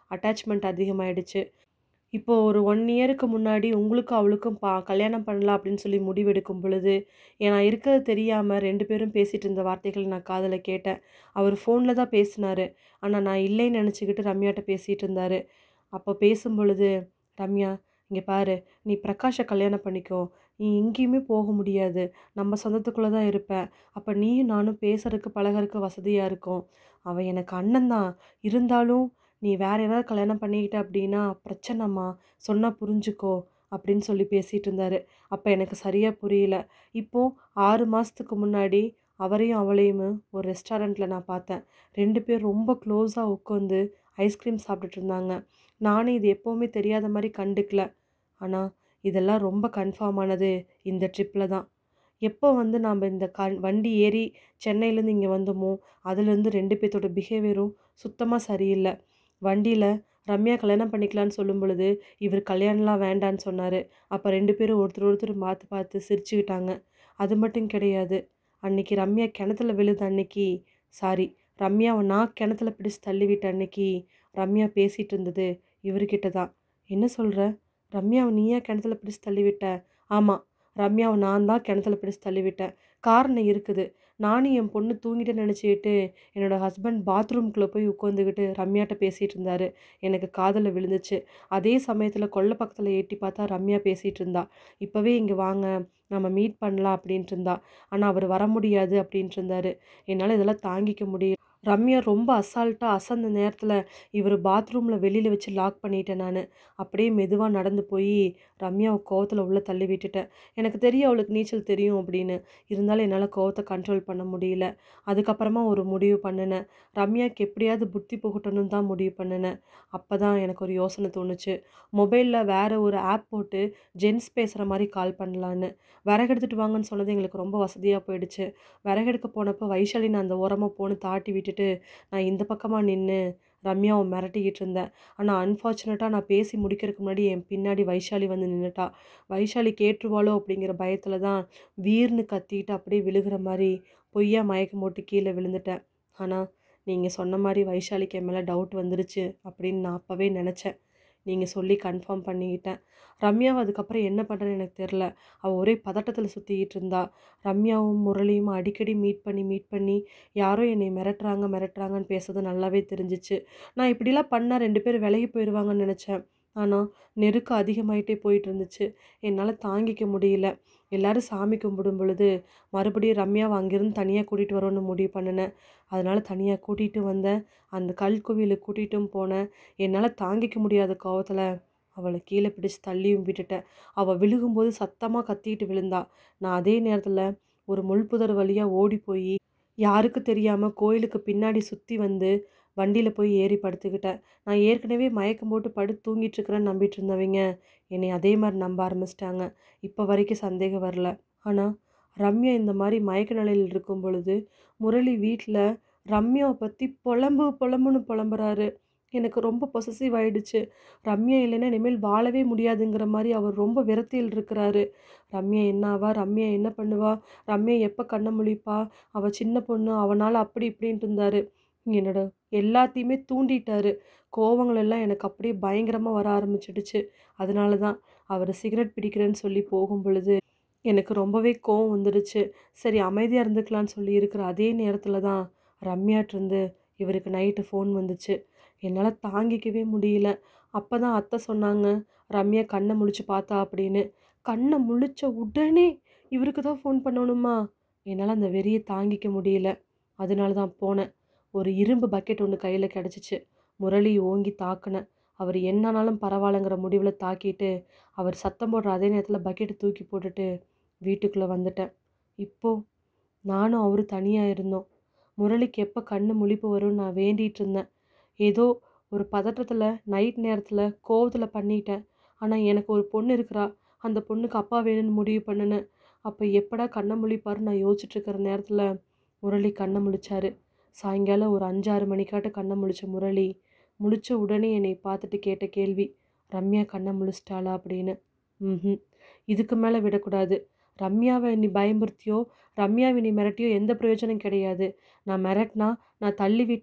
அட்டாச்மெண்ட் அதிகமாயிடுச்சு இப்போ ஒரு ஒன் இயருக்கு முன்னாடி உங்களுக்கும் அவளுக்கும் பா கல்யாணம் பண்ணலாம் அப்படின்னு சொல்லி முடிவெடுக்கும் பொழுது நான் இருக்கிறது தெரியாமல் ரெண்டு பேரும் பேசிகிட்டு இருந்த வார்த்தைகளை நான் காதில் கேட்டேன் அவர் ஃபோனில் தான் பேசினார் ஆனால் நான் இல்லைன்னு நினச்சிக்கிட்டு ரம்யாட்ட பேசிகிட்டு இருந்தார் அப்போ பேசும் பொழுது ரம்யா இங்கே பாரு நீ பிரகாஷை கல்யாணம் பண்ணிக்கோ நீ எங்கேயுமே போக முடியாது நம்ம சொந்தத்துக்குள்ளே தான் இருப்பேன் அப்போ நீயும் நானும் பேசுறதுக்கு பழகறதுக்கு வசதியாக இருக்கும் அவன் எனக்கு அண்ணன் தான் இருந்தாலும் நீ வேற யாராவது கல்யாணம் பண்ணிக்கிட்ட அப்படின்னா பிரச்சனைம்மா சொன்னால் புரிஞ்சுக்கோ அப்படின்னு சொல்லி பேசிகிட்டு இருந்தார் அப்போ எனக்கு சரியாக புரியல இப்போது ஆறு மாதத்துக்கு முன்னாடி அவரையும் அவளையும் ஒரு ரெஸ்டாரண்ட்டில் நான் பார்த்தேன் ரெண்டு பேர் ரொம்ப க்ளோஸாக உட்காந்து ஐஸ்கிரீம் சாப்பிட்டுட்டு இருந்தாங்க நானும் இது எப்போவுமே தெரியாத மாதிரி கண்டுக்கல ஆனால் இதெல்லாம் ரொம்ப கன்ஃபார்ம் ஆனது இந்த ட்ரிப்பில் தான் எப்போ வந்து நாம் இந்த கண் வண்டி ஏறி சென்னையிலேருந்து இங்கே வந்தோமோ அதுலேருந்து ரெண்டு பேர்த்தோட பிஹேவியரும் சுத்தமாக சரியில்லை வண்டியில் ரம்யா கல்யாணம் பண்ணிக்கலான்னு சொல்லும் பொழுது இவர் கல்யாணம்லாம் வேண்டான்னு சொன்னார் அப்போ ரெண்டு பேரும் ஒருத்தர் ஒருத்தர் பார்த்து பார்த்து சிரிச்சுக்கிட்டாங்க அது மட்டும் கிடையாது அன்னைக்கு ரம்யா கிணத்துல விழுத அன்னைக்கு சாரி ரம்யாவை நான் கிணத்துல பிடிச்சு தள்ளிவிட்ட அன்னைக்கு ரம்யா பேசிகிட்டு இருந்தது இவர்கிட்ட தான் என்ன சொல்கிற ரம்யாவை நீயா கிணத்துல பிடிச்சு தள்ளிவிட்ட ஆமாம் ரம்யாவை நான் தான் கிணத்துல பிடிச்சு தள்ளிவிட்டேன் காரணம் இருக்குது நானும் என் பொண்ணு தூங்கிட்டேன்னு நினச்சிக்கிட்டு என்னோடய ஹஸ்பண்ட் பாத்ரூம்குள்ளே போய் உட்காந்துக்கிட்டு ரம்யாட்ட பேசிகிட்டு இருந்தார் எனக்கு காதில் விழுந்துச்சு அதே சமயத்தில் கொல்லை பக்கத்தில் எட்டி பார்த்தா ரம்யா பேசிகிட்டு இருந்தா இப்போவே இங்கே வாங்க நம்ம மீட் பண்ணலாம் அப்படின்ட்டு இருந்தா ஆனால் அவர் வர முடியாது அப்படின்ட்டு இருந்தார் என்னால் இதெல்லாம் தாங்கிக்க முடியல ரம்யா ரொம்ப அசால்ட்டாக அசந்த நேரத்தில் இவர் பாத்ரூமில் வெளியில் வச்சு லாக் பண்ணிட்டேன் நான் அப்படியே மெதுவாக நடந்து போய் ரம்யாவை கோவத்தில் உள்ளே தள்ளி விட்டுட்டேன் எனக்கு தெரியும் அவளுக்கு நீச்சல் தெரியும் அப்படின்னு இருந்தாலும் என்னால் கோவத்தை கண்ட்ரோல் பண்ண முடியல அதுக்கப்புறமா ஒரு முடிவு பண்ணினேன் ரம்யாவுக்கு எப்படியாவது புத்தி புகட்டணும்னு தான் முடிவு பண்ணினேன் அப்போ தான் எனக்கு ஒரு யோசனை தோணுச்சு மொபைலில் வேறு ஒரு ஆப் போட்டு ஜென்ஸ் பேசுகிற மாதிரி கால் பண்ணலான்னு விறகு எடுத்துகிட்டு வாங்கன்னு சொன்னது எங்களுக்கு ரொம்ப வசதியாக போயிடுச்சு விறகெடுக்க போனப்போ வைஷாலி நான் அந்த ஓரமாக போன்னு தாட்டி விட்டுட்டு நான் இந்த பக்கமாக நின்று ரம்யாவை மிரட்டிக்கிட்டு இருந்தேன் ஆனால் அன்ஃபார்ச்சுனேட்டாக நான் பேசி முடிக்கிறதுக்கு முன்னாடி என் பின்னாடி வைஷாலி வந்து நின்றுட்டா வைஷாலி கேட்டுருவாளோ அப்படிங்கிற பயத்தில் தான் வீர்னு கத்திட்டு அப்படியே விழுகிற மாதிரி பொய்யா மயக்கம் போட்டு கீழே விழுந்துட்டேன் ஆனால் நீங்கள் சொன்ன மாதிரி வைஷாலிக்கு என் மேலே டவுட் வந்துருச்சு அப்படின்னு நான் அப்போவே நினச்சேன் நீங்கள் சொல்லி கன்ஃபார்ம் பண்ணிக்கிட்டேன் ரம்யாவை அதுக்கப்புறம் என்ன பண்ணுறேன்னு எனக்கு தெரில அவள் ஒரே பதட்டத்தில் சுற்றிக்கிட்டு இருந்தா ரம்யாவும் முரளியும் அடிக்கடி மீட் பண்ணி மீட் பண்ணி யாரோ என்னை மிரட்டுறாங்க மிரட்டுறாங்கன்னு பேசுறது நல்லாவே தெரிஞ்சிச்சு நான் இப்படிலாம் பண்ணால் ரெண்டு பேரும் விலகி போயிடுவாங்கன்னு நினச்சேன் ஆனால் நெருக்கம் அதிகமாயிட்டே போயிட்டு இருந்துச்சு என்னால் தாங்கிக்க முடியல எல்லாரும் சாமி கும்பிடும் பொழுது மறுபடியும் ரம்யாவை அங்கேருந்து தனியாக கூட்டிகிட்டு வரோன்னு முடிவு பண்ணினேன் அதனால் தனியாக கூட்டிகிட்டு வந்தேன் அந்த கல் கோவிலுக்கு கூட்டிகிட்டும் போனேன் என்னால் தாங்கிக்க முடியாத கோவத்தில் அவளை கீழே பிடிச்சு தள்ளியும் விட்டுட்டேன் அவள் விழுகும்போது சத்தமாக கத்திட்டு விழுந்தா நான் அதே நேரத்தில் ஒரு முள்புதர் வழியாக ஓடி போய் யாருக்கு தெரியாமல் கோயிலுக்கு பின்னாடி சுற்றி வந்து வண்டியில் போய் ஏறி படுத்துக்கிட்டேன் நான் ஏற்கனவே மயக்கம் போட்டு படுத்து தூங்கிட்டு இருக்கிறேன்னு நம்பிட்டு இருந்தவங்க என்னை அதே மாதிரி நம்ப ஆரம்பிச்சிட்டாங்க இப்போ வரைக்கும் சந்தேகம் வரல ஆனால் ரம்யா இந்த மாதிரி மயக்க நிலையில் இருக்கும் பொழுது முரளி வீட்டில் ரம்யாவை பற்றி புலம்பு புலம்புன்னு புலம்புறாரு எனக்கு ரொம்ப பொசசிவ் ஆயிடுச்சு ரம்யா இல்லைன்னா இனிமேல் வாழவே முடியாதுங்கிற மாதிரி அவர் ரொம்ப விரத்தியில் இருக்கிறாரு ரம்யா என்னாவா ரம்யா என்ன பண்ணுவா ரம்யா எப்போ கண்ணை முழிப்பா அவள் சின்ன பொண்ணு அவனால் அப்படி இப்படின்ட்டு இருந்தாரு என்னோட எல்லாத்தையுமே தூண்டிட்டாரு கோவங்கள் எல்லாம் எனக்கு அப்படியே பயங்கரமாக வர ஆரம்பிச்சிடுச்சு அதனால தான் அவர் சிகரெட் பிடிக்கிறேன்னு சொல்லி போகும் பொழுது எனக்கு ரொம்பவே கோவம் வந்துடுச்சு சரி அமைதியாக இருந்துக்கலான்னு சொல்லி இருக்கிற அதே நேரத்தில் தான் ரம்யாட்டிருந்து இவருக்கு நைட்டு ஃபோன் வந்துச்சு என்னால் தாங்கிக்கவே முடியல அப்போ தான் அத்தை சொன்னாங்க ரம்யா கண்ணை முழிச்சு பார்த்தா அப்படின்னு கண்ணை முழிச்ச உடனே இவருக்கு தான் ஃபோன் பண்ணணுமா என்னால் அந்த வெறியை தாங்கிக்க முடியல அதனால தான் போனேன் ஒரு இரும்பு பக்கெட் ஒன்று கையில் கிடச்சிச்சு முரளி ஓங்கி தாக்கினேன் அவர் என்னன்னாலும் பரவாயில்லங்கிற முடிவில் தாக்கிட்டு அவர் சத்தம் போடுற அதே நேரத்தில் பக்கெட்டை தூக்கி போட்டுட்டு வீட்டுக்குள்ளே வந்துட்டேன் இப்போது நானும் அவரும் தனியாக இருந்தோம் முரளிக்கு எப்போ கண்ணு முழிப்பு வரும்னு நான் வேண்டிகிட்டு இருந்தேன் ஏதோ ஒரு பதட்டத்தில் நைட் நேரத்தில் கோவத்தில் பண்ணிட்டேன் ஆனால் எனக்கு ஒரு பொண்ணு இருக்கிறா அந்த பொண்ணுக்கு அப்பா வேணும்னு முடிவு பண்ணினேன் அப்போ எப்படா கண்ணை முழிப்பாரு நான் யோசிச்சுட்டு இருக்கிற நேரத்தில் முரளி கண்ணை முழிச்சாரு சாயங்காலம் ஒரு அஞ்சாறு மணிக்காட்ட கண்ணை முழிச்ச முரளி முழிச்ச உடனே என்னை பார்த்துட்டு கேட்ட கேள்வி ரம்யா கண்ணை முழிச்சிட்டாளா அப்படின்னு ம் இதுக்கு மேலே விடக்கூடாது ரம்யாவை நீ பயமுறுத்தியோ ரம்யாவை நீ மிரட்டியோ எந்த பிரயோஜனம் கிடையாது நான் மிரட்டினா நான் தள்ளி விட்டா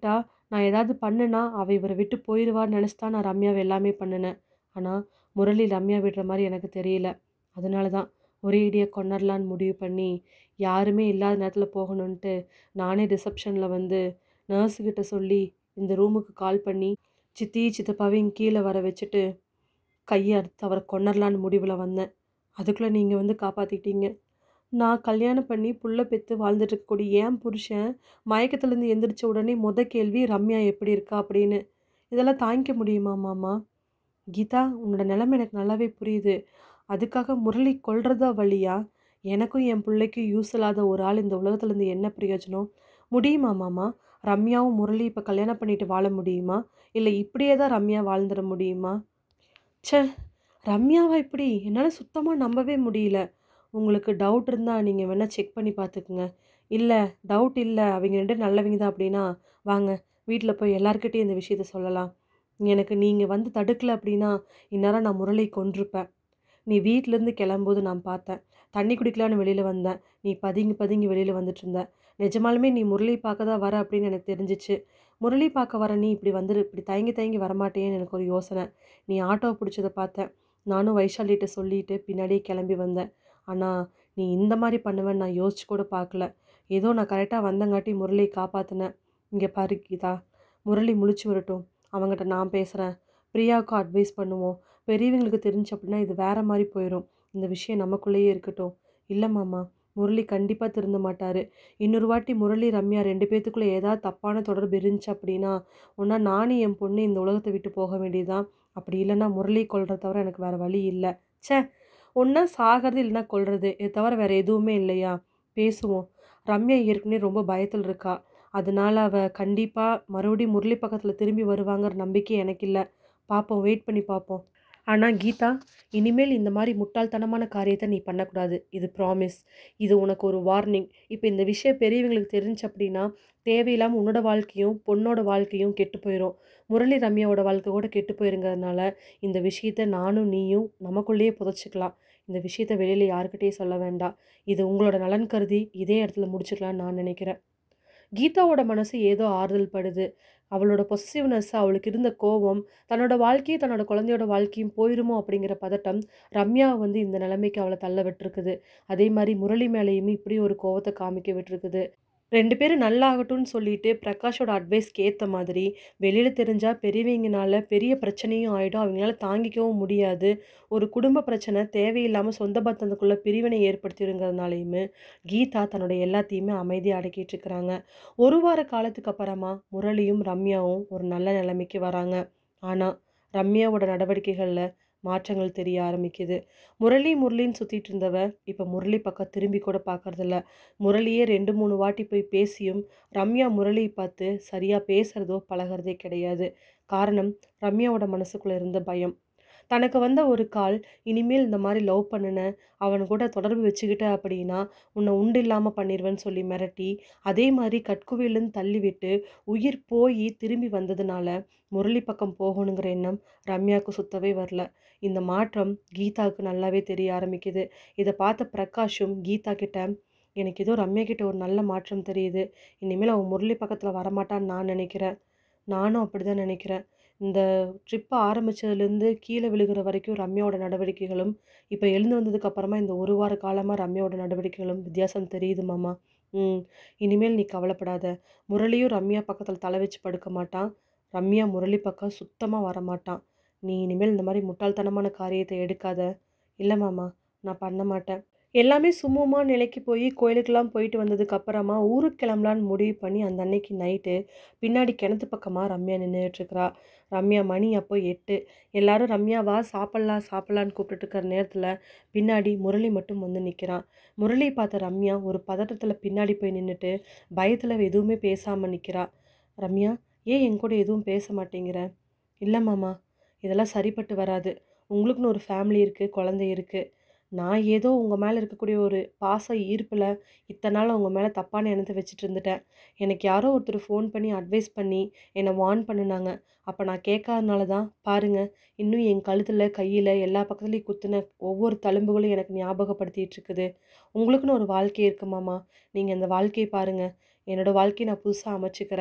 நான் ஏதாவது பண்ணுனா அவள் இவரை விட்டு போயிடுவான்னு நினச்சி தான் நான் ரம்யாவை எல்லாமே பண்ணினேன் ஆனால் முரளி ரம்யா விடுற மாதிரி எனக்கு தெரியல அதனால தான் ஒரே இடியாக கொண்டாடலான்னு முடிவு பண்ணி யாருமே இல்லாத நேரத்தில் போகணுன்ட்டு நானே ரிசப்ஷனில் வந்து நர்ஸுக்கிட்ட சொல்லி இந்த ரூமுக்கு கால் பண்ணி சித்தி சித்தப்பாவையும் கீழே வர வச்சுட்டு கையை அறுத்து அவரை கொண்டரலான்னு முடிவில் வந்தேன் அதுக்குள்ளே நீங்கள் வந்து காப்பாற்றிட்டீங்க நான் கல்யாணம் பண்ணி புள்ள பெற்று வாழ்ந்துட்டு இருக்கக்கூடிய ஏன் புருஷன் மயக்கத்துலேருந்து எந்திரிச்ச உடனே முத கேள்வி ரம்யா எப்படி இருக்கா அப்படின்னு இதெல்லாம் தாங்கிக்க முடியுமா மாமா கீதா உன்னோட நிலைமை எனக்கு நல்லாவே புரியுது அதுக்காக முரளி கொல்றதா வழியா எனக்கும் என் பிள்ளைக்கும் யூஸ் இல்லாத ஒரு ஆள் இந்த உலகத்துலேருந்து என்ன பிரயோஜனம் முடியுமா மாமா ரம்யாவும் முரளி இப்போ கல்யாணம் பண்ணிட்டு வாழ முடியுமா இல்லை இப்படியே தான் ரம்யா வாழ்ந்துட முடியுமா ச்சே ரம்யாவா இப்படி என்னால் சுத்தமாக நம்பவே முடியல உங்களுக்கு டவுட் இருந்தால் நீங்கள் வேணால் செக் பண்ணி பார்த்துக்குங்க இல்லை டவுட் இல்லை அவங்க ரெண்டு நல்லவங்க தான் அப்படின்னா வாங்க வீட்டில் போய் எல்லாருக்கிட்டையும் இந்த விஷயத்த சொல்லலாம் எனக்கு நீங்கள் வந்து தடுக்கலை அப்படின்னா இந்நேரம் நான் முரளி கொண்டிருப்பேன் நீ வீட்டிலேருந்து கிளம்பும்போது நான் பார்த்தேன் தண்ணி குடிக்கலான்னு வெளியில் வந்தேன் நீ பதுங்கி பதுங்கி வெளியில் வந்துட்டு இருந்த நிஜமாலுமே நீ முரளி பார்க்க தான் வர அப்படின்னு எனக்கு தெரிஞ்சிச்சு முரளி பார்க்க வர நீ இப்படி வந்துரு இப்படி தயங்கி தயங்கி வரமாட்டேன்னு எனக்கு ஒரு யோசனை நீ ஆட்டோ பிடிச்சதை பார்த்தேன் நானும் வைஷாலிகிட்ட சொல்லிட்டு பின்னாடியே கிளம்பி வந்தேன் ஆனால் நீ இந்த மாதிரி பண்ணுவேன்னு நான் யோசிச்சு கூட பார்க்கல ஏதோ நான் கரெக்டாக வந்தங்காட்டி முரளியை காப்பாற்றினேன் இங்கே பாரு கீதா முரளி முழிச்சு வரட்டும் அவங்ககிட்ட நான் பேசுகிறேன் பிரியாவுக்கு அட்வைஸ் பண்ணுவோம் பெரியவங்களுக்கு தெரிஞ்சு அப்படின்னா இது வேற மாதிரி போயிடும் இந்த விஷயம் நமக்குள்ளேயே இருக்கட்டும் இல்லை மாமா முரளி கண்டிப்பாக திருந்த மாட்டார் இன்னொரு வாட்டி முரளி ரம்யா ரெண்டு பேத்துக்குள்ளே ஏதாவது தப்பான தொடர்பு இருந்துச்சு அப்படின்னா ஒன்றா நானும் என் பொண்ணு இந்த உலகத்தை விட்டு போக வேண்டியதுதான் அப்படி இல்லைன்னா முரளி கொல்றத தவிர எனக்கு வேறு வழி இல்லை ச்சே ஒன்றா சாகிறது இல்லைன்னா கொல்றது இதை தவிர வேறு எதுவுமே இல்லையா பேசுவோம் ரம்யா ஏற்கனவே ரொம்ப பயத்தில் இருக்கா அதனால அவள் கண்டிப்பாக மறுபடியும் முரளி பக்கத்தில் திரும்பி வருவாங்கிற நம்பிக்கை எனக்கு இல்லை பார்ப்போம் வெயிட் பண்ணி பார்ப்போம் ஆனால் கீதா இனிமேல் இந்த மாதிரி முட்டாள்தனமான காரியத்தை நீ பண்ணக்கூடாது இது ப்ராமிஸ் இது உனக்கு ஒரு வார்னிங் இப்போ இந்த விஷயம் பெரியவங்களுக்கு தெரிஞ்சு அப்படின்னா தேவையில்லாமல் உன்னோட வாழ்க்கையும் பொண்ணோட வாழ்க்கையும் கெட்டு போயிடும் முரளி ரம்யாவோட வாழ்க்கை கூட கெட்டு போயிருங்கிறதுனால இந்த விஷயத்த நானும் நீயும் நமக்குள்ளேயே புதைச்சிக்கலாம் இந்த விஷயத்த வெளியில் யாருக்கிட்டேயும் சொல்ல வேண்டாம் இது உங்களோட நலன் கருதி இதே இடத்துல முடிச்சுக்கலாம்னு நான் நினைக்கிறேன் கீதாவோட மனசு ஏதோ ஆறுதல் படுது அவளோட பொசிசிவ்னஸ் அவளுக்கு இருந்த கோபம் தன்னோட வாழ்க்கையும் தன்னோட குழந்தையோட வாழ்க்கையும் போயிருமோ அப்படிங்கிற பதட்டம் ரம்யாவை வந்து இந்த நிலைமைக்கு அவளை தள்ள விட்டுருக்குது அதே மாதிரி முரளி மேலேயுமே இப்படி ஒரு கோவத்தை காமிக்க விட்டுருக்குது ரெண்டு பேரும் நல்லாகட்டும்னு சொல்லிட்டு பிரகாஷோட அட்வைஸ்க்கு ஏற்ற மாதிரி வெளியில் தெரிஞ்சால் பெரியவங்கனால பெரிய பிரச்சனையும் ஆகிடும் அவங்களால தாங்கிக்கவும் முடியாது ஒரு குடும்ப பிரச்சனை தேவையில்லாமல் சொந்த பந்தத்துக்குள்ளே பிரிவினை ஏற்படுத்திடுங்கிறதுனாலையுமே கீதா தன்னோட எல்லாத்தையுமே அமைதியாக அடக்கிட்டு இருக்கிறாங்க ஒரு வார காலத்துக்கு அப்புறமா முரளியும் ரம்யாவும் ஒரு நல்ல நிலைமைக்கு வராங்க ஆனால் ரம்யாவோட நடவடிக்கைகளில் மாற்றங்கள் தெரிய ஆரம்பிக்குது முரளி முரளின்னு சுற்றிட்டு இருந்தவ இப்போ முரளி பக்கம் திரும்பி கூட பார்க்கறதில்ல முரளியே ரெண்டு மூணு வாட்டி போய் பேசியும் ரம்யா முரளியை பார்த்து சரியாக பேசுகிறதோ பழகிறதே கிடையாது காரணம் ரம்யாவோட மனசுக்குள்ளே இருந்த பயம் தனக்கு வந்த ஒரு கால் இனிமேல் இந்த மாதிரி லவ் பண்ணுன அவன் கூட தொடர்பு வச்சுக்கிட்ட அப்படின்னா உன்னை உண்டு இல்லாமல் பண்ணிடுவேன்னு சொல்லி மிரட்டி அதே மாதிரி கட்குவிலேருந்து தள்ளி விட்டு உயிர் போய் திரும்பி வந்ததுனால முரளி பக்கம் போகணுங்கிற எண்ணம் ரம்யாவுக்கு சுத்தவே வரல இந்த மாற்றம் கீதாவுக்கு நல்லாவே தெரிய ஆரம்பிக்குது இதை பார்த்த பிரகாஷும் கீதா கிட்ட எனக்கு ஏதோ ரம்யா கிட்ட ஒரு நல்ல மாற்றம் தெரியுது இனிமேல் அவன் முரளி பக்கத்தில் வரமாட்டான்னு நான் நினைக்கிறேன் நானும் அப்படி தான் நினைக்கிறேன் இந்த ட்ரிப்பு ஆரம்பித்ததுலேருந்து கீழே விழுகிற வரைக்கும் ரம்யாவோட நடவடிக்கைகளும் இப்போ எழுந்து வந்ததுக்கு அப்புறமா இந்த ஒரு வார காலமாக ரம்யாவோட நடவடிக்கைகளும் வித்தியாசம் தெரியுது மாமா ம் இனிமேல் நீ கவலைப்படாத முரளியும் ரம்யா பக்கத்தில் தலை வச்சு படுக்க மாட்டான் ரம்யா முரளி பக்கம் சுத்தமாக வரமாட்டான் நீ இனிமேல் இந்த மாதிரி முட்டாள்தனமான காரியத்தை எடுக்காத இல்லை மாமா நான் பண்ண மாட்டேன் எல்லாமே சுமூகமாக நிலைக்கு போய் கோயிலுக்கெல்லாம் போயிட்டு வந்ததுக்கு அப்புறமா ஊருக்கு கிளம்பலான்னு முடிவு பண்ணி அந்த அன்னைக்கு நைட்டு பின்னாடி கிணத்து பக்கமாக ரம்யா நின்றுட்டுருக்கிறா ரம்யா மணி அப்போ எட்டு எல்லாரும் ரம்யா வா சாப்பிட்லாம் சாப்பிட்லான்னு கூப்பிட்டுட்டு இருக்கிற நேரத்தில் பின்னாடி முரளி மட்டும் வந்து நிற்கிறான் முரளி பார்த்த ரம்யா ஒரு பதட்டத்தில் பின்னாடி போய் நின்றுட்டு பயத்தில் எதுவுமே பேசாமல் நிற்கிறா ரம்யா ஏன் என் கூட எதுவும் பேச மாட்டேங்கிற இல்லை மாமா இதெல்லாம் சரிப்பட்டு வராது உங்களுக்குன்னு ஒரு ஃபேமிலி இருக்குது குழந்தை இருக்குது நான் ஏதோ உங்கள் மேலே இருக்கக்கூடிய ஒரு பாச ஈர்ப்பில் இத்தனை நாள் உங்கள் மேலே தப்பான எண்ணத்தை வச்சுட்டு இருந்துட்டேன் எனக்கு யாரோ ஒருத்தர் ஃபோன் பண்ணி அட்வைஸ் பண்ணி என்னை வார்ன் பண்ணினாங்க அப்போ நான் கேட்காதனால தான் பாருங்கள் இன்னும் என் கழுத்தில் கையில் எல்லா பக்கத்துலேயும் குத்துன ஒவ்வொரு தழும்புகளும் எனக்கு ஞாபகப்படுத்திட்டு இருக்குது உங்களுக்குன்னு ஒரு வாழ்க்கை இருக்கு மாமா நீங்கள் அந்த வாழ்க்கையை பாருங்கள் என்னோடய வாழ்க்கையை நான் புதுசாக அமைச்சுக்கிறேன்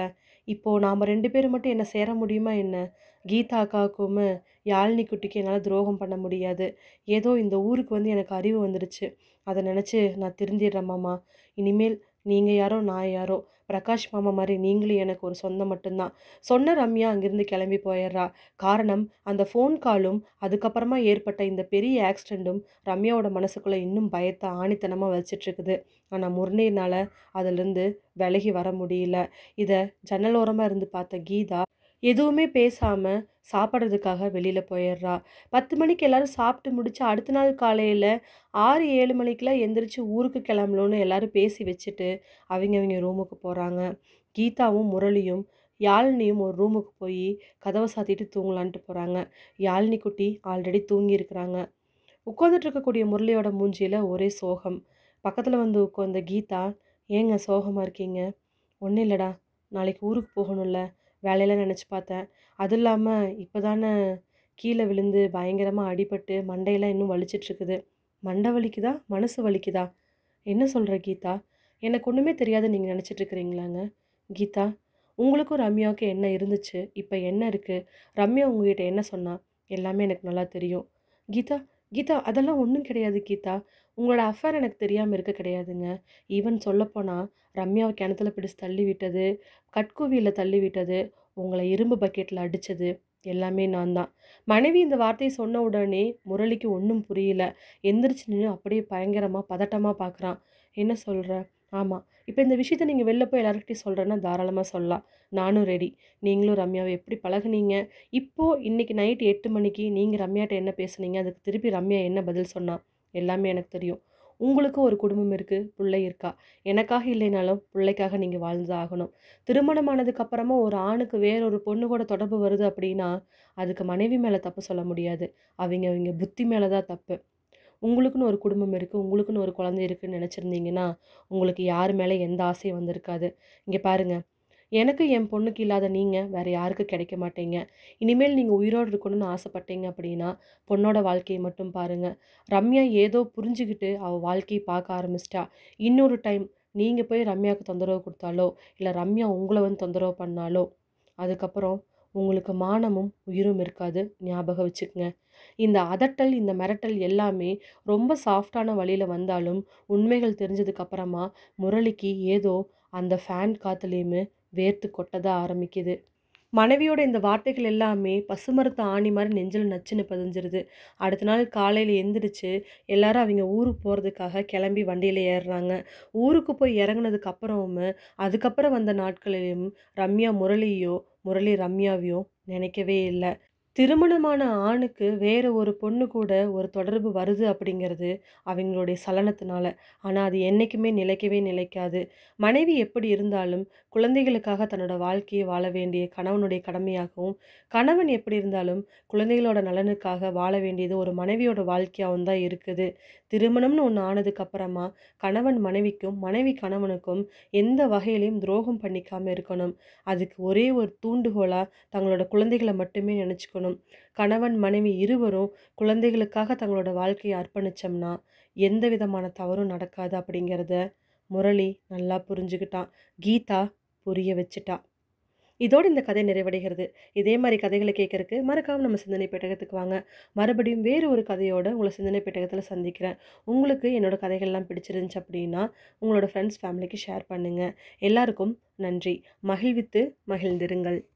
இப்போது நாம் ரெண்டு பேரும் மட்டும் என்ன சேர முடியுமா என்ன கீதா அக்காவுக்கும் யாழினி குட்டிக்கு என்னால் துரோகம் பண்ண முடியாது ஏதோ இந்த ஊருக்கு வந்து எனக்கு அறிவு வந்துடுச்சு அதை நினச்சி நான் திருந்திடுறேன் மாமா இனிமேல் நீங்கள் யாரோ நான் யாரோ பிரகாஷ் மாமா மாதிரி நீங்களும் எனக்கு ஒரு சொந்தம் மட்டும்தான் சொன்ன ரம்யா அங்கேருந்து கிளம்பி போயிடுறா காரணம் அந்த ஃபோன் காலும் அதுக்கப்புறமா ஏற்பட்ட இந்த பெரிய ஆக்சிடெண்ட்டும் ரம்யாவோட மனசுக்குள்ளே இன்னும் பயத்தை ஆணித்தனமாக வச்சிட்ருக்குது ஆனால் முரளினால் அதிலிருந்து விலகி வர முடியல இதை ஜன்னலோரமாக இருந்து பார்த்த கீதா எதுவுமே பேசாமல் சாப்பிட்றதுக்காக வெளியில் போயிடுறா பத்து மணிக்கு எல்லாரும் சாப்பிட்டு முடிச்சு அடுத்த நாள் காலையில் ஆறு ஏழு மணிக்கெலாம் எந்திரிச்சு ஊருக்கு கிளம்பணும்னு எல்லாரும் பேசி வச்சுட்டு அவங்க அவங்க ரூமுக்கு போகிறாங்க கீதாவும் முரளியும் யாழினியும் ஒரு ரூமுக்கு போய் கதவை சாத்திட்டு தூங்கலான்ட்டு போகிறாங்க யாழினி குட்டி ஆல்ரெடி தூங்கி இருக்கிறாங்க உட்காந்துட்டு இருக்கக்கூடிய முரளியோட மூஞ்சியில் ஒரே சோகம் பக்கத்தில் வந்து உட்காந்த கீதா ஏங்க சோகமாக இருக்கீங்க ஒன்றும் இல்லைடா நாளைக்கு ஊருக்கு போகணும்ல வேலையெல்லாம் நினச்சி பார்த்தேன் அதுவும் இல்லாமல் இப்போ தானே கீழே விழுந்து பயங்கரமாக அடிபட்டு மண்டையெல்லாம் இன்னும் வலிச்சிட்ருக்குது மண்டை வலிக்குதா மனசு வலிக்குதா என்ன சொல்கிற கீதா எனக்கு ஒன்றுமே தெரியாது நீங்கள் நினச்சிட்ருக்கிறீங்களாங்க கீதா உங்களுக்கும் ரம்யாவுக்கும் என்ன இருந்துச்சு இப்போ என்ன இருக்குது ரம்யா உங்ககிட்ட என்ன சொன்னா எல்லாமே எனக்கு நல்லா தெரியும் கீதா கீதா அதெல்லாம் ஒன்றும் கிடையாது கீதா உங்களோட அஃபேர் எனக்கு தெரியாமல் இருக்க கிடையாதுங்க ஈவன் சொல்லப்போனால் ரம்யாவை கிணத்துல பிடிச்சு தள்ளி விட்டது கட்குவியில் தள்ளி விட்டது உங்களை இரும்பு பக்கெட்டில் அடித்தது எல்லாமே நான் தான் மனைவி இந்த வார்த்தையை சொன்ன உடனே முரளிக்கு ஒன்றும் புரியல எந்திரிச்சு நின்று அப்படியே பயங்கரமாக பதட்டமாக பார்க்குறான் என்ன சொல்கிற ஆமாம் இப்போ இந்த விஷயத்த நீங்கள் வெளில போய் எல்லாருக்கிட்டையும் சொல்கிறேன்னா தாராளமாக சொல்லலாம் நானும் ரெடி நீங்களும் ரம்யாவை எப்படி பழகுனீங்க இப்போது இன்றைக்கி நைட் எட்டு மணிக்கு நீங்கள் ரம்யாட்ட என்ன பேசுனீங்க அதுக்கு திருப்பி ரம்யா என்ன பதில் சொன்னா எல்லாமே எனக்கு தெரியும் உங்களுக்கும் ஒரு குடும்பம் இருக்குது பிள்ளை இருக்கா எனக்காக இல்லைனாலும் பிள்ளைக்காக நீங்கள் வாழ்ந்து ஆகணும் திருமணமானதுக்கு அப்புறமா ஒரு ஆணுக்கு வேற ஒரு பொண்ணு கூட தொடர்பு வருது அப்படின்னா அதுக்கு மனைவி மேலே தப்பு சொல்ல முடியாது அவங்க அவங்க புத்தி மேலே தான் தப்பு உங்களுக்குன்னு ஒரு குடும்பம் இருக்குது உங்களுக்குன்னு ஒரு குழந்தை இருக்குன்னு நினச்சிருந்தீங்கன்னா உங்களுக்கு யார் மேலே எந்த ஆசையும் வந்திருக்காது இங்கே பாருங்கள் எனக்கு என் பொண்ணுக்கு இல்லாத நீங்கள் வேறு யாருக்கு கிடைக்க மாட்டீங்க இனிமேல் நீங்கள் உயிரோடு இருக்கணும்னு ஆசைப்பட்டீங்க அப்படின்னா பொண்ணோட வாழ்க்கையை மட்டும் பாருங்கள் ரம்யா ஏதோ புரிஞ்சுக்கிட்டு அவள் வாழ்க்கையை பார்க்க ஆரம்பிச்சிட்டா இன்னொரு டைம் நீங்கள் போய் ரம்யாவுக்கு தொந்தரவு கொடுத்தாலோ இல்லை ரம்யா உங்களை வந்து தொந்தரவு பண்ணாலோ அதுக்கப்புறம் உங்களுக்கு மானமும் உயிரும் இருக்காது ஞாபகம் வச்சுக்கோங்க இந்த அதட்டல் இந்த மிரட்டல் எல்லாமே ரொம்ப சாஃப்டான வழியில் வந்தாலும் உண்மைகள் தெரிஞ்சதுக்கு அப்புறமா முரளிக்கு ஏதோ அந்த ஃபேன் காற்றுலேயுமே வேர்த்து கொட்டத ஆரம்பிக்குது மனைவியோட இந்த வார்த்தைகள் எல்லாமே பசுமரத்து ஆணி மாதிரி நெஞ்சில் நச்சுன்னு பதிஞ்சிருது அடுத்த நாள் காலையில் எந்திரிச்சு எல்லாரும் அவங்க ஊருக்கு போகிறதுக்காக கிளம்பி வண்டியில் ஏறுறாங்க ஊருக்கு போய் இறங்குனதுக்கு அப்புறமும் அதுக்கப்புறம் வந்த நாட்களிலும் ரம்யா முரளியோ முரளி ரம்யாவையோ நினைக்கவே இல்லை திருமணமான ஆணுக்கு வேறு ஒரு பொண்ணு கூட ஒரு தொடர்பு வருது அப்படிங்கிறது அவங்களுடைய சலனத்தினால ஆனால் அது என்றைக்குமே நிலைக்கவே நிலைக்காது மனைவி எப்படி இருந்தாலும் குழந்தைகளுக்காக தன்னோட வாழ்க்கையை வாழ வேண்டிய கணவனுடைய கடமையாகவும் கணவன் எப்படி இருந்தாலும் குழந்தைகளோட நலனுக்காக வாழ வேண்டியது ஒரு மனைவியோட வாழ்க்கையாகவும் தான் இருக்குது திருமணம்னு ஒன்று ஆனதுக்கு அப்புறமா கணவன் மனைவிக்கும் மனைவி கணவனுக்கும் எந்த வகையிலையும் துரோகம் பண்ணிக்காமல் இருக்கணும் அதுக்கு ஒரே ஒரு தூண்டுகோலாக தங்களோட குழந்தைகளை மட்டுமே நினச்சிக்கணும் கணவன் மனைவி இருவரும் குழந்தைகளுக்காக தங்களோட வாழ்க்கையை அர்ப்பணித்தோம்னா எந்த விதமான தவறும் நடக்காது அப்படிங்கிறத முரளி நல்லா புரிஞ்சுக்கிட்டான் கீதா புரிய வச்சுட்டா இதோடு இந்த கதை நிறைவடைகிறது இதே மாதிரி கதைகளை கேட்கறக்கு மறக்காமல் நம்ம சிந்தனை பெட்டகத்துக்கு வாங்க மறுபடியும் வேறு ஒரு கதையோட உங்களை சிந்தனை பெட்டகத்தில் சந்திக்கிறேன் உங்களுக்கு என்னோட கதைகள்லாம் பிடிச்சிருந்துச்சு அப்படின்னா உங்களோட ஃப்ரெண்ட்ஸ் ஃபேமிலிக்கு ஷேர் பண்ணுங்கள் எல்லாருக்கும் நன்றி மகிழ்வித்து மகிழ்ந்திருங்கள்